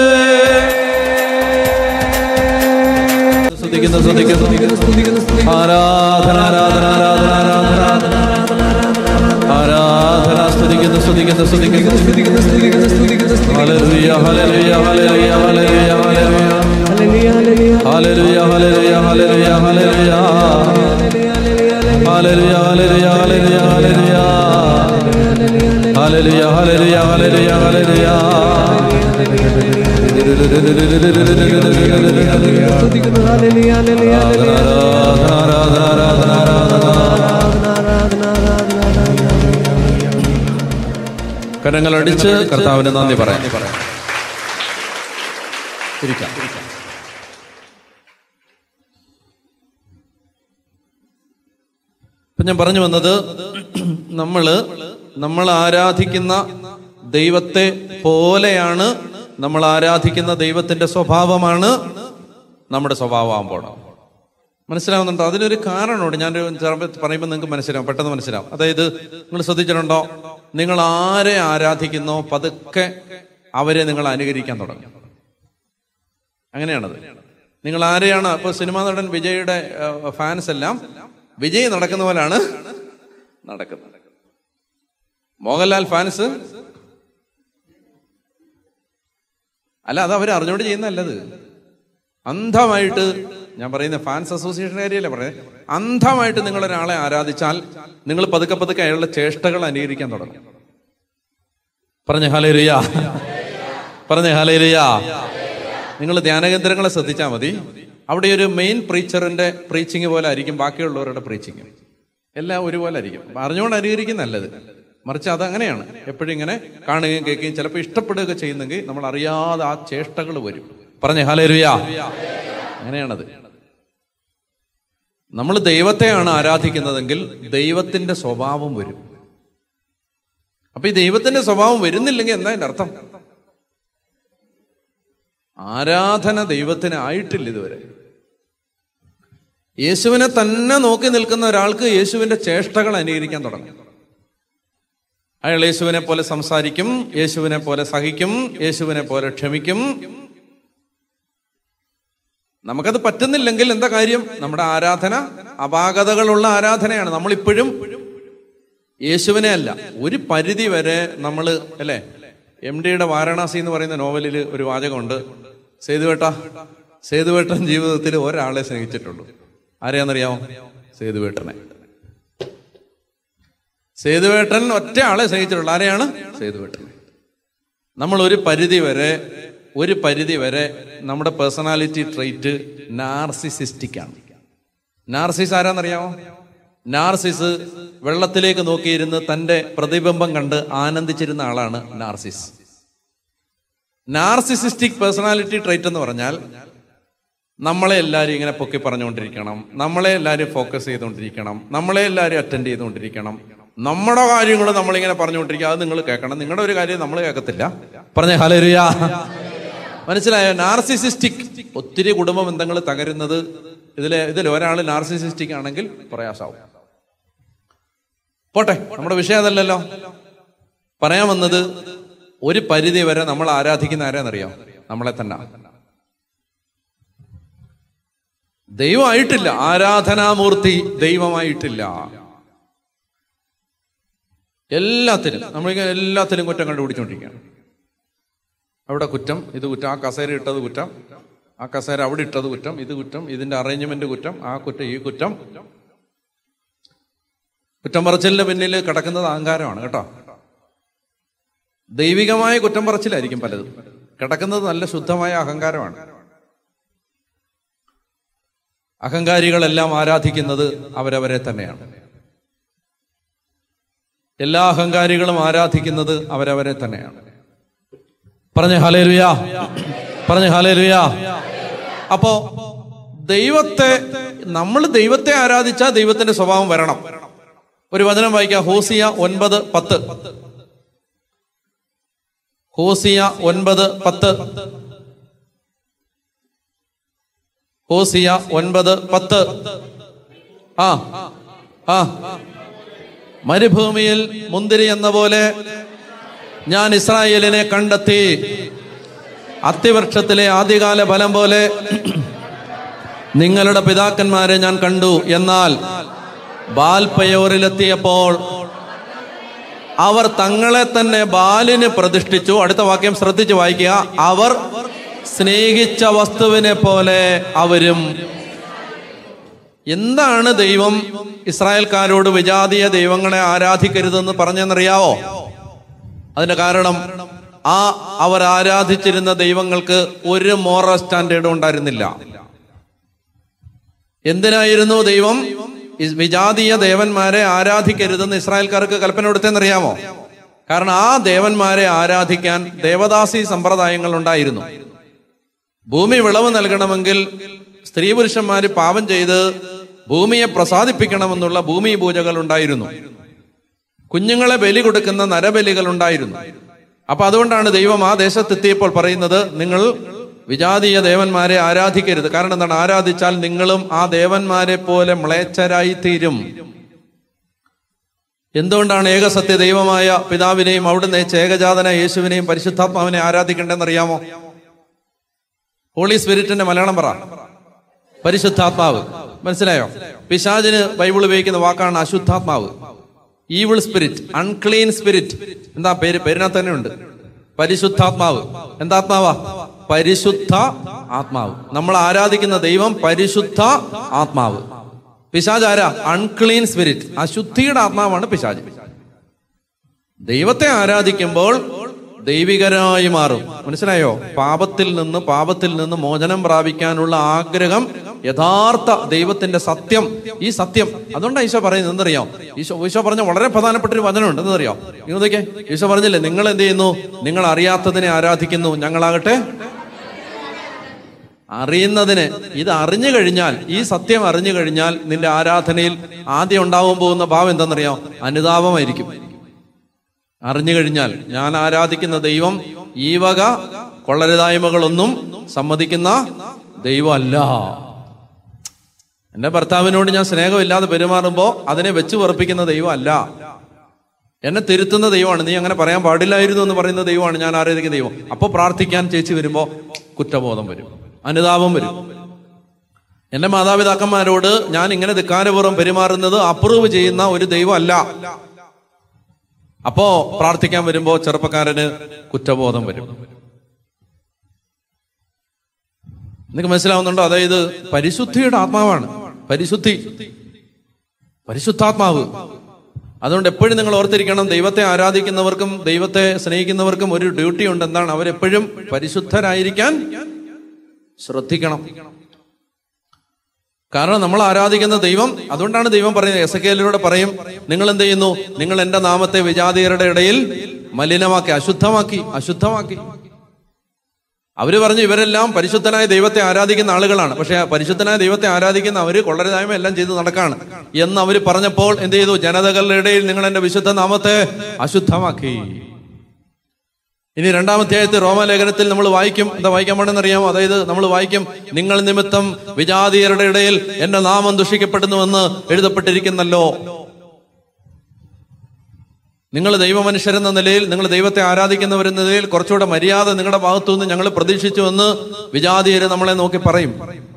സ്തുതിക്കുന്നു സ്തുതിക്കുന്നു ആരാധന ആരാധന ആരാധന ആരാധന ആരാധന സ്തുതിക്കുന്നു സ്തുതിക്കുന്നു സ്തുതിക്കുന്നു സ്തുതിക്കുന്നു സ്തുതിക്കുന്നു സ്തുതിക്കുന്നു സ്തുതിക്കുന്നു hallelujah hallelujah hallelujah hallelujah hallelujah hallelujah hallelujah hallelujah hallelujah hallelujah hallelujah hallelujah hallelujah hallelujah hallelujah hallelujah സ്തുതിക്കുന്നു ഹല്ലേലൂയ ഹല്ലേലൂയ ആരാധന ആരാധന ആരാധന കരങ്ങളടിച്ച് കർത്താവിന് നന്ദി പറയാം ഇരിക്കാം ഇപ്പൊ ഞാൻ പറഞ്ഞു വന്നത് നമ്മള് നമ്മൾ ആരാധിക്കുന്ന ദൈവത്തെ പോലെയാണ് നമ്മൾ ആരാധിക്കുന്ന ദൈവത്തിന്റെ സ്വഭാവമാണ് നമ്മുടെ സ്വഭാവമാകുമ്പോൾ മനസ്സിലാവുന്നുണ്ടോ അതിനൊരു കാരണമുണ്ട് ഞാൻ പറയുമ്പോൾ നിങ്ങൾക്ക് മനസ്സിലാവും പെട്ടെന്ന് മനസ്സിലാവും അതായത് നിങ്ങൾ ശ്രദ്ധിച്ചിട്ടുണ്ടോ നിങ്ങൾ ആരെ ആരാധിക്കുന്നോ പതുക്കെ അവരെ നിങ്ങൾ അനുകരിക്കാൻ തുടങ്ങും അങ്ങനെയാണത് നിങ്ങൾ ആരെയാണ് ഇപ്പൊ സിനിമാ നടൻ വിജയുടെ ഫാൻസ് എല്ലാം വിജയ് നടക്കുന്ന പോലാണ് നടക്കുന്നത് മോഹൻലാൽ ഫാൻസ് അല്ല അത് അവർ അറിഞ്ഞുകൊണ്ട് ചെയ്യുന്നല്ലത് അന്ധമായിട്ട് ഞാൻ പറയുന്ന ഫാൻസ് അസോസിയേഷൻ കാര്യമല്ല പറയുന്നത് അന്ധമായിട്ട് നിങ്ങൾ ഒരാളെ ആരാധിച്ചാൽ നിങ്ങൾ പതുക്കെ പതുക്കെ അയാളുടെ ചേഷ്ടകൾ അനുകരിക്കാൻ തുടങ്ങും പറഞ്ഞ ഹാലേലുയാ പറഞ്ഞ ഹാലേലുയാ നിങ്ങൾ ധ്യാനകേന്ദ്രങ്ങളെ ശ്രദ്ധിച്ചാൽ മതി അവിടെ ഒരു മെയിൻ പ്രീച്ചറിന്റെ പ്രീച്ചിങ് പോലെ ആയിരിക്കും ബാക്കിയുള്ളവരുടെ പ്രീച്ചിങ് എല്ലാം ഒരുപോലെ ആയിരിക്കും അപ്പൊ അറിഞ്ഞുകൊണ്ട് അനുകരിക്കും നല്ലത് മറിച്ച് അത് അങ്ങനെയാണ് എപ്പോഴും ഇങ്ങനെ കാണുകയും കേൾക്കുകയും ചിലപ്പോൾ ഇഷ്ടപ്പെടുകയൊക്കെ ചെയ്യുന്നെങ്കിൽ നമ്മൾ അറിയാതെ ആ ചേഷ്ടകൾ വരും പറഞ്ഞേ ഹാലേലുയാ അങ്ങനെയാണത് നമ്മൾ ദൈവത്തെയാണ് ആരാധിക്കുന്നതെങ്കിൽ ദൈവത്തിന്റെ സ്വഭാവം വരും അപ്പൊ ഈ ദൈവത്തിന്റെ സ്വഭാവം വരുന്നില്ലെങ്കിൽ എന്താ അതിന്റെ അർത്ഥം ആരാധന ദൈവത്തിന് ആയിട്ടില്ല ഇതുവരെ യേശുവിനെ തന്നെ നോക്കി നിൽക്കുന്ന ഒരാൾക്ക് യേശുവിന്റെ ചേഷ്ടകൾ അനുകരിക്കാൻ തുടങ്ങും അയാൾ യേശുവിനെ പോലെ സംസാരിക്കും യേശുവിനെ പോലെ സഹിക്കും യേശുവിനെ പോലെ ക്ഷമിക്കും നമുക്കത് പറ്റുന്നില്ലെങ്കിൽ എന്താ കാര്യം നമ്മുടെ ആരാധന അപാകതകളുള്ള ആരാധനയാണ് നമ്മളിപ്പോഴും യേശുവിനെ അല്ല ഒരു പരിധി വരെ നമ്മൾ അല്ലേ എം ഡിയുടെ വാരണാസി എന്ന് പറയുന്ന നോവലിൽ ഒരു വാചകമുണ്ട് സേതുവേട്ട സേതുവേട്ടൻ ജീവിതത്തിൽ ഒരാളെ സ്നേഹിച്ചിട്ടുള്ളൂ ആരെയാണെന്നറിയാമോ സേതുവേട്ടനെ സേതുവേട്ടൻ ഒറ്റ ആളെ സ്നേഹിച്ചിട്ടുള്ളൂ ആരെയാണ് സേതുവേട്ടനെ നമ്മൾ ഒരു പരിധി വരെ ഒരു പരിധി വരെ നമ്മുടെ പേഴ്സണാലിറ്റി ട്രേറ്റ് നാർസിസിസ്റ്റിക് ആണ് നാർസിസ് ആരാന്നറിയാമോ നാർസിസ് വെള്ളത്തിലേക്ക് നോക്കിയിരുന്ന് തന്റെ പ്രതിബിംബം കണ്ട് ആനന്ദിച്ചിരുന്ന ആളാണ് നാർസിസ് നാർസിസിസ്റ്റിക് പേഴ്സണാലിറ്റി ട്രേറ്റ് എന്ന് പറഞ്ഞാൽ നമ്മളെ എല്ലാവരും ഇങ്ങനെ പൊക്കി പറഞ്ഞുകൊണ്ടിരിക്കണം നമ്മളെ എല്ലാവരും ഫോക്കസ് ചെയ്തുകൊണ്ടിരിക്കണം നമ്മളെ എല്ലാവരും അറ്റൻഡ് ചെയ്തുകൊണ്ടിരിക്കണം നമ്മുടെ കാര്യങ്ങൾ നമ്മളിങ്ങനെ പറഞ്ഞുകൊണ്ടിരിക്കുക അത് നിങ്ങൾ കേൾക്കണം നിങ്ങളുടെ ഒരു കാര്യം നമ്മൾ കേൾക്കത്തില്ല പറഞ്ഞ ഹലരുയാ മനസ്സിലായോ നാർസിസിസ്റ്റിക് ഒത്തിരി കുടുംബ ബന്ധങ്ങൾ തകരുന്നത് ഇതിലെ ഇതിൽ ഒരാൾ നാർസിസിസ്റ്റിക് ആണെങ്കിൽ പ്രയാസാവും പോട്ടെ നമ്മുടെ വിഷയം അതല്ലല്ലോ പറയാൻ വന്നത് ഒരു പരിധി വരെ നമ്മൾ ആരാധിക്കുന്ന ആരാന്നറിയാം നമ്മളെ തന്നെ ദൈവമായിട്ടില്ല ആരാധനാമൂർത്തി ദൈവമായിട്ടില്ല എല്ലാത്തിനും നമ്മളിങ്ങനെ എല്ലാത്തിലും കുറ്റം കണ്ടുപിടിച്ചുകൊണ്ടിരിക്കുകയാണ് അവിടെ കുറ്റം ഇത് കുറ്റം ആ കസേര ഇട്ടത് കുറ്റം ആ കസേര അവിടെ ഇട്ടത് കുറ്റം ഇത് കുറ്റം ഇതിന്റെ അറേഞ്ച്മെന്റ് കുറ്റം ആ കുറ്റം ഈ കുറ്റം കുറ്റം പറച്ചിലിന്റെ പിന്നിൽ കിടക്കുന്നത് അഹങ്കാരമാണ് കേട്ടോ ദൈവികമായ കുറ്റം പറച്ചിലായിരിക്കും പലതും കിടക്കുന്നത് നല്ല ശുദ്ധമായ അഹങ്കാരമാണ് അഹങ്കാരികളെല്ലാം ആരാധിക്കുന്നത് അവരവരെ തന്നെയാണ് എല്ലാ അഹങ്കാരികളും ആരാധിക്കുന്നത് അവരവരെ തന്നെയാണ് പറഞ്ഞ ഹലേലുയാ പറഞ്ഞ ഹലേലുയാ അപ്പോ ദൈവത്തെ നമ്മൾ ദൈവത്തെ ആരാധിച്ചാൽ ദൈവത്തിന്റെ സ്വഭാവം വരണം ഒരു വചനം വായിക്കാം ഹോസിയ ഒൻപത് പത്ത് ഹോസിയ ഒൻപത് പത്ത് ഹോസിയ ഒൻപത് പത്ത് ആ ആ മരുഭൂമിയിൽ മുന്തിരി എന്ന പോലെ ഞാൻ ഇസ്രായേലിനെ കണ്ടെത്തി അത്തിവൃക്ഷത്തിലെ ആദ്യകാല ഫലം പോലെ നിങ്ങളുടെ പിതാക്കന്മാരെ ഞാൻ കണ്ടു എന്നാൽ ബാൽപയോറിലെത്തിയപ്പോൾ അവർ തങ്ങളെ തന്നെ ബാലിന് പ്രതിഷ്ഠിച്ചു അടുത്ത വാക്യം ശ്രദ്ധിച്ച് വായിക്കുക അവർ സ്നേഹിച്ച വസ്തുവിനെ പോലെ അവരും എന്താണ് ദൈവം ഇസ്രായേൽക്കാരോട് വിജാതീയ ദൈവങ്ങളെ ആരാധിക്കരുതെന്ന് പറഞ്ഞെന്നറിയാവോ അതിന്റെ കാരണം ആ അവർ ആരാധിച്ചിരുന്ന ദൈവങ്ങൾക്ക് ഒരു മോറൽ സ്റ്റാൻഡേർഡും ഉണ്ടായിരുന്നില്ല എന്തിനായിരുന്നു ദൈവം ഇസ് വിജാതീയ ദേവന്മാരെ ആരാധിക്കരുതെന്ന് ഇസ്രായേൽക്കാർക്ക് കൽപ്പന കൊടുത്തെന്നറിയാമോ കാരണം ആ ദേവന്മാരെ ആരാധിക്കാൻ ദേവദാസി സമ്പ്രദായങ്ങൾ ഉണ്ടായിരുന്നു ഭൂമി വിളവ് നൽകണമെങ്കിൽ സ്ത്രീ പുരുഷന്മാര് പാപം ചെയ്ത് ഭൂമിയെ പ്രസാദിപ്പിക്കണമെന്നുള്ള ഭൂമി പൂജകൾ ഉണ്ടായിരുന്നു കുഞ്ഞുങ്ങളെ ബലി കൊടുക്കുന്ന നരബലികൾ ഉണ്ടായിരുന്നു അപ്പൊ അതുകൊണ്ടാണ് ദൈവം ആ ദേശത്തെത്തിയപ്പോൾ പറയുന്നത് നിങ്ങൾ വിജാതീയ ദേവന്മാരെ ആരാധിക്കരുത് കാരണം എന്താണ് ആരാധിച്ചാൽ നിങ്ങളും ആ ദേവന്മാരെ പോലെ മ്ലേച്ഛരായി തീരും എന്തുകൊണ്ടാണ് ഏകസത്യ ദൈവമായ പിതാവിനെയും അവിടുന്ന് ഏകജാതന യേശുവിനെയും പരിശുദ്ധാത്മാവിനെ ആരാധിക്കേണ്ടതെന്നറിയാമോ ഹോളി സ്പിരിറ്റിന്റെ മലയാളം പറ പരിശുദ്ധാത്മാവ് മനസ്സിലായോ പിശാചിന് ബൈബിൾ ഉപയോഗിക്കുന്ന വാക്കാണ് അശുദ്ധാത്മാവ് ഈവിൾ സ്പിരിറ്റ് അൺക്ലീൻ സ്പിരിറ്റ് എന്താ പേര് പേരിനകത്ത് തന്നെ ഉണ്ട് പരിശുദ്ധാത്മാവ് എന്താ ആത്മാവാ പരിശുദ്ധ ആത്മാവ് നമ്മൾ ആരാധിക്കുന്ന ദൈവം പരിശുദ്ധ ആത്മാവ് പിശാജ് ആരാ അൺക്ലീൻ സ്പിരിറ്റ് അശുദ്ധിയുടെ ആത്മാവാണ് പിശാജ് ദൈവത്തെ ആരാധിക്കുമ്പോൾ ദൈവികരായി മാറും മനസ്സിലായോ പാപത്തിൽ നിന്ന് പാപത്തിൽ നിന്ന് മോചനം പ്രാപിക്കാനുള്ള ആഗ്രഹം യഥാർത്ഥ ദൈവത്തിന്റെ സത്യം ഈ സത്യം അതുകൊണ്ടാണ് ഈശോ പറയുന്നത് എന്തറിയാം ഈശോ ഈശോ പറഞ്ഞ വളരെ പ്രധാനപ്പെട്ട ഒരു വചനമുണ്ട് എന്തറിയാം ഇങ്ങോട്ടേക്ക് ഈശോ പറഞ്ഞില്ലേ നിങ്ങൾ എന്ത് ചെയ്യുന്നു നിങ്ങൾ അറിയാത്തതിനെ ആരാധിക്കുന്നു ഞങ്ങളാകട്ടെ അറിയുന്നതിന് ഇത് അറിഞ്ഞു കഴിഞ്ഞാൽ ഈ സത്യം അറിഞ്ഞു കഴിഞ്ഞാൽ നിന്റെ ആരാധനയിൽ ആദ്യം ഉണ്ടാവാൻ പോകുന്ന ഭാവം എന്തെന്നറിയാം അനുതാപമായിരിക്കും അറിഞ്ഞു കഴിഞ്ഞാൽ ഞാൻ ആരാധിക്കുന്ന ദൈവം ഈ വക കൊള്ളരുതായ്മകളൊന്നും സമ്മതിക്കുന്ന ദൈവമല്ല എന്റെ ഭർത്താവിനോട് ഞാൻ സ്നേഹമില്ലാതെ പെരുമാറുമ്പോ അതിനെ വെച്ച് വെറുപ്പിക്കുന്ന ദൈവമല്ല എന്നെ തിരുത്തുന്ന ദൈവമാണ് നീ അങ്ങനെ പറയാൻ പാടില്ലായിരുന്നു എന്ന് പറയുന്ന ദൈവമാണ് ഞാൻ ആരാധിക്കുന്ന ദൈവം അപ്പൊ പ്രാർത്ഥിക്കാൻ ചേച്ചി വരുമ്പോ കുറ്റബോധം വരും അനുതാപം വരും എന്റെ മാതാപിതാക്കന്മാരോട് ഞാൻ ഇങ്ങനെ ധിക്കാരപൂർവ്വം പെരുമാറുന്നത് അപ്രൂവ് ചെയ്യുന്ന ഒരു ദൈവം അല്ല അപ്പോ പ്രാർത്ഥിക്കാൻ വരുമ്പോ ചെറുപ്പക്കാരന് കുറ്റബോധം വരും നിങ്ങൾക്ക് മനസ്സിലാവുന്നുണ്ടോ അതായത് പരിശുദ്ധിയുടെ ആത്മാവാണ് പരിശുദ്ധി പരിശുദ്ധാത്മാവ് അതുകൊണ്ട് എപ്പോഴും നിങ്ങൾ ഓർത്തിരിക്കണം ദൈവത്തെ ആരാധിക്കുന്നവർക്കും ദൈവത്തെ സ്നേഹിക്കുന്നവർക്കും ഒരു ഡ്യൂട്ടി ഉണ്ട് എന്താണ് അവരെപ്പോഴും പരിശുദ്ധരായിരിക്കാൻ ശ്രദ്ധിക്കണം കാരണം നമ്മൾ ആരാധിക്കുന്ന ദൈവം അതുകൊണ്ടാണ് ദൈവം പറയുന്നത് എസ് കെയിലൂടെ പറയും നിങ്ങൾ എന്ത് ചെയ്യുന്നു നിങ്ങൾ എന്റെ നാമത്തെ വിജാതിയരുടെ ഇടയിൽ മലിനമാക്കി അശുദ്ധമാക്കി അശുദ്ധമാക്കി അവര് പറഞ്ഞു ഇവരെല്ലാം പരിശുദ്ധനായ ദൈവത്തെ ആരാധിക്കുന്ന ആളുകളാണ് പക്ഷെ ആ പരിശുദ്ധനായ ദൈവത്തെ ആരാധിക്കുന്ന അവര് കൊള്ളരുതായ്മ എല്ലാം ചെയ്ത് നടക്കാണ് എന്ന് അവര് പറഞ്ഞപ്പോൾ എന്ത് ചെയ്തു ജനതകളുടെ ഇടയിൽ നിങ്ങൾ എന്റെ വിശുദ്ധ നാമത്തെ അശുദ്ധമാക്കി ഇനി രണ്ടാമത്തെ ആയത്ത് റോമാലേഖനത്തിൽ നമ്മൾ വായിക്കും എന്താ വായിക്കാൻ പാടെന്ന് അറിയാമോ അതായത് നമ്മൾ വായിക്കും നിങ്ങൾ നിമിത്തം വിജാതീയരുടെ ഇടയിൽ എന്റെ നാമം ദുഷിക്കപ്പെടുന്നുവെന്ന് എഴുതപ്പെട്ടിരിക്കുന്നല്ലോ നിങ്ങൾ ദൈവമനുഷ്യരെന്ന നിലയിൽ നിങ്ങൾ ദൈവത്തെ ആരാധിക്കുന്നവരെന്ന നിലയിൽ കുറച്ചുകൂടെ മര്യാദ നിങ്ങളുടെ ഭാഗത്തു നിന്ന് ഞങ്ങൾ പ്രതീക്ഷിച്ചുവെന്ന് വിജാതീയര് നമ്മളെ നോക്കി പറയും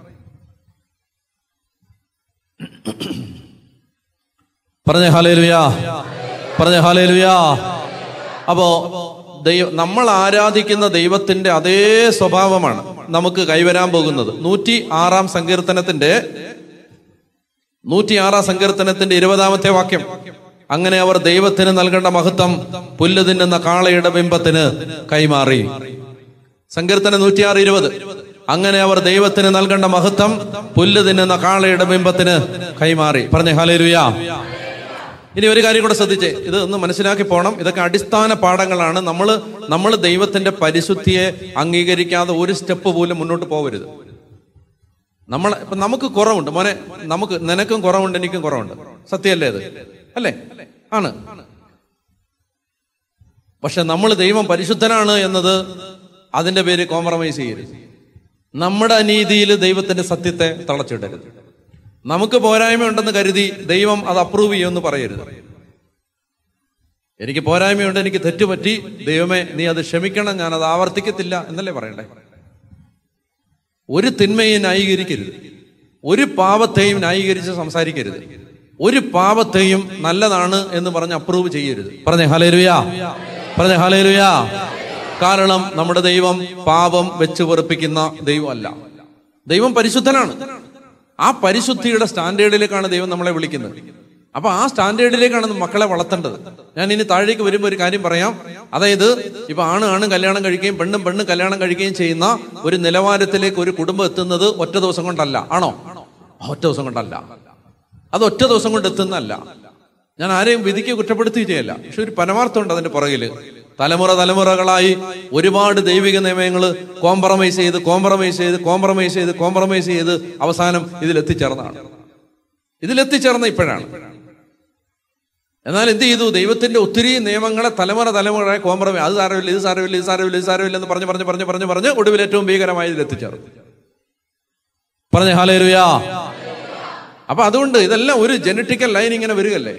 പറഞ്ഞ ഹാലേലുയാ പറഞ്ഞ ഹാലേലുയാ അപ്പോ ദൈവം നമ്മൾ ആരാധിക്കുന്ന ദൈവത്തിന്റെ അതേ സ്വഭാവമാണ് നമുക്ക് കൈവരാൻ പോകുന്നത് നൂറ്റി ആറാം സങ്കീർത്തനത്തിന്റെ നൂറ്റി ആറാം സങ്കീർത്തനത്തിന്റെ ഇരുപതാമത്തെ വാക്യം അങ്ങനെ അവർ ദൈവത്തിന് നൽകേണ്ട മഹത്വം പുല്ല് തിന്നുന്ന കാളയുടെ ബിംബത്തിന് കൈമാറി സങ്കീർത്തനം നൂറ്റിയാറ് ഇരുപത് അങ്ങനെ അവർ ദൈവത്തിന് നൽകേണ്ട മഹത്വം പുല്ല് തിന്നുന്ന കാളയുടെ ബിംബത്തിന് കൈമാറി പറഞ്ഞ ഹാലേലുയാ ഇനി ഒരു കാര്യം കൂടെ ശ്രദ്ധിച്ചേ ഇത് ഒന്ന് മനസ്സിലാക്കി പോകണം ഇതൊക്കെ അടിസ്ഥാന പാഠങ്ങളാണ് നമ്മൾ നമ്മൾ ദൈവത്തിന്റെ പരിശുദ്ധിയെ അംഗീകരിക്കാതെ ഒരു സ്റ്റെപ്പ് പോലും മുന്നോട്ട് പോകരുത് നമ്മൾ ഇപ്പൊ നമുക്ക് കുറവുണ്ട് മോനെ നമുക്ക് നിനക്കും കുറവുണ്ട് എനിക്കും കുറവുണ്ട് സത്യമല്ലേ ഇത് അല്ലേ ആണ് പക്ഷെ നമ്മൾ ദൈവം പരിശുദ്ധനാണ് എന്നത് അതിന്റെ പേര് കോംപ്രമൈസ് ചെയ്യരുത് നമ്മുടെ അനീതിയിൽ ദൈവത്തിന്റെ സത്യത്തെ തളച്ചിടരുത് നമുക്ക് പോരായ്മ ഉണ്ടെന്ന് കരുതി ദൈവം അത് അപ്രൂവ് ചെയ്യുമെന്ന് പറയരുത് എനിക്ക് പോരായ്മയുണ്ട് എനിക്ക് തെറ്റുപറ്റി ദൈവമേ നീ അത് ക്ഷമിക്കണം ഞാൻ അത് ആവർത്തിക്കത്തില്ല എന്നല്ലേ പറയണ്ടേ ഒരു തിന്മയും ന്യായീകരിക്കരുത് ഒരു പാപത്തെയും ന്യായീകരിച്ച് സംസാരിക്കരുത് ഒരു പാപത്തെയും നല്ലതാണ് എന്ന് പറഞ്ഞ് അപ്രൂവ് ചെയ്യരുത് പറഞ്ഞേ ഹലേലുയാ പറഞ്ഞേ ഹലേലുയാ കാരണം നമ്മുടെ ദൈവം പാപം വെച്ച് വെറുപ്പിക്കുന്ന ദൈവമല്ല ദൈവം പരിശുദ്ധനാണ് ആ പരിശുദ്ധിയുടെ സ്റ്റാൻഡേർഡിലേക്കാണ് ദൈവം നമ്മളെ വിളിക്കുന്നത് അപ്പൊ ആ സ്റ്റാൻഡേർഡിലേക്കാണ് മക്കളെ വളർത്തേണ്ടത് ഞാൻ ഇനി താഴേക്ക് വരുമ്പോൾ ഒരു കാര്യം പറയാം അതായത് ഇപ്പൊ ആണ് ആണ് കല്യാണം കഴിക്കുകയും പെണ്ണും പെണ്ണും കല്യാണം കഴിക്കുകയും ചെയ്യുന്ന ഒരു നിലവാരത്തിലേക്ക് ഒരു കുടുംബം എത്തുന്നത് ഒറ്റ ദിവസം കൊണ്ടല്ല ആണോ ഒറ്റ ദിവസം കൊണ്ടല്ല അത് ഒറ്റ ദിവസം കൊണ്ട് എത്തുന്നല്ല ഞാൻ ആരെയും വിധിക്ക് കുറ്റപ്പെടുത്തുകയല്ല പക്ഷെ ഒരു പരമാർത്ഥമുണ്ട് അതിന്റെ പുറകില് തലമുറ തലമുറകളായി ഒരുപാട് ദൈവിക നിയമങ്ങൾ കോംപ്രമൈസ് ചെയ്ത് കോംപ്രമൈസ് ചെയ്ത് കോംപ്രമൈസ് ചെയ്ത് കോംപ്രമൈസ് ചെയ്ത് അവസാനം ഇതിലെത്തിച്ചേർന്നതാണ് ഇതിലെത്തിച്ചേർന്ന ഇപ്പോഴാണ് എന്നാൽ എന്ത് ചെയ്തു ദൈവത്തിന്റെ ഒത്തിരി നിയമങ്ങളെ തലമുറ തലമുറ കോംപ്രമൈസ് അത് സാരമില്ല ഇത് സാരമില്ല ഇത് സാരമില്ല ഇത് സാരമില്ല എന്ന് പറഞ്ഞ് പറഞ്ഞ് പറഞ്ഞ് പറഞ്ഞ് പറഞ്ഞ് ഒടുവിൽ ഏറ്റവും ഭീകരമായി ഇതിലെത്തിച്ചേർന്നു പറഞ്ഞ ഹാലേരുയാ അപ്പൊ അതുകൊണ്ട് ഇതെല്ലാം ഒരു ജനറ്റിക്കൽ ലൈൻ ഇങ്ങനെ വരികല്ലേ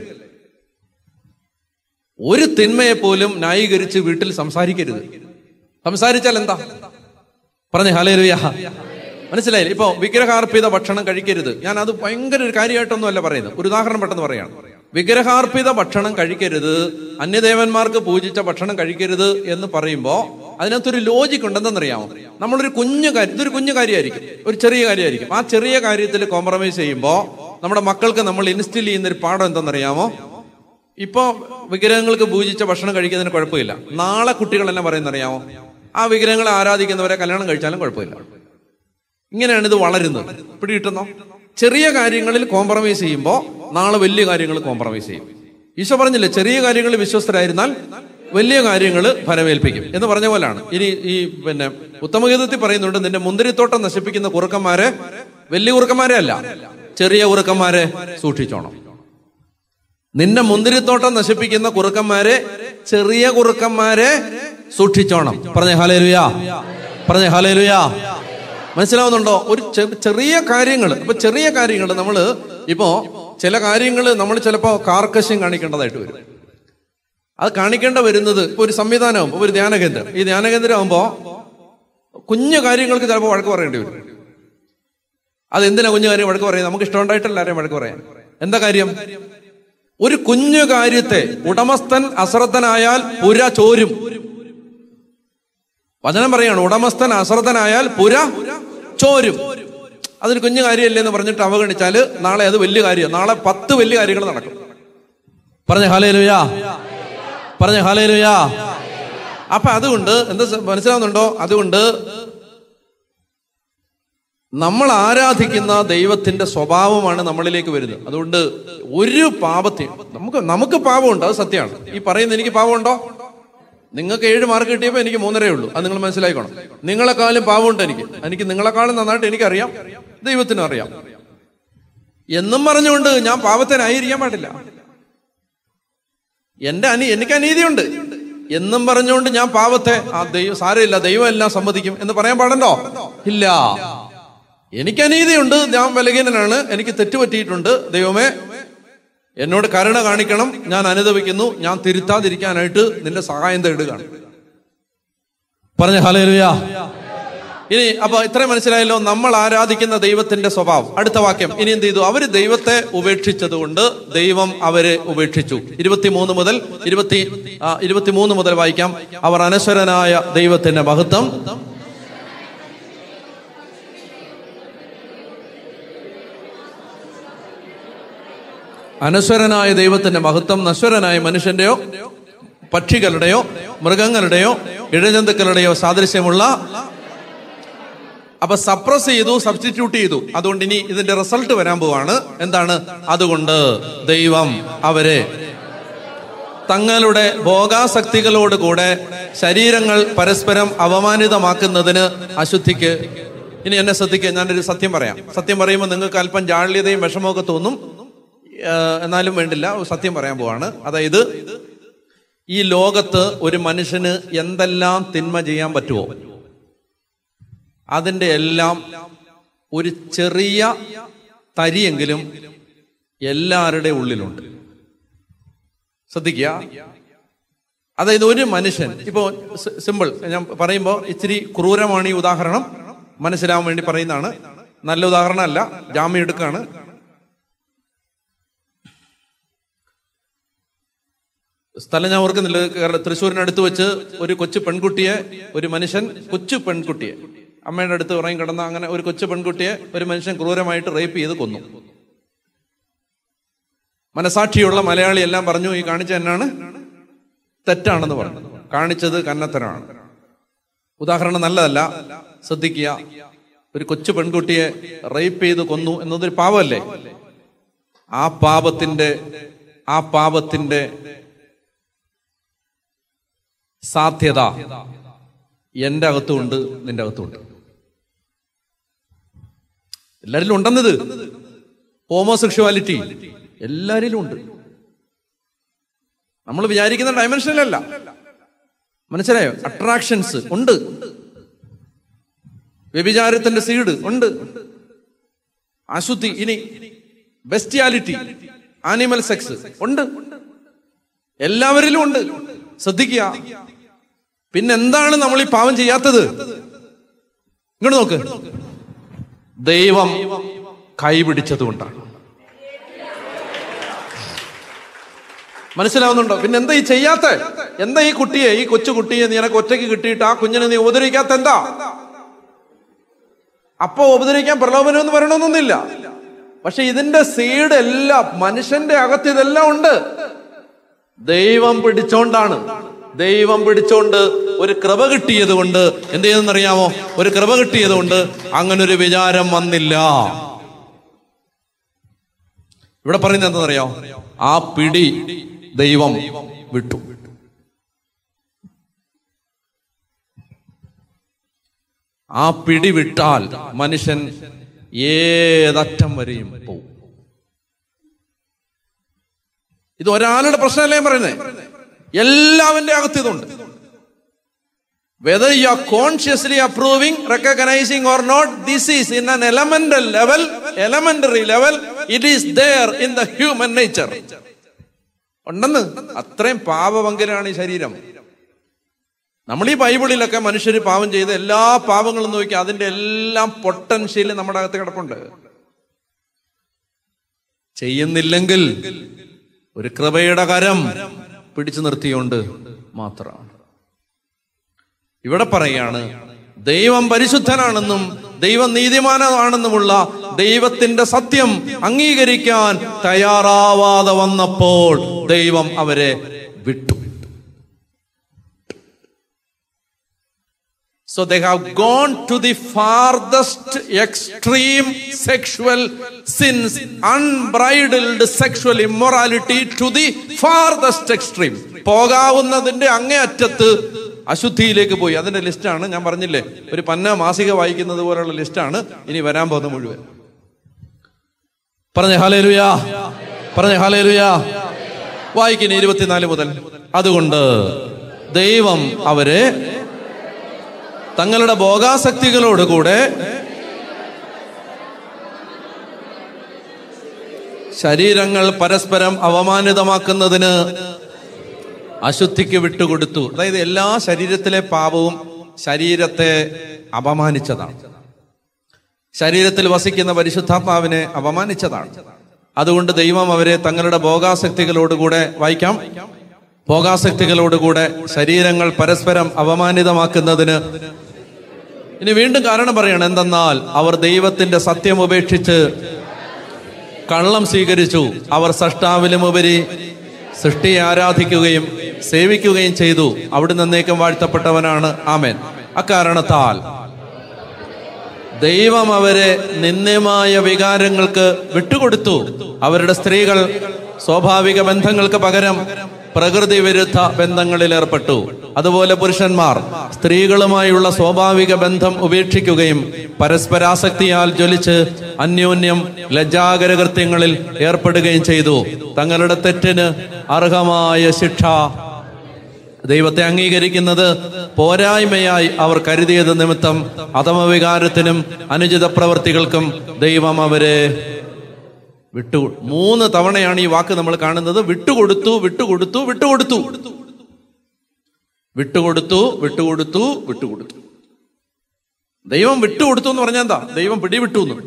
ഒരു തിന്മയെ പോലും ന്യായീകരിച്ച് വീട്ടിൽ സംസാരിക്കരുത് സംസാരിച്ചാൽ എന്താ പറഞ്ഞേ ഹലേലുയ മനസ്സിലായില്ലേ ഇപ്പൊ വിഗ്രഹാർപ്പിത ഭക്ഷണം കഴിക്കരുത് ഞാൻ അത് ഭയങ്കര ഒരു കാര്യമായിട്ടൊന്നും അല്ല പറയുന്നത് ഒരു ഉദാഹരണം പെട്ടെന്ന് പറയാണ് വിഗ്രഹാർപ്പിത ഭക്ഷണം കഴിക്കരുത് അന്യദേവന്മാർക്ക് പൂജിച്ച ഭക്ഷണം കഴിക്കരുത് എന്ന് പറയുമ്പോ അതിനകത്തൊരു ലോജിക് ഉണ്ടെന്നറിയാമോ നമ്മളൊരു കുഞ്ഞു കാര്യം ഇതൊരു കുഞ്ഞു കാര്യമായിരിക്കും ഒരു ചെറിയ കാര്യമായിരിക്കും ആ ചെറിയ കാര്യത്തിൽ കോംപ്രമൈസ് ചെയ്യുമ്പോൾ നമ്മുടെ മക്കൾക്ക് നമ്മൾ ഇൻസ്റ്റിൽ ചെയ്യുന്ന ഒരു പാഠം എന്തെന്നറിയാമോ ഇപ്പോ വിഗ്രഹങ്ങൾക്ക് പൂജിച്ച ഭക്ഷണം കഴിക്കുന്നതിന് കുഴപ്പമില്ല നാളെ കുട്ടികൾ എന്നെ പറയുന്നറിയാമോ ആ വിഗ്രഹങ്ങളെ ആരാധിക്കുന്നവരെ കല്യാണം കഴിച്ചാലും കുഴപ്പമില്ല ഇങ്ങനെയാണ് ഇത് വളരുന്നത് പിടികിട്ടുന്നോ ചെറിയ കാര്യങ്ങളിൽ കോംപ്രമൈസ് ചെയ്യുമ്പോൾ നാളെ വലിയ കാര്യങ്ങൾ കോംപ്രമൈസ് ചെയ്യും ഈശോ പറഞ്ഞില്ലേ ചെറിയ കാര്യങ്ങളിൽ വിശ്വസ്തരായിരുന്നാൽ വലിയ കാര്യങ്ങൾ ഫലമേൽപ്പിക്കും എന്ന് പറഞ്ഞ പോലാണ് ഇനി ഈ പിന്നെ ഉത്തമഗീതത്തിൽ പറയുന്നുണ്ട് നിന്റെ മുന്തിരിത്തോട്ടം നശിപ്പിക്കുന്ന കുറുക്കന്മാരെ വലിയ കുറുക്കന്മാരെ അല്ല ചെറിയ കുറുക്കന്മാരെ സൂക്ഷിച്ചോണം നിന്റെ മുന്തിരിത്തോട്ടം നശിപ്പിക്കുന്ന കുറുക്കന്മാരെ ചെറിയ കുറുക്കന്മാരെ സൂക്ഷിച്ചോണം പറഞ്ഞ ഹലേലുയാ പറഞ്ഞ ഹലേലുയാ മനസ്സിലാവുന്നുണ്ടോ ഒരു ചെ- ചെറിയ കാര്യങ്ങൾ ഇപ്പൊ ചെറിയ കാര്യങ്ങൾ നമ്മൾ ഇപ്പോ ചില കാര്യങ്ങൾ നമ്മൾ ചിലപ്പോ കാർക്കശ്യം കാണിക്കേണ്ടതായിട്ട് വരും അത് കാണിക്കേണ്ട വരുന്നത് ഇപ്പൊ ഒരു സംവിധാനമാകും ഒരു ധ്യാനകേന്ദ്രം ഈ ധ്യാനകേന്ദ്രം ആകുമ്പോ കുഞ്ഞു കാര്യങ്ങൾക്ക് ചിലപ്പോൾ വഴക്ക് പറയേണ്ടി വരും അതെന്തിനാ കുഞ്ഞു കാര്യം വഴക്ക് പറയുന്നത് നമുക്ക് ഇഷ്ടമുണ്ടായിട്ടല്ല ആരെയും വഴക്ക് പറയാൻ എന്താ കാര്യം ഒരു കുഞ്ഞു കാര്യത്തെ ഉടമസ്ഥൻ അശ്രദ്ധനായാൽ പുര ചോരും വചനം പറയാണ് ഉടമസ്ഥൻ അശ്രദ്ധനായാൽ പുര ചോരും അതൊരു കുഞ്ഞു കാര്യമല്ലേ എന്ന് പറഞ്ഞിട്ട് അവഗണിച്ചാല് നാളെ അത് വലിയ കാര്യം നാളെ പത്ത് വലിയ കാര്യങ്ങൾ നടക്കും പറഞ്ഞ ഹാലേലുയാ പറഞ്ഞ ഹാലേലുയാ അപ്പൊ അതുകൊണ്ട് എന്താ സ- മനസ്സിലാവുന്നുണ്ടോ അതുകൊണ്ട് നമ്മൾ ആരാധിക്കുന്ന ദൈവത്തിന്റെ സ്വഭാവമാണ് നമ്മളിലേക്ക് വരുന്നത് അതുകൊണ്ട് ഒരു പാപത്തെയും നമുക്ക് നമുക്ക് പാപമുണ്ട് അത് സത്യമാണ് ഈ പറയുന്ന എനിക്ക് പാപമുണ്ടോ നിങ്ങൾക്ക് ഏഴ് മാർക്ക് കിട്ടിയപ്പോൾ എനിക്ക് മൂന്നരേ ഉള്ളൂ അത് നിങ്ങൾ മനസ്സിലാക്കണം നിങ്ങളെക്കാളും പാവമുണ്ട് എനിക്ക് എനിക്ക് നിങ്ങളെക്കാളും നന്നായിട്ട് എനിക്കറിയാം ദൈവത്തിനും അറിയാം എന്നും പറഞ്ഞുകൊണ്ട് ഞാൻ പാപത്തിനായിരിക്കാൻ പാടില്ല എന്റെ അനി എനിക്ക് അനീതിയുണ്ട് എന്നും പറഞ്ഞുകൊണ്ട് ഞാൻ പാപത്തെ ആ ദൈവം സാരമില്ല ദൈവം എല്ലാം സമ്മതിക്കും എന്ന് പറയാൻ പാടണ്ടോ ഇല്ല എനിക്ക് അനീതിയുണ്ട് ഞാൻ ബലഹീനനാണ് എനിക്ക് തെറ്റുപറ്റിയിട്ടുണ്ട് ദൈവമേ എന്നോട് കരുണ കാണിക്കണം ഞാൻ അനുദവിക്കുന്നു ഞാൻ തിരുത്താതിരിക്കാനായിട്ട് നിന്റെ സഹായം തേടുകയാണ് പറഞ്ഞ ഹലേലുയാ ഇനി അപ്പൊ ഇത്രയും മനസ്സിലായല്ലോ നമ്മൾ ആരാധിക്കുന്ന ദൈവത്തിന്റെ സ്വഭാവം അടുത്ത വാക്യം ഇനി എന്ത് ചെയ്തു അവര് ദൈവത്തെ ഉപേക്ഷിച്ചതുകൊണ്ട് ദൈവം അവരെ ഉപേക്ഷിച്ചു ഇരുപത്തിമൂന്ന് മുതൽ ഇരുപത്തി ആ, ഇരുപത്തിമൂന്ന് മുതൽ വായിക്കാം അവർ അനശ്വരനായ ദൈവത്തിന്റെ മഹത്വം അനശ്വരനായ ദൈവത്തിന്റെ മഹത്വം നശ്വരനായ മനുഷ്യന്റെയോ പക്ഷികളുടെയോ മൃഗങ്ങളുടെയോ ഇഴജന്തുക്കളുടെയോ സാദൃശ്യമുള്ള അപ്പൊ സപ്രസ് ചെയ്തു സബ്സ്റ്റിറ്റ്യൂട്ട് ചെയ്തു അതുകൊണ്ട് ഇനി ഇതിന്റെ റിസൾട്ട് വരാൻ പോവാണ് എന്താണ് അതുകൊണ്ട് ദൈവം അവരെ തങ്ങളുടെ ഭോഗാസക്തികളോട് കൂടെ ശരീരങ്ങൾ പരസ്പരം അവമാനിതമാക്കുന്നതിന് അശുദ്ധിക്ക് ഇനി എന്നെ ശ്രദ്ധിക്കുക ഞാനൊരു സത്യം പറയാം സത്യം പറയുമ്പോൾ നിങ്ങൾക്ക് അല്പം ജാള്യതയും വിഷമമൊക്കെ തോന്നും ഏഹ് എന്നാലും വേണ്ടില്ല സത്യം പറയാൻ പോവാണ് അതായത് ഈ ലോകത്ത് ഒരു മനുഷ്യന് എന്തെല്ലാം തിന്മ ചെയ്യാൻ പറ്റുമോ അതിൻ്റെ എല്ലാം ഒരു ചെറിയ തരിയെങ്കിലും എല്ലാവരുടെ ഉള്ളിലുണ്ട് ശ്രദ്ധിക്കുക അതായത് ഒരു മനുഷ്യൻ ഇപ്പോ സിമ്പിൾ ഞാൻ പറയുമ്പോൾ ഇച്ചിരി ക്രൂരമാണ് ഈ ഉദാഹരണം മനസ്സിലാവാൻ വേണ്ടി പറയുന്നതാണ് നല്ല ഉദാഹരണമല്ല ജാമ്യം എടുക്കാണ് സ്ഥലം ഞാൻ ഓർക്കുന്നില്ല കേരള തൃശ്ശൂരിനടുത്ത് വെച്ച് ഒരു കൊച്ചു പെൺകുട്ടിയെ ഒരു മനുഷ്യൻ കൊച്ചു പെൺകുട്ടിയെ അമ്മയുടെ അടുത്ത് ഉറങ്ങി കിടന്ന അങ്ങനെ ഒരു കൊച്ചു പെൺകുട്ടിയെ ഒരു മനുഷ്യൻ ക്രൂരമായിട്ട് റേപ്പ് ചെയ്ത് കൊന്നു മനസാക്ഷിയുള്ള മലയാളി എല്ലാം പറഞ്ഞു ഈ കാണിച്ച എന്നാണ് തെറ്റാണെന്ന് പറഞ്ഞു കാണിച്ചത് കന്നത്തരമാണ് ഉദാഹരണം നല്ലതല്ല ശ്രദ്ധിക്കുക ഒരു കൊച്ചു പെൺകുട്ടിയെ റേപ്പ് ചെയ്ത് കൊന്നു എന്നതൊരു പാപമല്ലേ ആ പാപത്തിന്റെ ആ പാപത്തിന്റെ സാധ്യത എന്റെ അകത്തുമുണ്ട് നിന്റെ അകത്തുമുണ്ട് എല്ലാരിലും ഉണ്ടെന്നത് ഹോമോസെക്ഷുവാലിറ്റി എല്ലാരിലും ഉണ്ട് നമ്മൾ വിചാരിക്കുന്ന ഡയമെൻഷനിലല്ല മനസ്സിലായോ അട്രാക്ഷൻസ് ഉണ്ട് വ്യഭിചാരത്തിന്റെ സീഡ് ഉണ്ട് അശുദ്ധി ഇനി ബെസ്റ്റിയാലിറ്റി ആനിമൽ സെക്സ് ഉണ്ട് എല്ലാവരിലും ഉണ്ട് ശ്രദ്ധിക്കുക പിന്നെന്താണ് നമ്മൾ ഈ പാവം ചെയ്യാത്തത് ഇങ്ങോട്ട് നോക്ക് ദൈവം കൈപിടിച്ചത് കൊണ്ടാണ് മനസ്സിലാവുന്നുണ്ടോ പിന്നെ എന്താ ഈ ചെയ്യാത്ത എന്താ ഈ കുട്ടിയെ ഈ കൊച്ചു കുട്ടിയെ നീ എനക്ക് ഒറ്റയ്ക്ക് കിട്ടിയിട്ട് ആ കുഞ്ഞിനെ നീ ഉപദ്രവിക്കാത്ത എന്താ അപ്പൊ ഉപദ്രവിക്കാൻ പ്രലോഭനം എന്ന് പറയണമെന്നൊന്നുമില്ല പക്ഷെ ഇതിന്റെ സീഡ് എല്ലാം മനുഷ്യന്റെ അകത്ത് ഇതെല്ലാം ഉണ്ട് ദൈവം പിടിച്ചോണ്ടാണ് ദൈവം പിടിച്ചോണ്ട് ഒരു കൃപ കിട്ടിയത് കൊണ്ട് എന്ത് ചെയ്തെന്നറിയാമോ ഒരു കൃപ കിട്ടിയത് കൊണ്ട് അങ്ങനെ ഒരു വിചാരം വന്നില്ല ഇവിടെ പറയുന്നത് എന്താണെന്നറിയാമോ ആ പിടി ദൈവം വിട്ടു ആ പിടി വിട്ടാൽ മനുഷ്യൻ ഏതറ്റം വരെയും പോവും ഇത് ഒരാളുടെ പ്രശ്നമല്ലേ ഞാൻ പറയുന്നത് എല്ലാവന്റെ അകത്ത് ഇതുണ്ട് whether you are consciously approving recognising or not this is in an elemental level elementary level it is there in the human nature ഉണ്ടെന്ന് അത്രയും പാപപങ്കരാണ് ഈ ശരീരം നമ്മൾ ഈ ബൈബിളിലൊക്കെ മനുഷ്യർ പാപം ചെയ്ത് എല്ലാ പാപങ്ങളും നോക്കി അതിന്റെ എല്ലാം പൊട്ടൻഷ്യൽ നമ്മുടെ അകത്ത് കിടപ്പുണ്ട് ചെയ്യുന്നില്ലെങ്കിൽ ഒരു കൃപയുടെ കരം പിടിച്ചു നിർത്തിയോണ്ട് മാത്രമാണ് ഇവിടെ പറയാണ് ദൈവം പരിശുദ്ധനാണെന്നും ദൈവം നീതിമാനാണെന്നുമുള്ള ദൈവത്തിന്റെ സത്യം അംഗീകരിക്കാൻ തയ്യാറാവാതെ വന്നപ്പോൾ ദൈവം അവരെ വിട്ടു So they have gone to the farthest extreme sexual sins, unbridled sexual immorality to the farthest extreme. പോകാവുന്നതിന്റെ അങ്ങേയറ്റത്ത് അശുദ്ധിയിലേക്ക് പോയി അതിന്റെ ലിസ്റ്റാണ് ഞാൻ പറഞ്ഞില്ലേ ഒരു പന്ന മാസിക വായിക്കുന്നത് പോലുള്ള ലിസ്റ്റാണ് ഇനി വരാൻ പോകുന്ന മുഴുവൻ പറഞ്ഞ ഹാലേലുയാ പറഞ്ഞ ഹാലേലുയാ വായിക്കുന്ന ഇരുപത്തിനാല് മുതൽ അതുകൊണ്ട് ദൈവം അവരെ തങ്ങളുടെ ഭോഗാസക്തികളോടുകൂടെ ശരീരങ്ങൾ പരസ്പരം അവമാനിതമാക്കുന്നതിന് അശുദ്ധിക്ക് വിട്ടുകൊടുത്തു അതായത് എല്ലാ ശരീരത്തിലെ പാപവും ശരീരത്തെ അപമാനിച്ചതാണ് ശരീരത്തിൽ വസിക്കുന്ന പരിശുദ്ധാത്മാവിനെ അപമാനിച്ചതാണ് അതുകൊണ്ട് ദൈവം അവരെ തങ്ങളുടെ ഭോഗാസക്തികളോടുകൂടെ വായിക്കാം ഭോഗാസക്തികളോടുകൂടെ ശരീരങ്ങൾ പരസ്പരം അവമാനിതമാക്കുന്നതിന് ഇനി വീണ്ടും കാരണം പറയണം എന്തെന്നാൽ അവർ ദൈവത്തിന്റെ സത്യം ഉപേക്ഷിച്ച് കള്ളം സ്വീകരിച്ചു അവർ സഷ്ടാവിലും ഉപരി സൃഷ്ടിയെ ആരാധിക്കുകയും സേവിക്കുകയും ചെയ്തു അവിടെ നിന്നേക്കും വാഴ്ത്തപ്പെട്ടവനാണ് ആമേൻ അക്കാരണത്താൽ ദൈവം അവരെ നിന്ദ്യമായ വികാരങ്ങൾക്ക് വിട്ടുകൊടുത്തു അവരുടെ സ്ത്രീകൾ സ്വാഭാവിക ബന്ധങ്ങൾക്ക് പകരം പ്രകൃതി വിരുദ്ധ ബന്ധങ്ങളിൽ ഏർപ്പെട്ടു അതുപോലെ പുരുഷന്മാർ സ്ത്രീകളുമായുള്ള സ്വാഭാവിക ബന്ധം ഉപേക്ഷിക്കുകയും പരസ്പരാസക്തിയാൽ ജ്വലിച്ച് അന്യോന്യം ലജ്ജാകരകൃത്യങ്ങളിൽ ഏർപ്പെടുകയും ചെയ്തു തങ്ങളുടെ തെറ്റിന് അർഹമായ ശിക്ഷ ദൈവത്തെ അംഗീകരിക്കുന്നത് പോരായ്മയായി അവർ കരുതിയത് നിമിത്തം അധമവികാരത്തിനും അനുചിത പ്രവർത്തികൾക്കും ദൈവം അവരെ വിട്ടു മൂന്ന് തവണയാണ് ഈ വാക്ക് നമ്മൾ കാണുന്നത് വിട്ടുകൊടുത്തു വിട്ടുകൊടുത്തു വിട്ടുകൊടുത്തു വിട്ടുകൊടുത്തു വിട്ടുകൊടുത്തു വിട്ടുകൊടുത്തു ദൈവം വിട്ടുകൊടുത്തു എന്ന് പറഞ്ഞാൽ എന്താ ദൈവം പിടിവിട്ടു എന്ന്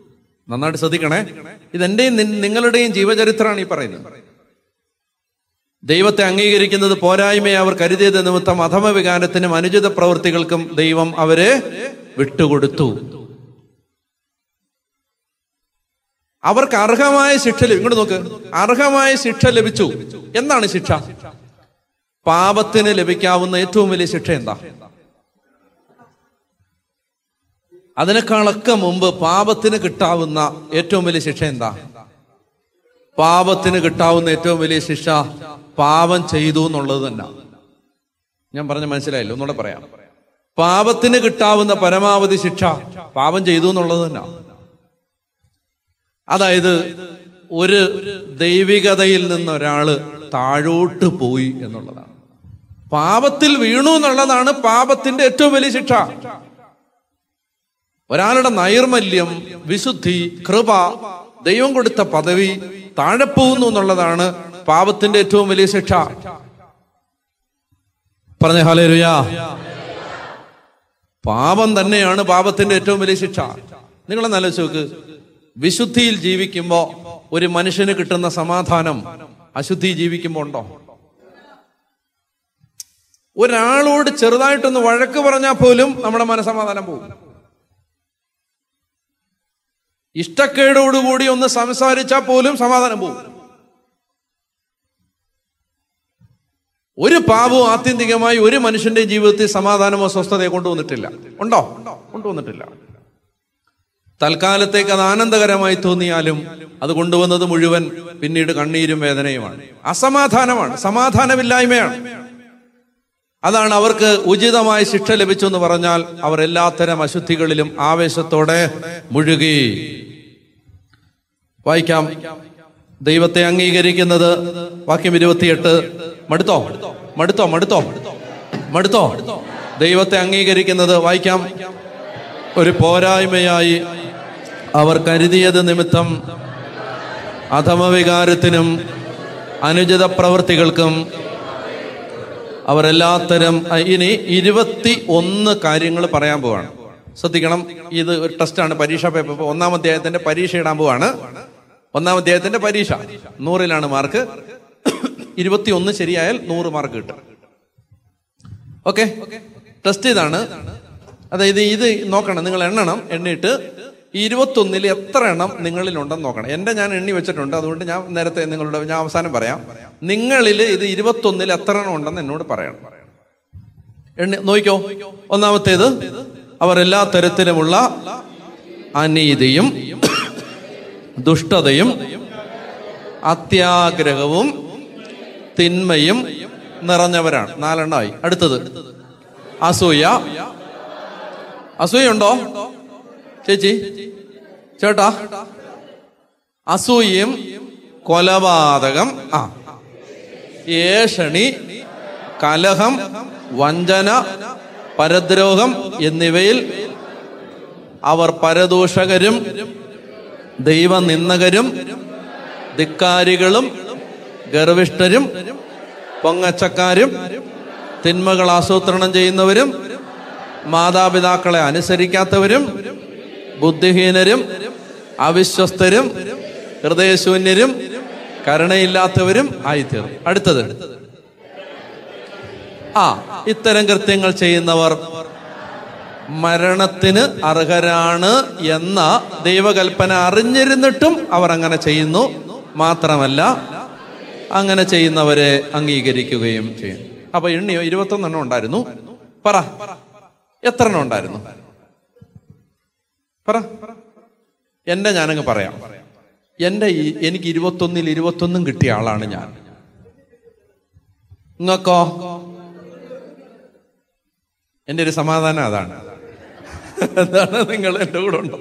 നന്നായിട്ട് ശ്രദ്ധിക്കണേ ഇതെന്റെയും നിങ്ങളുടെയും ജീവചരിത്രമാണ് ഈ പറയുന്നത് ദൈവത്തെ അംഗീകരിക്കുന്നത് പോരായ്മയെ അവർ കരുതിയത് നിമിത്തം അധമവികാരത്തിനും അനുചിത പ്രവൃത്തികൾക്കും ദൈവം അവരെ വിട്ടുകൊടുത്തു അവർക്ക് അർഹമായ ശിക്ഷ ലഭി- ഇങ്ങോട്ട് നോക്ക് അർഹമായ ശിക്ഷ ലഭിച്ചു എന്താണ് ശിക്ഷ പാപത്തിന് ലഭിക്കാവുന്ന ഏറ്റവും വലിയ ശിക്ഷ എന്താ അതിനേക്കാളൊക്കെ മുമ്പ് പാപത്തിന് കിട്ടാവുന്ന ഏറ്റവും വലിയ ശിക്ഷ എന്താ പാപത്തിന് കിട്ടാവുന്ന ഏറ്റവും വലിയ ശിക്ഷ പാപം ചെയ്തു എന്നുള്ളത് തന്നെ ഞാൻ പറഞ്ഞ മനസ്സിലായില്ല ഒന്നുകൂടെ പറയാം പാപത്തിന് കിട്ടാവുന്ന പരമാവധി ശിക്ഷ പാപം ചെയ്തു എന്നുള്ളത് തന്നെ അതായത് ഒരു ദൈവികതയിൽ നിന്ന് ഒരാള് താഴോട്ട് പോയി എന്നുള്ളതാണ് പാപത്തിൽ വീണു എന്നുള്ളതാണ് പാപത്തിന്റെ ഏറ്റവും വലിയ ശിക്ഷ ഒരാളുടെ നൈർമല്യം വിശുദ്ധി കൃപ ദൈവം കൊടുത്ത പദവി താഴെ പോകുന്നു എന്നുള്ളതാണ് പാപത്തിന്റെ ഏറ്റവും വലിയ ശിക്ഷ പറഞ്ഞ ഹാലേരുയാ പാപം തന്നെയാണ് പാപത്തിന്റെ ഏറ്റവും വലിയ ശിക്ഷ നിങ്ങളെ ആലോചിച്ച് നോക്ക് വിശുദ്ധിയിൽ ജീവിക്കുമ്പോ ഒരു മനുഷ്യന് കിട്ടുന്ന സമാധാനം അശുദ്ധി ജീവിക്കുമ്പോ ഉണ്ടോ ഒരാളോട് ചെറുതായിട്ടൊന്ന് വഴക്ക് പറഞ്ഞാൽ പോലും നമ്മുടെ മനസമാധാനം പോകും ഇഷ്ടക്കേടോടുകൂടി ഒന്ന് സംസാരിച്ചാൽ പോലും സമാധാനം പോകും ഒരു പാപവും ആത്യന്തികമായി ഒരു മനുഷ്യന്റെ ജീവിതത്തിൽ സമാധാനമോ സ്വസ്ഥതയോ കൊണ്ടുവന്നിട്ടില്ല ഉണ്ടോ കൊണ്ടുവന്നിട്ടില്ല തൽക്കാലത്തേക്ക് അത് ആനന്ദകരമായി തോന്നിയാലും അത് കൊണ്ടുവന്നത് മുഴുവൻ പിന്നീട് കണ്ണീരും വേദനയുമാണ് അസമാധാനമാണ് സമാധാനമില്ലായ്മയാണ് അതാണ് അവർക്ക് ഉചിതമായ ശിക്ഷ ലഭിച്ചു എന്ന് പറഞ്ഞാൽ അവർ എല്ലാത്തരം അശുദ്ധികളിലും ആവേശത്തോടെ മുഴുകി വായിക്കാം ദൈവത്തെ അംഗീകരിക്കുന്നത് വാക്യം ഇരുപത്തിയെട്ട് മടുത്തോ മടുത്തോ മടുത്തോ മടുത്തോ ദൈവത്തെ അംഗീകരിക്കുന്നത് വായിക്കാം ഒരു പോരായ്മയായി അവർ കരുതിയത് നിമിത്തം അധമവികാരത്തിനും അനുചിത പ്രവൃത്തികൾക്കും അവർ എല്ലാത്തരം ഇനി ഇരുപത്തി ഒന്ന് കാര്യങ്ങൾ പറയാൻ പോവാണ് ശ്രദ്ധിക്കണം ഇത് ഒരു ടെസ്റ്റാണ് പരീക്ഷ പേപ്പർ ഇപ്പൊ ഒന്നാം അധ്യായത്തിന്റെ പരീക്ഷ ഇടാൻ പോവാണ് ഒന്നാം അധ്യായത്തിന്റെ പരീക്ഷ നൂറിലാണ് മാർക്ക് ഇരുപത്തി ഒന്ന് ശരിയായാൽ നൂറ് മാർക്ക് കിട്ടും ഓക്കെ ടെസ്റ്റ് ഇതാണ് അതായത് ഇത് നോക്കണം നിങ്ങൾ എണ്ണണം എണ്ണിയിട്ട് ഈ ഇരുപത്തൊന്നിൽ എത്ര എണ്ണം നിങ്ങളിൽ ഉണ്ടെന്ന് നോക്കണം എന്റെ ഞാൻ എണ്ണി വെച്ചിട്ടുണ്ട് അതുകൊണ്ട് ഞാൻ നേരത്തെ നിങ്ങളുടെ ഞാൻ അവസാനം പറയാം നിങ്ങളിൽ ഇത് ഇരുപത്തൊന്നിൽ എത്ര എണ്ണം ഉണ്ടെന്ന് എന്നോട് പറയണം എണ്ണി നോക്കിക്കോ ഒന്നാമത്തേത് അവർ എല്ലാ തരത്തിലുമുള്ള അനീതിയും ദുഷ്ടതയും അത്യാഗ്രഹവും തിന്മയും നിറഞ്ഞവരാണ് നാലെണ്ണമായി അടുത്തത് അസൂയ അസൂയുണ്ടോ ചേച്ചി ചേട്ടാ അസൂയയും കൊലപാതകം ആ ഏഷണി കലഹം വഞ്ചന പരദ്രോഹം എന്നിവയിൽ അവർ പരദൂഷകരും ദൈവനിന്ദകരും ധിക്കാരികളും ഗർവിഷ്ഠരും പൊങ്ങച്ചക്കാരും തിന്മകൾ ആസൂത്രണം ചെയ്യുന്നവരും മാതാപിതാക്കളെ അനുസരിക്കാത്തവരും ബുദ്ധിഹീനരും അവിശ്വസ്തരും ഹൃദയശൂന്യരും കരുണയില്ലാത്തവരും ആയിത്തീർന്നു അടുത്തത് ആ ഇത്തരം കൃത്യങ്ങൾ ചെയ്യുന്നവർ മരണത്തിന് അർഹരാണ് എന്ന ദൈവകൽപ്പന അറിഞ്ഞിരുന്നിട്ടും അവർ അങ്ങനെ ചെയ്യുന്നു മാത്രമല്ല അങ്ങനെ ചെയ്യുന്നവരെ അംഗീകരിക്കുകയും ചെയ്യും അപ്പൊ എണ്ണിയോ ഇരുപത്തൊന്നെണ്ണം ഉണ്ടായിരുന്നു പറ എത്ര എണ്ണം ഉണ്ടായിരുന്നു പറ എന്റെ ഞാനങ്ങ് പറയാം എന്റെ ഈ എനിക്ക് ഇരുപത്തൊന്നിൽ ഇരുപത്തൊന്നും കിട്ടിയ ആളാണ് ഞാൻ നിങ്ങൾക്കോ എന്റെ ഒരു സമാധാനം അതാണ് അതാണ് നിങ്ങൾ എൻ്റെ കൂടെ ഉണ്ടോ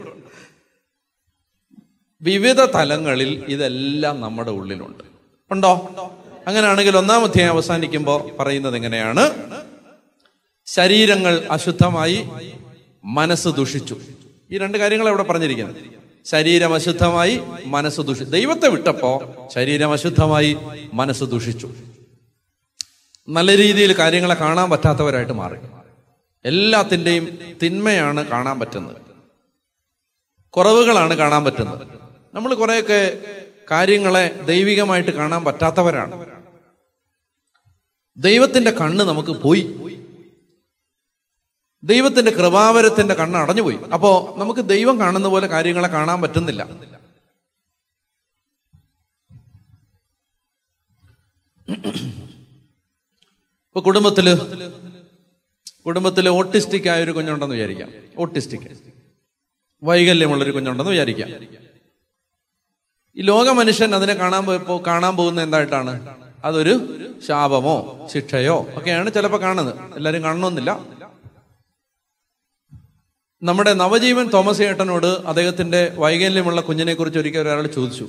വിവിധ തലങ്ങളിൽ ഇതെല്ലാം നമ്മുടെ ഉള്ളിലുണ്ട് ഉണ്ടോ അങ്ങനെയാണെങ്കിൽ ഒന്നാം അധ്യായം അവസാനിക്കുമ്പോൾ പറയുന്നത് എങ്ങനെയാണ് ശരീരങ്ങൾ അശുദ്ധമായി മനസ്സ് ദുഷിച്ചു ഈ രണ്ട് കാര്യങ്ങൾ അവിടെ പറഞ്ഞിരിക്കുന്നത് ശരീരം അശുദ്ധമായി മനസ്സ് ദുഷിച്ചു ദൈവത്തെ വിട്ടപ്പോ ശരീരം അശുദ്ധമായി മനസ്സ് ദുഷിച്ചു നല്ല രീതിയിൽ കാര്യങ്ങളെ കാണാൻ പറ്റാത്തവരായിട്ട് മാറി എല്ലാത്തിൻ്റെയും തിന്മയാണ് കാണാൻ പറ്റുന്നത് കുറവുകളാണ് കാണാൻ പറ്റുന്നത് നമ്മൾ കുറേയൊക്കെ കാര്യങ്ങളെ ദൈവികമായിട്ട് കാണാൻ പറ്റാത്തവരാണ് ദൈവത്തിന്റെ കണ്ണ് നമുക്ക് പോയി ദൈവത്തിന്റെ കൃപാവരത്തിന്റെ കണ്ണ് അടഞ്ഞുപോയി അപ്പോ നമുക്ക് ദൈവം കാണുന്ന പോലെ കാര്യങ്ങളെ കാണാൻ പറ്റുന്നില്ല ഇപ്പൊ കുടുംബത്തില് കുടുംബത്തില് ഓട്ടിസ്റ്റിക് ആയ ഒരു കുഞ്ഞുണ്ടെന്ന് വിചാരിക്കാം ഓട്ടിസ്റ്റിക് വൈകല്യമുള്ളൊരു കുഞ്ഞുണ്ടെന്ന് വിചാരിക്കാം ഈ ലോക മനുഷ്യൻ അതിനെ കാണാൻ പോയപ്പോ കാണാൻ പോകുന്ന എന്തായിട്ടാണ് അതൊരു ശാപമോ ശിക്ഷയോ ഒക്കെയാണ് ചിലപ്പോൾ കാണുന്നത് എല്ലാവരും കാണണമെന്നില്ല നമ്മുടെ നവജീവൻ തോമസ് ഏട്ടനോട് അദ്ദേഹത്തിന്റെ വൈകല്യമുള്ള കുഞ്ഞിനെ കുറിച്ച് ഒരിക്കൽ ഒരാൾ ചോദിച്ചു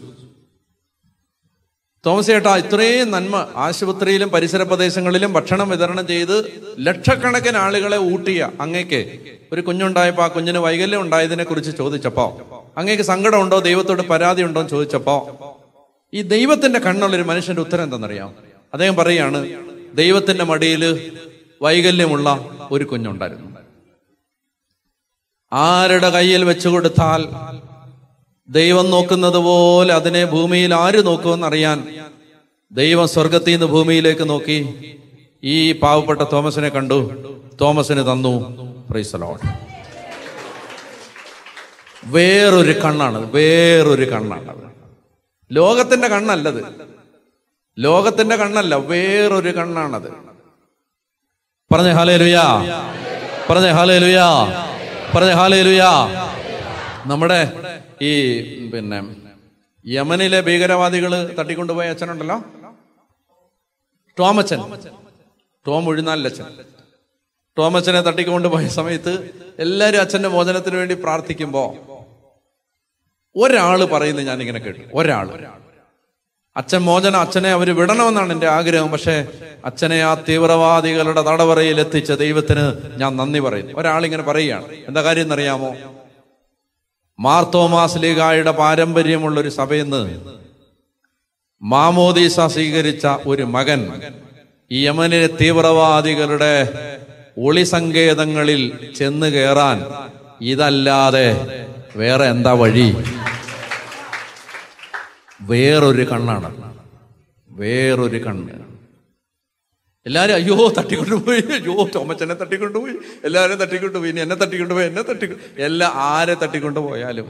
തോമസ് ഏട്ടാ ഇത്രയും നന്മ ആശുപത്രിയിലും പരിസര പ്രദേശങ്ങളിലും ഭക്ഷണം വിതരണം ചെയ്ത് ലക്ഷക്കണക്കിന് ആളുകളെ ഊട്ടിയ അങ്ങേക്ക് ഒരു കുഞ്ഞുണ്ടായപ്പോ ആ കുഞ്ഞിന് വൈകല്യം ഉണ്ടായതിനെ കുറിച്ച് ചോദിച്ചപ്പോ അങ്ങേക്ക് സങ്കടമുണ്ടോ ദൈവത്തോട് പരാതി ഉണ്ടോ എന്ന് ചോദിച്ചപ്പോ ഈ ദൈവത്തിന്റെ കണ്ണുള്ളൊരു മനുഷ്യന്റെ ഉത്തരം എന്തെന്നറിയാം അദ്ദേഹം പറയാണ് ദൈവത്തിന്റെ മടിയിൽ വൈകല്യമുള്ള ഒരു കുഞ്ഞുണ്ടായിരുന്നു ആരുടെ കയ്യിൽ വെച്ചു കൊടുത്താൽ ദൈവം നോക്കുന്നത് പോലെ അതിനെ ഭൂമിയിൽ ആര് നോക്കുമെന്നറിയാൻ ദൈവം സ്വർഗത്തിൽ നിന്ന് ഭൂമിയിലേക്ക് നോക്കി ഈ പാവപ്പെട്ട തോമസിനെ കണ്ടു തോമസിന് തന്നു പ്രൈസലോൺ വേറൊരു കണ്ണാണ് വേറൊരു കണ്ണാണ് ലോകത്തിന്റെ കണ്ണല്ലത് ലോകത്തിന്റെ കണ്ണല്ല വേറൊരു കണ്ണാണത് പറഞ്ഞ ഹാലേ ലുയാ പറഞ്ഞ ഹാലേ ലുയാ പറഞ്ഞ ഹാലേ ലുയാ നമ്മുടെ ഈ പിന്നെ യമനിലെ ഭീകരവാദികൾ തട്ടിക്കൊണ്ടുപോയ അച്ഛനുണ്ടല്ലോ ടോമച്ചൻ ടോം ഒഴുന്നാലച്ഛൻ ടോമച്ചനെ തട്ടിക്കൊണ്ടുപോയ സമയത്ത് എല്ലാവരും അച്ഛന്റെ മോചനത്തിന് വേണ്ടി പ്രാർത്ഥിക്കുമ്പോ ഒരാള് പറയുന്നത് ഞാൻ ഇങ്ങനെ കേട്ടു ഒരാള് അച്ഛൻ മോചന അച്ഛനെ അവർ വിടണമെന്നാണ് എൻ്റെ ആഗ്രഹം പക്ഷേ അച്ഛനെ ആ തീവ്രവാദികളുടെ തടവറയിൽ എത്തിച്ച ദൈവത്തിന് ഞാൻ നന്ദി പറയുന്നു ഒരാളിങ്ങനെ പറയുകയാണ് എന്താ കാര്യം എന്നറിയാമോ മാർത്തോമാസ് ലീഗായുടെ പാരമ്പര്യമുള്ള ഒരു സഭയിൽ നിന്ന് മാമോദീസ സ്വീകരിച്ച ഒരു മകൻ ഈ യമനിലെ തീവ്രവാദികളുടെ ഒളിസങ്കേതങ്ങളിൽ ചെന്ന് കയറാൻ ഇതല്ലാതെ വേറെ എന്താ വഴി വേറൊരു കണ്ണാണ് വേറൊരു കണ്ണ് എല്ലാരും അയ്യോ തട്ടിക്കൊണ്ടുപോയി അയ്യോ തോമച്ചനെ തട്ടിക്കൊണ്ടുപോയി എല്ലാവരും തട്ടിക്കൊണ്ടുപോയി ഇനി എന്നെ തട്ടിക്കൊണ്ടുപോയി എന്നെ തട്ടി എല്ലാ ആരെ തട്ടിക്കൊണ്ടുപോയാലും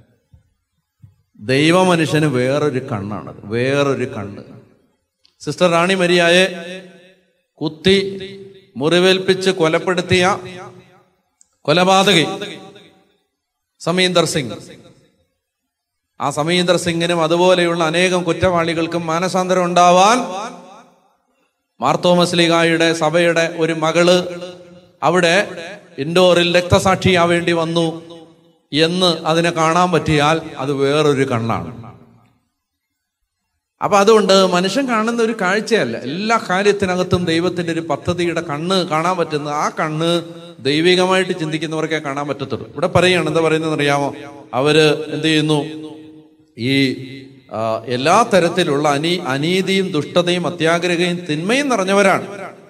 ദൈവ മനുഷ്യന് വേറൊരു കണ്ണാണ് വേറൊരു കണ്ണ് സിസ്റ്റർ റാണി മരിയായെ കുത്തി മുറിവേൽപ്പിച്ച് കൊലപ്പെടുത്തിയ കൊലപാതകി സമീന്ദർ സിംഗ് ആ സമീന്ദർ സിംഗിനും അതുപോലെയുള്ള അനേകം കുറ്റവാളികൾക്കും മാനസാന്തരം ഉണ്ടാവാൻ മാർത്തോമസ്ലിഗായുടെ സഭയുടെ ഒരു മകള് അവിടെ ഇൻഡോറിൽ രക്തസാക്ഷിയാവേണ്ടി വന്നു എന്ന് അതിനെ കാണാൻ പറ്റിയാൽ അത് വേറൊരു കണ്ണാണ് അപ്പൊ അതുകൊണ്ട് മനുഷ്യൻ കാണുന്ന ഒരു കാഴ്ചയല്ല എല്ലാ കാര്യത്തിനകത്തും ദൈവത്തിന്റെ ഒരു പദ്ധതിയുടെ കണ്ണ് കാണാൻ പറ്റുന്ന ആ കണ്ണ് ദൈവികമായിട്ട് ചിന്തിക്കുന്നവർക്കേ കാണാൻ പറ്റത്തുള്ളൂ ഇവിടെ പറയുകയാണ് എന്താ പറയുന്നത് അറിയാമോ അവര് എന്ത് ചെയ്യുന്നു ഈ ആ, എല്ലാ തരത്തിലുള്ള അനീ അനീതിയും ദുഷ്ടതയും അത്യാഗ്രഹയും തിന്മയും നിറഞ്ഞവരാണ്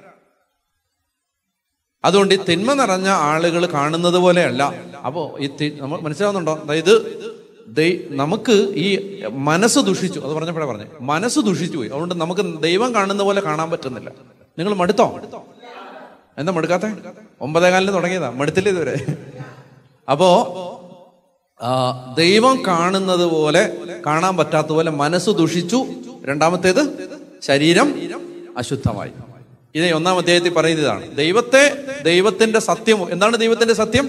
അതുകൊണ്ട് ഈ തിന്മ നിറഞ്ഞ ആളുകൾ കാണുന്നത് പോലെയല്ല അപ്പോ ഈ തി- നമ്മൾ മനസ്സിലാവുന്നുണ്ടോ അതായത് ദൈ- നമുക്ക് ഈ മനസ്സ് ദുഷിച്ചു അത് പറഞ്ഞപ്പോഴേ പറഞ്ഞു മനസ്സ് ദുഷിച്ചു പോയി അതുകൊണ്ട് നമുക്ക് ദൈവം കാണുന്ന പോലെ കാണാൻ പറ്റുന്നില്ല നിങ്ങൾ മടുത്തോ എന്താ മടുക്കാത്തെ ഒമ്പതേ കാലിന് തുടങ്ങിയതാ മടുത്തില്ല ഇതുവരെ അപ്പോ ആ, ദൈവം കാണുന്നത് പോലെ കാണാൻ പറ്റാത്ത പോലെ മനസ്സ് ദുഷിച്ചു രണ്ടാമത്തേത് ശരീരം അശുദ്ധമായി ഇത് ഒന്നാം അധ്യായത്തിൽ പറയുന്നതാണ് ദൈവത്തെ ദൈവത്തിന്റെ സത്യം എന്താണ് ദൈവത്തിന്റെ സത്യം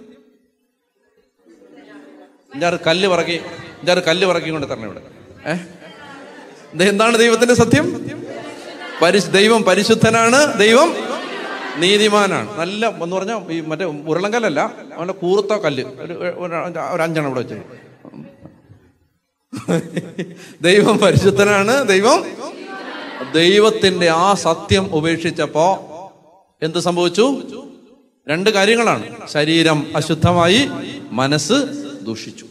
അഞ്ചാറ് കല്ല് പറക്കി അഞ്ചാറ് കല്ല് പറക്കി കൊണ്ട് തരണം ഇവിടെ ഏ ഇത് എന്താണ് ദൈവത്തിന്റെ സത്യം പരിശ് ദൈവം പരിശുദ്ധനാണ് ദൈവം നീതിമാനാണ് നല്ല എന്ന് പറഞ്ഞാൽ ഈ മറ്റേ ഉരുളങ്കല്ലല്ല അവന്റെ കൂർത്ത കല്ല് ഒരു ഒരു ഒരു അഞ്ചെണ്ണം ഇവിടെ വെച്ച് ദൈവം പരിശുദ്ധനാണ് ദൈവം ദൈവത്തിന്റെ ആ സത്യം ഉപേക്ഷിച്ചപ്പോ എന്ത് സംഭവിച്ചു രണ്ട് കാര്യങ്ങളാണ് ശരീരം അശുദ്ധമായി മനസ്സ് ദൂഷിച്ചു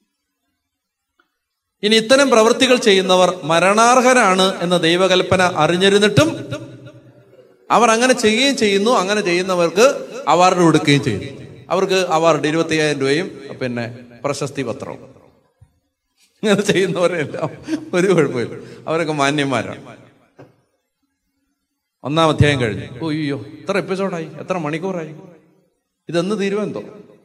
ഇനി ഇത്തരം പ്രവൃത്തികൾ ചെയ്യുന്നവർ മരണാർഹരാണ് എന്ന ദൈവകൽപ്പന അറിഞ്ഞിരുന്നിട്ടും അവർ അങ്ങനെ ചെയ്യുകയും ചെയ്യുന്നു അങ്ങനെ ചെയ്യുന്നവർക്ക് അവാർഡ് കൊടുക്കുകയും ചെയ്യുന്നു അവർക്ക് അവാർഡ് ഇരുപത്തി അയ്യായിരം രൂപയും പിന്നെ പ്രശസ്തി പത്രവും അങ്ങനെ ചെയ്യുന്നവരെല്ലാം ഒരു കുഴപ്പമില്ല അവരൊക്കെ മാന്യന്മാരാണ് ഒന്നാം അധ്യായം കഴിഞ്ഞു ഓ അയ്യോ എത്ര എപ്പിസോഡായി എത്ര മണിക്കൂറായി ഇതെന്ന് തീരുവെന്തോ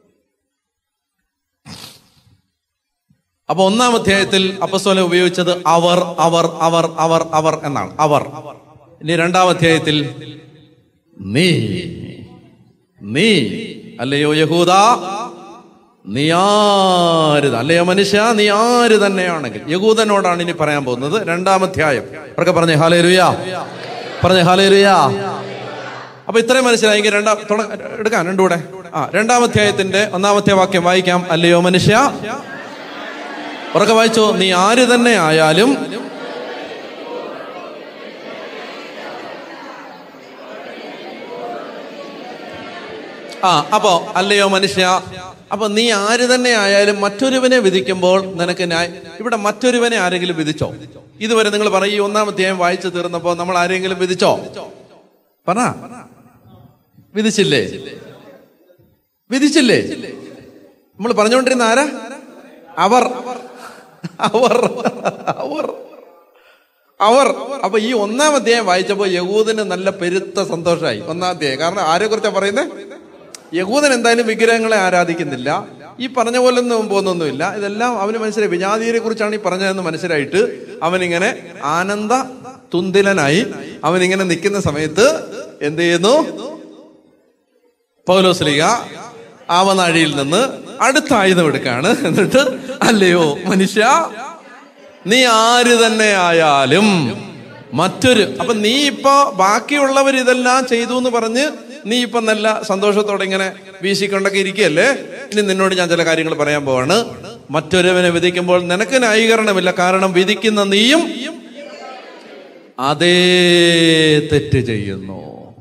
അപ്പൊ ഒന്നാം അധ്യായത്തിൽ അപ്പസ്തോല ഉപയോഗിച്ചത് അവർ അവർ അവർ അവർ അവർ എന്നാണ് അവർ ഇനി രണ്ടാം അധ്യായത്തിൽ നീ നീ അല്ലയോ യഹൂദ നീ ആര് ത- അല്ലയോ മനുഷ്യ നീ ആര് തന്നെയാണെങ്കിൽ യഹൂദനോടാണ് ഇനി പറയാൻ പോകുന്നത് രണ്ടാം അധ്യായം അവർക്ക് പറഞ്ഞേ ഹാലേ രുയാ പറഞ്ഞേ ഹാലേ രുയാ അപ്പൊ ഇത്രയും മനസ്സിലായെങ്കിൽ രണ്ടാം തുട- എടുക്കാം രണ്ടുകൂടെ ആ രണ്ടാം അധ്യായത്തിന്റെ ഒന്നാമത്തെ വാക്യം വായിക്കാം അല്ലയോ മനുഷ്യ ഉറക്കെ വായിച്ചോ നീ ആര് തന്നെ ആയാലും ആ അപ്പോ അല്ലയോ മനുഷ്യ അപ്പൊ നീ ആര് തന്നെ ആയാലും മറ്റൊരുവനെ വിധിക്കുമ്പോൾ നിനക്ക് ന്യായ ഇവിടെ മറ്റൊരുവനെ ആരെങ്കിലും വിധിച്ചോ ഇതുവരെ നിങ്ങൾ പറയും ഈ ഒന്നാം അധ്യായം വായിച്ചു തീർന്നപ്പോ നമ്മൾ ആരെങ്കിലും വിധിച്ചോ പറ വിധിച്ചില്ലേ വിധിച്ചില്ലേ നമ്മൾ പറഞ്ഞുകൊണ്ടിരുന്ന ആരാ അവർ അവർ അവർ അവർ അപ്പൊ ഈ ഒന്നാം അധ്യായം വായിച്ചപ്പോ യഹൂദന് നല്ല പെരുത്ത സന്തോഷമായി ഒന്നാം അധ്യായം കാരണം ആരെ കുറിച്ചാ പറയുന്നത് യഹൂദൻ എന്തായാലും വിഗ്രഹങ്ങളെ ആരാധിക്കുന്നില്ല ഈ പറഞ്ഞ പോലെ ഒന്നും പോകുന്നൊന്നുമില്ല ഇതെല്ലാം അവന് മനസ്സിലായി വിജാതിയെ കുറിച്ചാണ് ഈ പറഞ്ഞതെന്ന് മനസ്സിലായിട്ട് അവനിങ്ങനെ ആനന്ദ തുന്തിലനായി അവനിങ്ങനെ നിൽക്കുന്ന സമയത്ത് എന്ത് ചെയ്യുന്നു പൗലോസ്ലിക ആവനാഴിയിൽ നിന്ന് അടുത്ത ആയുധം എടുക്കാണ് എന്നിട്ട് അല്ലയോ മനുഷ്യ നീ ആര് തന്നെ ആയാലും മറ്റൊരു അപ്പൊ നീ ഇപ്പൊ ബാക്കിയുള്ളവർ ഇതെല്ലാം ചെയ്തു എന്ന് പറഞ്ഞ് നീ ഇപ്പൊ നല്ല സന്തോഷത്തോടെ ഇങ്ങനെ വീശിക്കൊണ്ടൊക്കെ ഇരിക്കുകയല്ലേ ഇനി നിന്നോട് ഞാൻ ചില കാര്യങ്ങൾ പറയാൻ പോവാണ് മറ്റൊരുവനെ വിധിക്കുമ്പോൾ നിനക്ക് ന്യായീകരണമില്ല കാരണം വിധിക്കുന്ന നീയും അതേ തെറ്റ് ചെയ്യുന്നു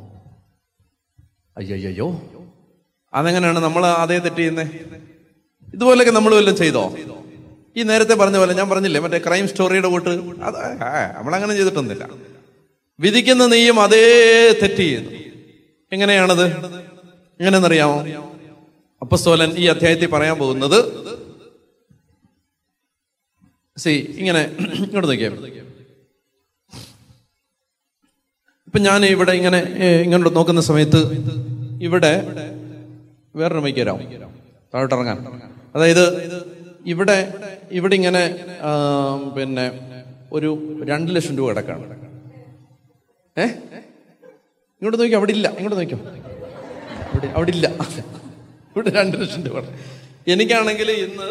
അയ്യോ അതെങ്ങനെയാണ് നമ്മൾ അതേ തെറ്റ് ചെയ്യുന്നത് ഇതുപോലൊക്കെ നമ്മൾ വല്ലതും ചെയ്തോ ഈ നേരത്തെ പറഞ്ഞ പോലെ ഞാൻ പറഞ്ഞില്ലേ മറ്റേ ക്രൈം സ്റ്റോറിയുടെ കൂട്ട് അത് നമ്മളങ്ങനെ ചെയ്തിട്ടൊന്നുമില്ല വിധിക്കുന്ന നീയും അതേ തെറ്റ് ചെയ്യുന്നു എങ്ങനെയാണത് എങ്ങനെയെന്നറിയാമോ അപ്പസ്തോലൻ ഈ അധ്യായത്തിൽ പറയാൻ പോകുന്നത് സി ഇങ്ങനെ ഇങ്ങോട്ട് നോക്കിയാ ഇപ്പൊ ഞാൻ ഇവിടെ ഇങ്ങനെ ഏ, ഇങ്ങോട്ട് നോക്കുന്ന സമയത്ത് ഇവിടെ വേറൊരു മൈക്ക് തരാം താഴോട്ട് ഇറങ്ങാൻ അതായത് ഇവിടെ ഇവിടെ ഇങ്ങനെ ആ, പിന്നെ ഒരു രണ്ട് ലക്ഷം രൂപ കിടക്കാണ് ഏ ഇങ്ങോട്ട് നോക്കിയോ അവിടെ ഇല്ല ഇങ്ങോട്ട് നോക്കിയോ അവിടെ അവിടെ ഇല്ല ഇവിടെ രണ്ട് ലക്ഷം രൂപ എനിക്കാണെങ്കിൽ ഇന്ന്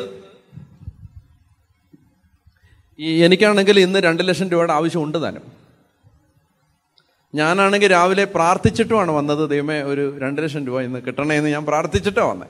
ഈ എനിക്കാണെങ്കിൽ ഇന്ന് രണ്ട് ലക്ഷം രൂപയുടെ ആവശ്യമുണ്ട് താനും ഞാനാണെങ്കിൽ രാവിലെ പ്രാർത്ഥിച്ചിട്ടുമാണ് വന്നത് ദൈവമേ ഒരു രണ്ട് ലക്ഷം രൂപ ഇന്ന് കിട്ടണേ എന്ന് ഞാൻ പ്രാർത്ഥിച്ചിട്ടാ വന്നേ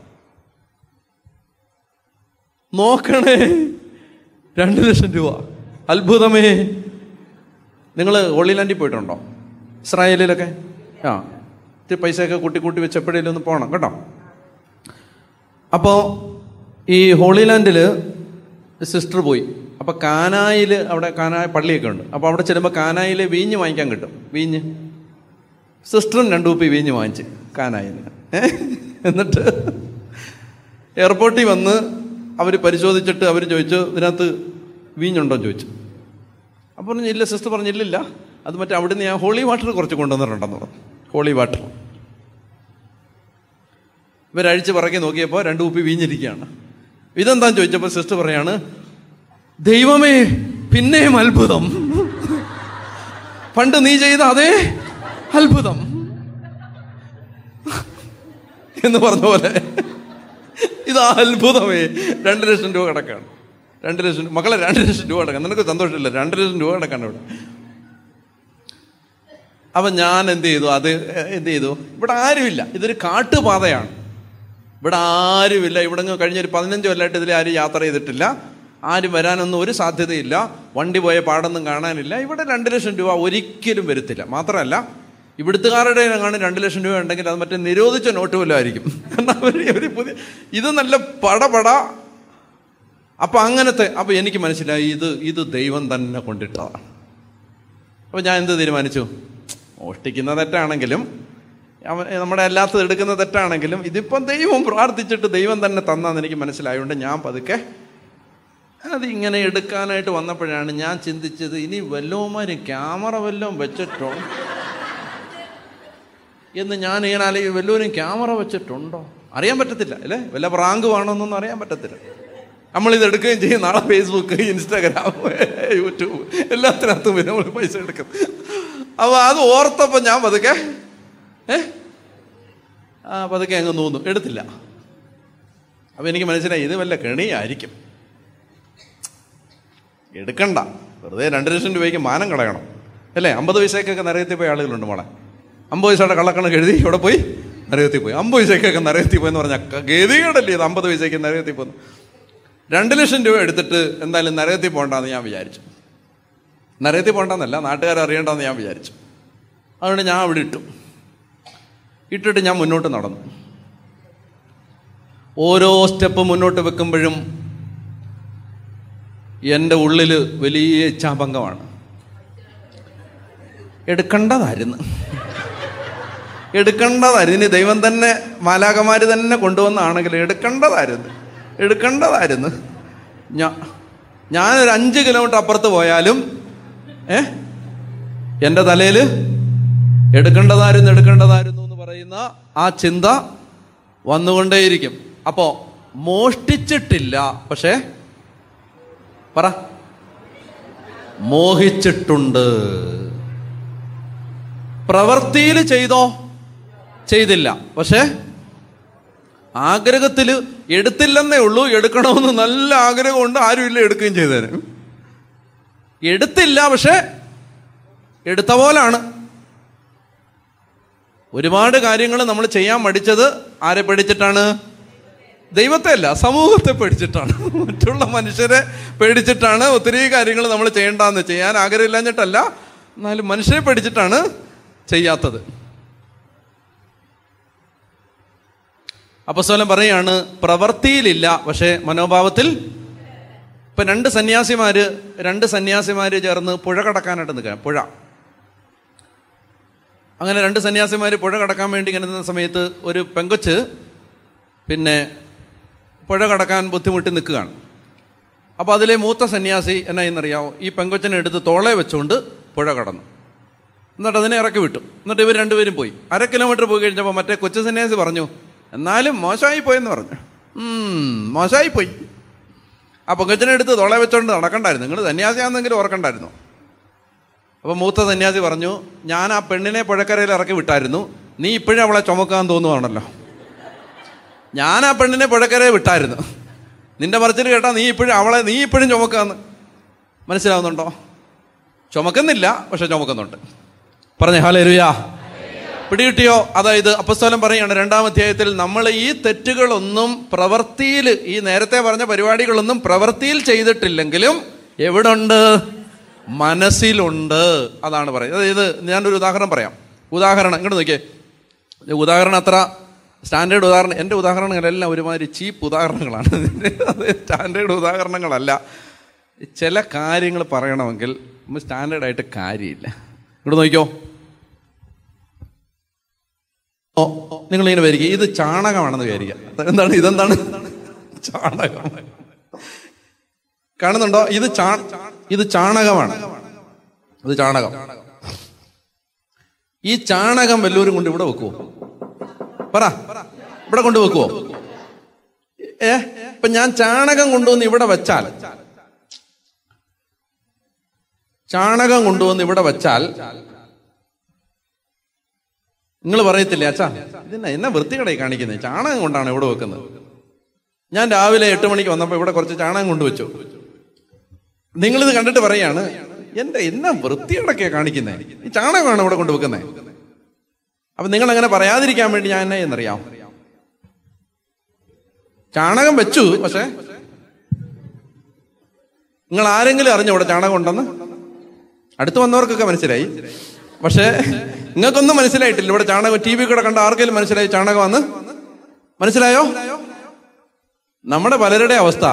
നോക്കണേ രണ്ട് ലക്ഷം രൂപ അത്ഭുതമേ നിങ്ങൾ ഹോളിലാൻഡിൽ പോയിട്ടുണ്ടോ ഇസ്രായേലിലൊക്കെ ആ ഇത്തിരി പൈസയൊക്കെ കൂട്ടി കൂട്ടി വെച്ച് എപ്പോഴേലും ഒന്ന് പോകണം കേട്ടോ അപ്പോൾ ഈ ഹോളിലാൻഡിൽ സിസ്റ്റർ പോയി അപ്പോൾ കാനായിൽ അവിടെ കാനായ പള്ളിയൊക്കെ ഉണ്ട് അപ്പോൾ അവിടെ ചെല്ലുമ്പോൾ കാനായിൽ വീഞ്ഞ് വാങ്ങിക്കാൻ കിട്ടും വീഞ്ഞ് സിസ്റ്ററും രണ്ടു കുപ്പി വീഞ്ഞ് വാങ്ങിച്ച് കാനായിൽ എന്നിട്ട് എയർപോർട്ടിൽ വന്ന് അവർ പരിശോധിച്ചിട്ട് അവർ ചോദിച്ചു ഇതിനകത്ത് വീഞ്ഞുണ്ടോ എന്ന് ചോദിച്ചു അപ്പോൾ പറഞ്ഞു ഇല്ല സിസ്റ്റർ പറഞ്ഞില്ലില്ല അത് മറ്റേ അവിടുന്ന് ഞാൻ ഹോളി വാട്ടർ കുറച്ച് കൊണ്ടുവന്നിട്ടുണ്ടെന്ന് പറഞ്ഞു ഹോളി വാട്ടർ ഇവരഴിച്ച് പറക്കി നോക്കിയപ്പോൾ രണ്ട് കുപ്പി വീഞ്ഞിരിക്കുകയാണ് ഇതെന്താന്ന് ചോദിച്ചപ്പോൾ സിസ്റ്റർ പറയാണ് ദൈവമേ പിന്നെയും അത്ഭുതം പണ്ട് നീ ചെയ്ത അതേ അത്ഭുതം എന്ന് പറഞ്ഞ പോലെ ഇത് അത്ഭുതമേ രണ്ട് ലക്ഷം രൂപ കിടക്കാണ് രണ്ട് ലക്ഷം മക്കളെ രണ്ട് ലക്ഷം രൂപ കിടക്കാം നിനക്ക് സന്തോഷമില്ല രണ്ട് ലക്ഷം രൂപ കിടക്കാണ് ഇവിടെ അപ്പൊ ഞാൻ എന്ത് ചെയ്തു അത് എന്ത് ചെയ്തു ഇവിടെ ആരുമില്ല ഇതൊരു കാട്ടുപാതയാണ് ഇവിടെ ആരുമില്ല ഇവിടെ നിന്ന് കഴിഞ്ഞൊരു പതിനഞ്ച് കൊല്ലമായിട്ട് ഇതിൽ ആരും യാത്ര ചെയ്തിട്ടില്ല ആരും വരാനൊന്നും ഒരു സാധ്യതയില്ല വണ്ടി പോയ പാടൊന്നും കാണാനില്ല ഇവിടെ രണ്ട് ലക്ഷം രൂപ ഒരിക്കലും വരുത്തില്ല മാത്രമല്ല ഇവിടുത്തുകാരുടെ കാണും രണ്ട് ലക്ഷം രൂപ ഉണ്ടെങ്കിൽ അത് മറ്റേ നിരോധിച്ച നോട്ട് വല്ലതും ആയിരിക്കും കാരണം അവർ ഒരു പുതിയ ഇത് നല്ല പടപട അപ്പൊ അങ്ങനത്തെ അപ്പൊ എനിക്ക് മനസ്സിലായി ഇത് ഇത് ദൈവം തന്നെ കൊണ്ടിട്ടതാണ് അപ്പൊ ഞാൻ എന്ത് തീരുമാനിച്ചു മോഷ്ടിക്കുന്ന തെറ്റാണെങ്കിലും അവൻ നമ്മുടെ അല്ലാത്തത് എടുക്കുന്ന തെറ്റാണെങ്കിലും ഇതിപ്പം ദൈവം പ്രാർത്ഥിച്ചിട്ട് ദൈവം തന്നെ തന്നാന്ന് എനിക്ക് മനസ്സിലായതുകൊണ്ട് ഞാൻ പതുക്കെ അത് ഇങ്ങനെ എടുക്കാനായിട്ട് വന്നപ്പോഴാണ് ഞാൻ ചിന്തിച്ചത് ഇനി വല്ലവന്മാരും ക്യാമറ വല്ലതും വെച്ചിട്ടോ എന്ന് ഞാൻ ഇങ്ങനെ അല്ലെങ്കിൽ വല്ലവരും ക്യാമറ വെച്ചിട്ടുണ്ടോ അറിയാൻ പറ്റത്തില്ല അല്ലേ വല്ല പ്രാങ്കുവാണോന്നൊന്നും അറിയാൻ പറ്റത്തില്ല നമ്മളിത് എടുക്കുകയും ചെയ്യും നാളെ ഫേസ്ബുക്ക് ഇൻസ്റ്റാഗ്രാം യൂട്യൂബ് എല്ലാത്തിനകത്തും വരും നമ്മൾ പൈസ എടുക്കും അപ്പോൾ അത് ഓർത്തപ്പോൾ ഞാൻ പതുക്കെ ഏ ആ പതുക്കെ അങ്ങ് തോന്നു എടുത്തില്ല അപ്പോൾ എനിക്ക് മനസ്സിലായി ഇത് വല്ല കെണിയായിരിക്കും എടുക്കണ്ട വെറുതെ രണ്ട് ലക്ഷം രൂപയ്ക്ക് മാനം കളയണം അല്ലേ അമ്പത് പൈസയ്ക്കൊക്കെ നരകത്തിൽ പോയ ആളുകളുണ്ട് മോളെ അമ്പത് പൈസയുടെ കള്ളക്കണക്ക് എഴുതി ഇവിടെ പോയി നരകത്തിൽ പോയി അമ്പത് പൈസയ്ക്കൊക്കെ നരകത്തിൽ പോയെന്ന് പറഞ്ഞാൽ ഗതികേടല്ലേ ഇത് അമ്പത് പൈസയ്ക്ക് നരകത്തിൽ പോന്നു രണ്ട് ലക്ഷം രൂപ എടുത്തിട്ട് എന്തായാലും നരകത്തിൽ പോകണ്ടെന്ന് ഞാൻ വിചാരിച്ചു നരകത്തിൽ പോകണ്ടെന്നല്ല നാട്ടുകാർ അറിയണ്ടെന്ന് ഞാൻ വിചാരിച്ചു അതുകൊണ്ട് ഞാൻ അവിടെ ഇട്ടു ഇട്ടിട്ട് ഞാൻ മുന്നോട്ട് നടന്നു ഓരോ സ്റ്റെപ്പ് മുന്നോട്ട് വെക്കുമ്പോഴും എൻ്റെ ഉള്ളിൽ വലിയ ഇച്ഛാഭംഗമാണ് എടുക്കേണ്ടതായിരുന്നു എടുക്കേണ്ടതായിരുന്നു ഇനി ദൈവം തന്നെ മാലാകമാര് തന്നെ കൊണ്ടുവന്നാണെങ്കിൽ എടുക്കേണ്ടതായിരുന്നു എടുക്കേണ്ടതായിരുന്നു ഞാ ഞാനൊരു അഞ്ച് കിലോമീറ്റർ അപ്പുറത്ത് പോയാലും ഏ എൻ്റെ തലയിൽ എടുക്കേണ്ടതായിരുന്നു എടുക്കേണ്ടതായിരുന്നു എന്ന് പറയുന്ന ആ ചിന്ത വന്നുകൊണ്ടേയിരിക്കും അപ്പോ മോഷ്ടിച്ചിട്ടില്ല പക്ഷേ പറ മോഹിച്ചിട്ടുണ്ട് പ്രവൃത്തിയിൽ ചെയ്തോ ചെയ്തില്ല പക്ഷേ ആഗ്രഹത്തിൽ എടുത്തില്ലെന്നേ ഉള്ളൂ എടുക്കണമെന്ന് നല്ല ആഗ്രഹമുണ്ട് ആരുമില്ല എടുക്കുകയും ചെയ്തേനെ എടുത്തില്ല പക്ഷെ എടുത്ത പോലാണ് ഒരുപാട് കാര്യങ്ങൾ നമ്മൾ ചെയ്യാൻ മടിച്ചത് ആരെ പേടിച്ചിട്ടാണ് ദൈവത്തെ അല്ല സമൂഹത്തെ പേടിച്ചിട്ടാണ് മറ്റുള്ള മനുഷ്യരെ പേടിച്ചിട്ടാണ് ഒത്തിരി കാര്യങ്ങൾ നമ്മൾ ചെയ്യേണ്ടെന്ന് ചെയ്യാൻ ആഗ്രഹമില്ലാഞ്ഞിട്ടല്ല എന്നാലും മനുഷ്യരെ പേടിച്ചിട്ടാണ് ചെയ്യാത്തത് അപ്പസ്വലം പറയാണ് പ്രവൃത്തിയിലില്ല പക്ഷേ മനോഭാവത്തിൽ ഇപ്പൊ രണ്ട് സന്യാസിമാര് രണ്ട് സന്യാസിമാര് ചേർന്ന് പുഴ കടക്കാനായിട്ട് നിൽക്കുക പുഴ അങ്ങനെ രണ്ട് സന്യാസിമാർ പുഴ കടക്കാൻ വേണ്ടി ഇങ്ങനെ നിന്ന സമയത്ത് ഒരു പെങ്കൊച്ച് പിന്നെ പുഴ കടക്കാൻ ബുദ്ധിമുട്ടി നിൽക്കുകയാണ് അപ്പോൾ അതിലെ മൂത്ത സന്യാസി എന്നാ എന്നറിയാമോ ഈ പെങ്കൊച്ചിനെ എടുത്ത് തോളെ വെച്ചുകൊണ്ട് പുഴ കടന്നു എന്നിട്ട് അതിനെ ഇറക്കി വിട്ടു എന്നിട്ട് ഇവർ രണ്ടുപേരും പോയി അര കിലോമീറ്റർ പോയി കഴിഞ്ഞപ്പോൾ മറ്റേ കൊച്ചു സന്യാസി പറഞ്ഞു എന്നാലും മോശമായി പോയെന്ന് പറഞ്ഞു "ഉം, മോശമായി പോയി ആ പൊങ്കച്ചനെ എടുത്ത് തോളെ വെച്ചോണ്ട് നടക്കണ്ടായിരുന്നു നിങ്ങൾ സന്യാസിയാണെന്നെങ്കിലും ഓർക്കണ്ടായിരുന്നു അപ്പോൾ മൂത്ത സന്യാസി പറഞ്ഞു ഞാൻ ആ പെണ്ണിനെ പുഴക്കരയിൽ ഇറക്കി വിട്ടായിരുന്നു നീ ഇപ്പോഴും അവളെ ചുമക്കാൻ തോന്നുവാണല്ലോ ഞാൻ ആ പെണ്ണിനെ പുഴക്കരയിൽ വിട്ടായിരുന്നു നിന്റെ പറച്ചിൽ കേട്ടാ നീ ഇപ്പോഴും അവളെ നീ ഇപ്പോഴും ചുമക്കാന്ന് മനസ്സിലാവുന്നുണ്ടോ ചുമക്കുന്നില്ല പക്ഷെ ചുമക്കുന്നുണ്ട് പറഞ്ഞേ ഹാലേരുയാ പിടികിട്ടിയോ അതായത് അപ്പസ്തോലം പറയാണ് രണ്ടാം അധ്യായത്തിൽ നമ്മൾ ഈ തെറ്റുകളൊന്നും പ്രവൃത്തിയിൽ ഈ നേരത്തെ പറഞ്ഞ പരിപാടികളൊന്നും പ്രവൃത്തിയിൽ ചെയ്തിട്ടില്ലെങ്കിലും എവിടെ ഉണ്ട് മനസ്സിലുണ്ട് അതാണ് പറയുന്നത് അതായത് ഞാനൊരു ഉദാഹരണം പറയാം ഉദാഹരണം ഇങ്ങോട്ട് നോക്കിയേ ഇത് ഉദാഹരണം അത്ര സ്റ്റാൻഡേർഡ് ഉദാഹരണം എൻ്റെ ഉദാഹരണങ്ങളെല്ലാം ഒരുമാതിരി ചീപ്പ് ഉദാഹരണങ്ങളാണ് അത് സ്റ്റാൻഡേർഡ് ഉദാഹരണങ്ങളല്ല ചില കാര്യങ്ങൾ പറയണമെങ്കിൽ നമ്മൾ സ്റ്റാൻഡേർഡായിട്ട് കാര്യമില്ല ഇങ്ങോട്ട് നോക്കിയോ ഓ നിങ്ങൾ ഇങ്ങനെ വരിക ഇത് ചാണകമാണെന്ന് വിചാരിക്കുക എന്താണ് ഇതെന്താണ് ചാണകം കാണുന്നുണ്ടോ ഇത് ചാ ഇത് ചാണകമാണ് ഇത് ചാണകം ഈ ചാണകം വല്ലവരും കൊണ്ട് ഇവിടെ വെക്കുവോ പറ ഇവിടെ കൊണ്ട് വെക്കുവോ ഏ ഇപ്പൊ ഞാൻ ചാണകം കൊണ്ടുവന്ന് ഇവിടെ വെച്ചാൽ ചാണകം കൊണ്ടുവന്ന് ഇവിടെ വെച്ചാൽ നിങ്ങൾ പറയത്തില്ലേ അച്ഛാ ഇതെന്നാ എന്നാ വൃത്തികടയി കാണിക്കുന്നത് ചാണകം കൊണ്ടാണ് ഇവിടെ വെക്കുന്നത് ഞാൻ രാവിലെ എട്ട് മണിക്ക് വന്നപ്പോൾ ഇവിടെ കുറച്ച് ചാണകം കൊണ്ടുവച്ചു നിങ്ങളിത് കണ്ടിട്ട് പറയാണ് എന്റെ എന്നാ വൃത്തികടൊക്കെയാ കാണിക്കുന്നത് ഈ ചാണകമാണ് ഇവിടെ കൊണ്ടുവെക്കുന്നത് അപ്പൊ നിങ്ങൾ അങ്ങനെ പറയാതിരിക്കാൻ വേണ്ടി ഞാൻ എന്നാ എന്നറിയാം ചാണകം വെച്ചു പക്ഷേ നിങ്ങൾ ആരെങ്കിലും അറിഞ്ഞോ ഇവിടെ ചാണകം ഉണ്ടെന്ന് അടുത്ത് വന്നവർക്കൊക്കെ മനസ്സിലായി പക്ഷേ നിങ്ങൾക്കൊന്നും മനസ്സിലായിട്ടില്ല ഇവിടെ ചാണകം ടി വി കൂടെ കണ്ട ആർക്കെങ്കിലും മനസ്സിലായി ചാണകമാന്ന് മനസ്സിലായോ നമ്മുടെ പലരുടെ അവസ്ഥ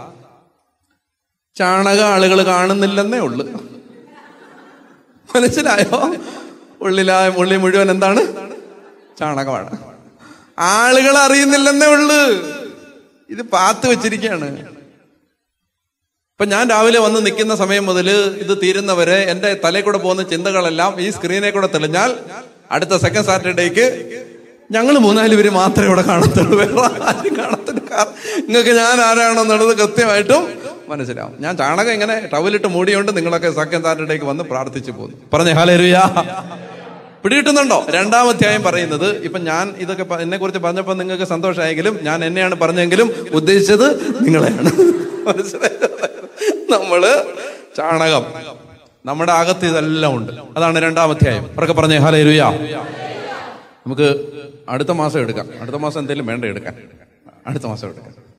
ചാണക ആളുകൾ കാണുന്നില്ലെന്നേ ഉള്ളു മനസ്സിലായോ ഉള്ളിലായ ഉള്ളി മുഴുവൻ എന്താണ് ചാണകമാണ് ആളുകൾ അറിയുന്നില്ലെന്നേ ഉള്ളു ഇത് പാത്ത് വെച്ചിരിക്കുകയാണ് ഇപ്പൊ ഞാൻ രാവിലെ വന്ന് നിൽക്കുന്ന സമയം മുതൽ ഇത് തീരുന്നവരെ എന്റെ തലയിൽ കൂടെ പോകുന്ന ചിന്തകളെല്ലാം ഈ സ്ക്രീനെ കൂടെ തെളിഞ്ഞാൽ അടുത്ത സെക്കൻഡ് സാറ്റർഡേക്ക് ഞങ്ങൾ മൂന്നാല് പേര് മാത്രമേ ഇവിടെ കാണത്തുള്ളൂ വേറെ ആരും കാണത്തില്ല കാരണം നിങ്ങൾക്ക് ഞാൻ ആരാണെന്നുള്ളത് കൃത്യമായിട്ടും മനസ്സിലാവും ഞാൻ ചാണകം ഇങ്ങനെ ടവലിട്ട് മൂടിയോണ്ട് നിങ്ങളൊക്കെ സെക്കൻഡ് സാറ്റർഡേക്ക് വന്ന് പ്രാർത്ഥിച്ചു പോകുന്നു പറഞ്ഞേ ഹാലേരുയാ പിടികിട്ടുന്നുണ്ടോ രണ്ടാം അധ്യായം പറയുന്നത് ഇപ്പൊ ഞാൻ ഇതൊക്കെ എന്നെ കുറിച്ച് പറഞ്ഞപ്പോൾ നിങ്ങൾക്ക് സന്തോഷമായെങ്കിലും ഞാൻ എന്നെയാണ് പറഞ്ഞെങ്കിലും ഉദ്ദേശിച്ചത് നിങ്ങളെയാണ് മനസ്സിലായോ നമ്മള് ചാണകം നമ്മുടെ അകത്ത് ഇതെല്ലാം ഉണ്ട് അതാണ് രണ്ടാം അധ്യായം അവരൊക്കെ പറഞ്ഞേ ഹാലേരുയാ നമുക്ക് അടുത്ത മാസം എടുക്കാം അടുത്ത മാസം എന്തെങ്കിലും വേണ്ട എടുക്കാൻ അടുത്ത മാസം എടുക്കാം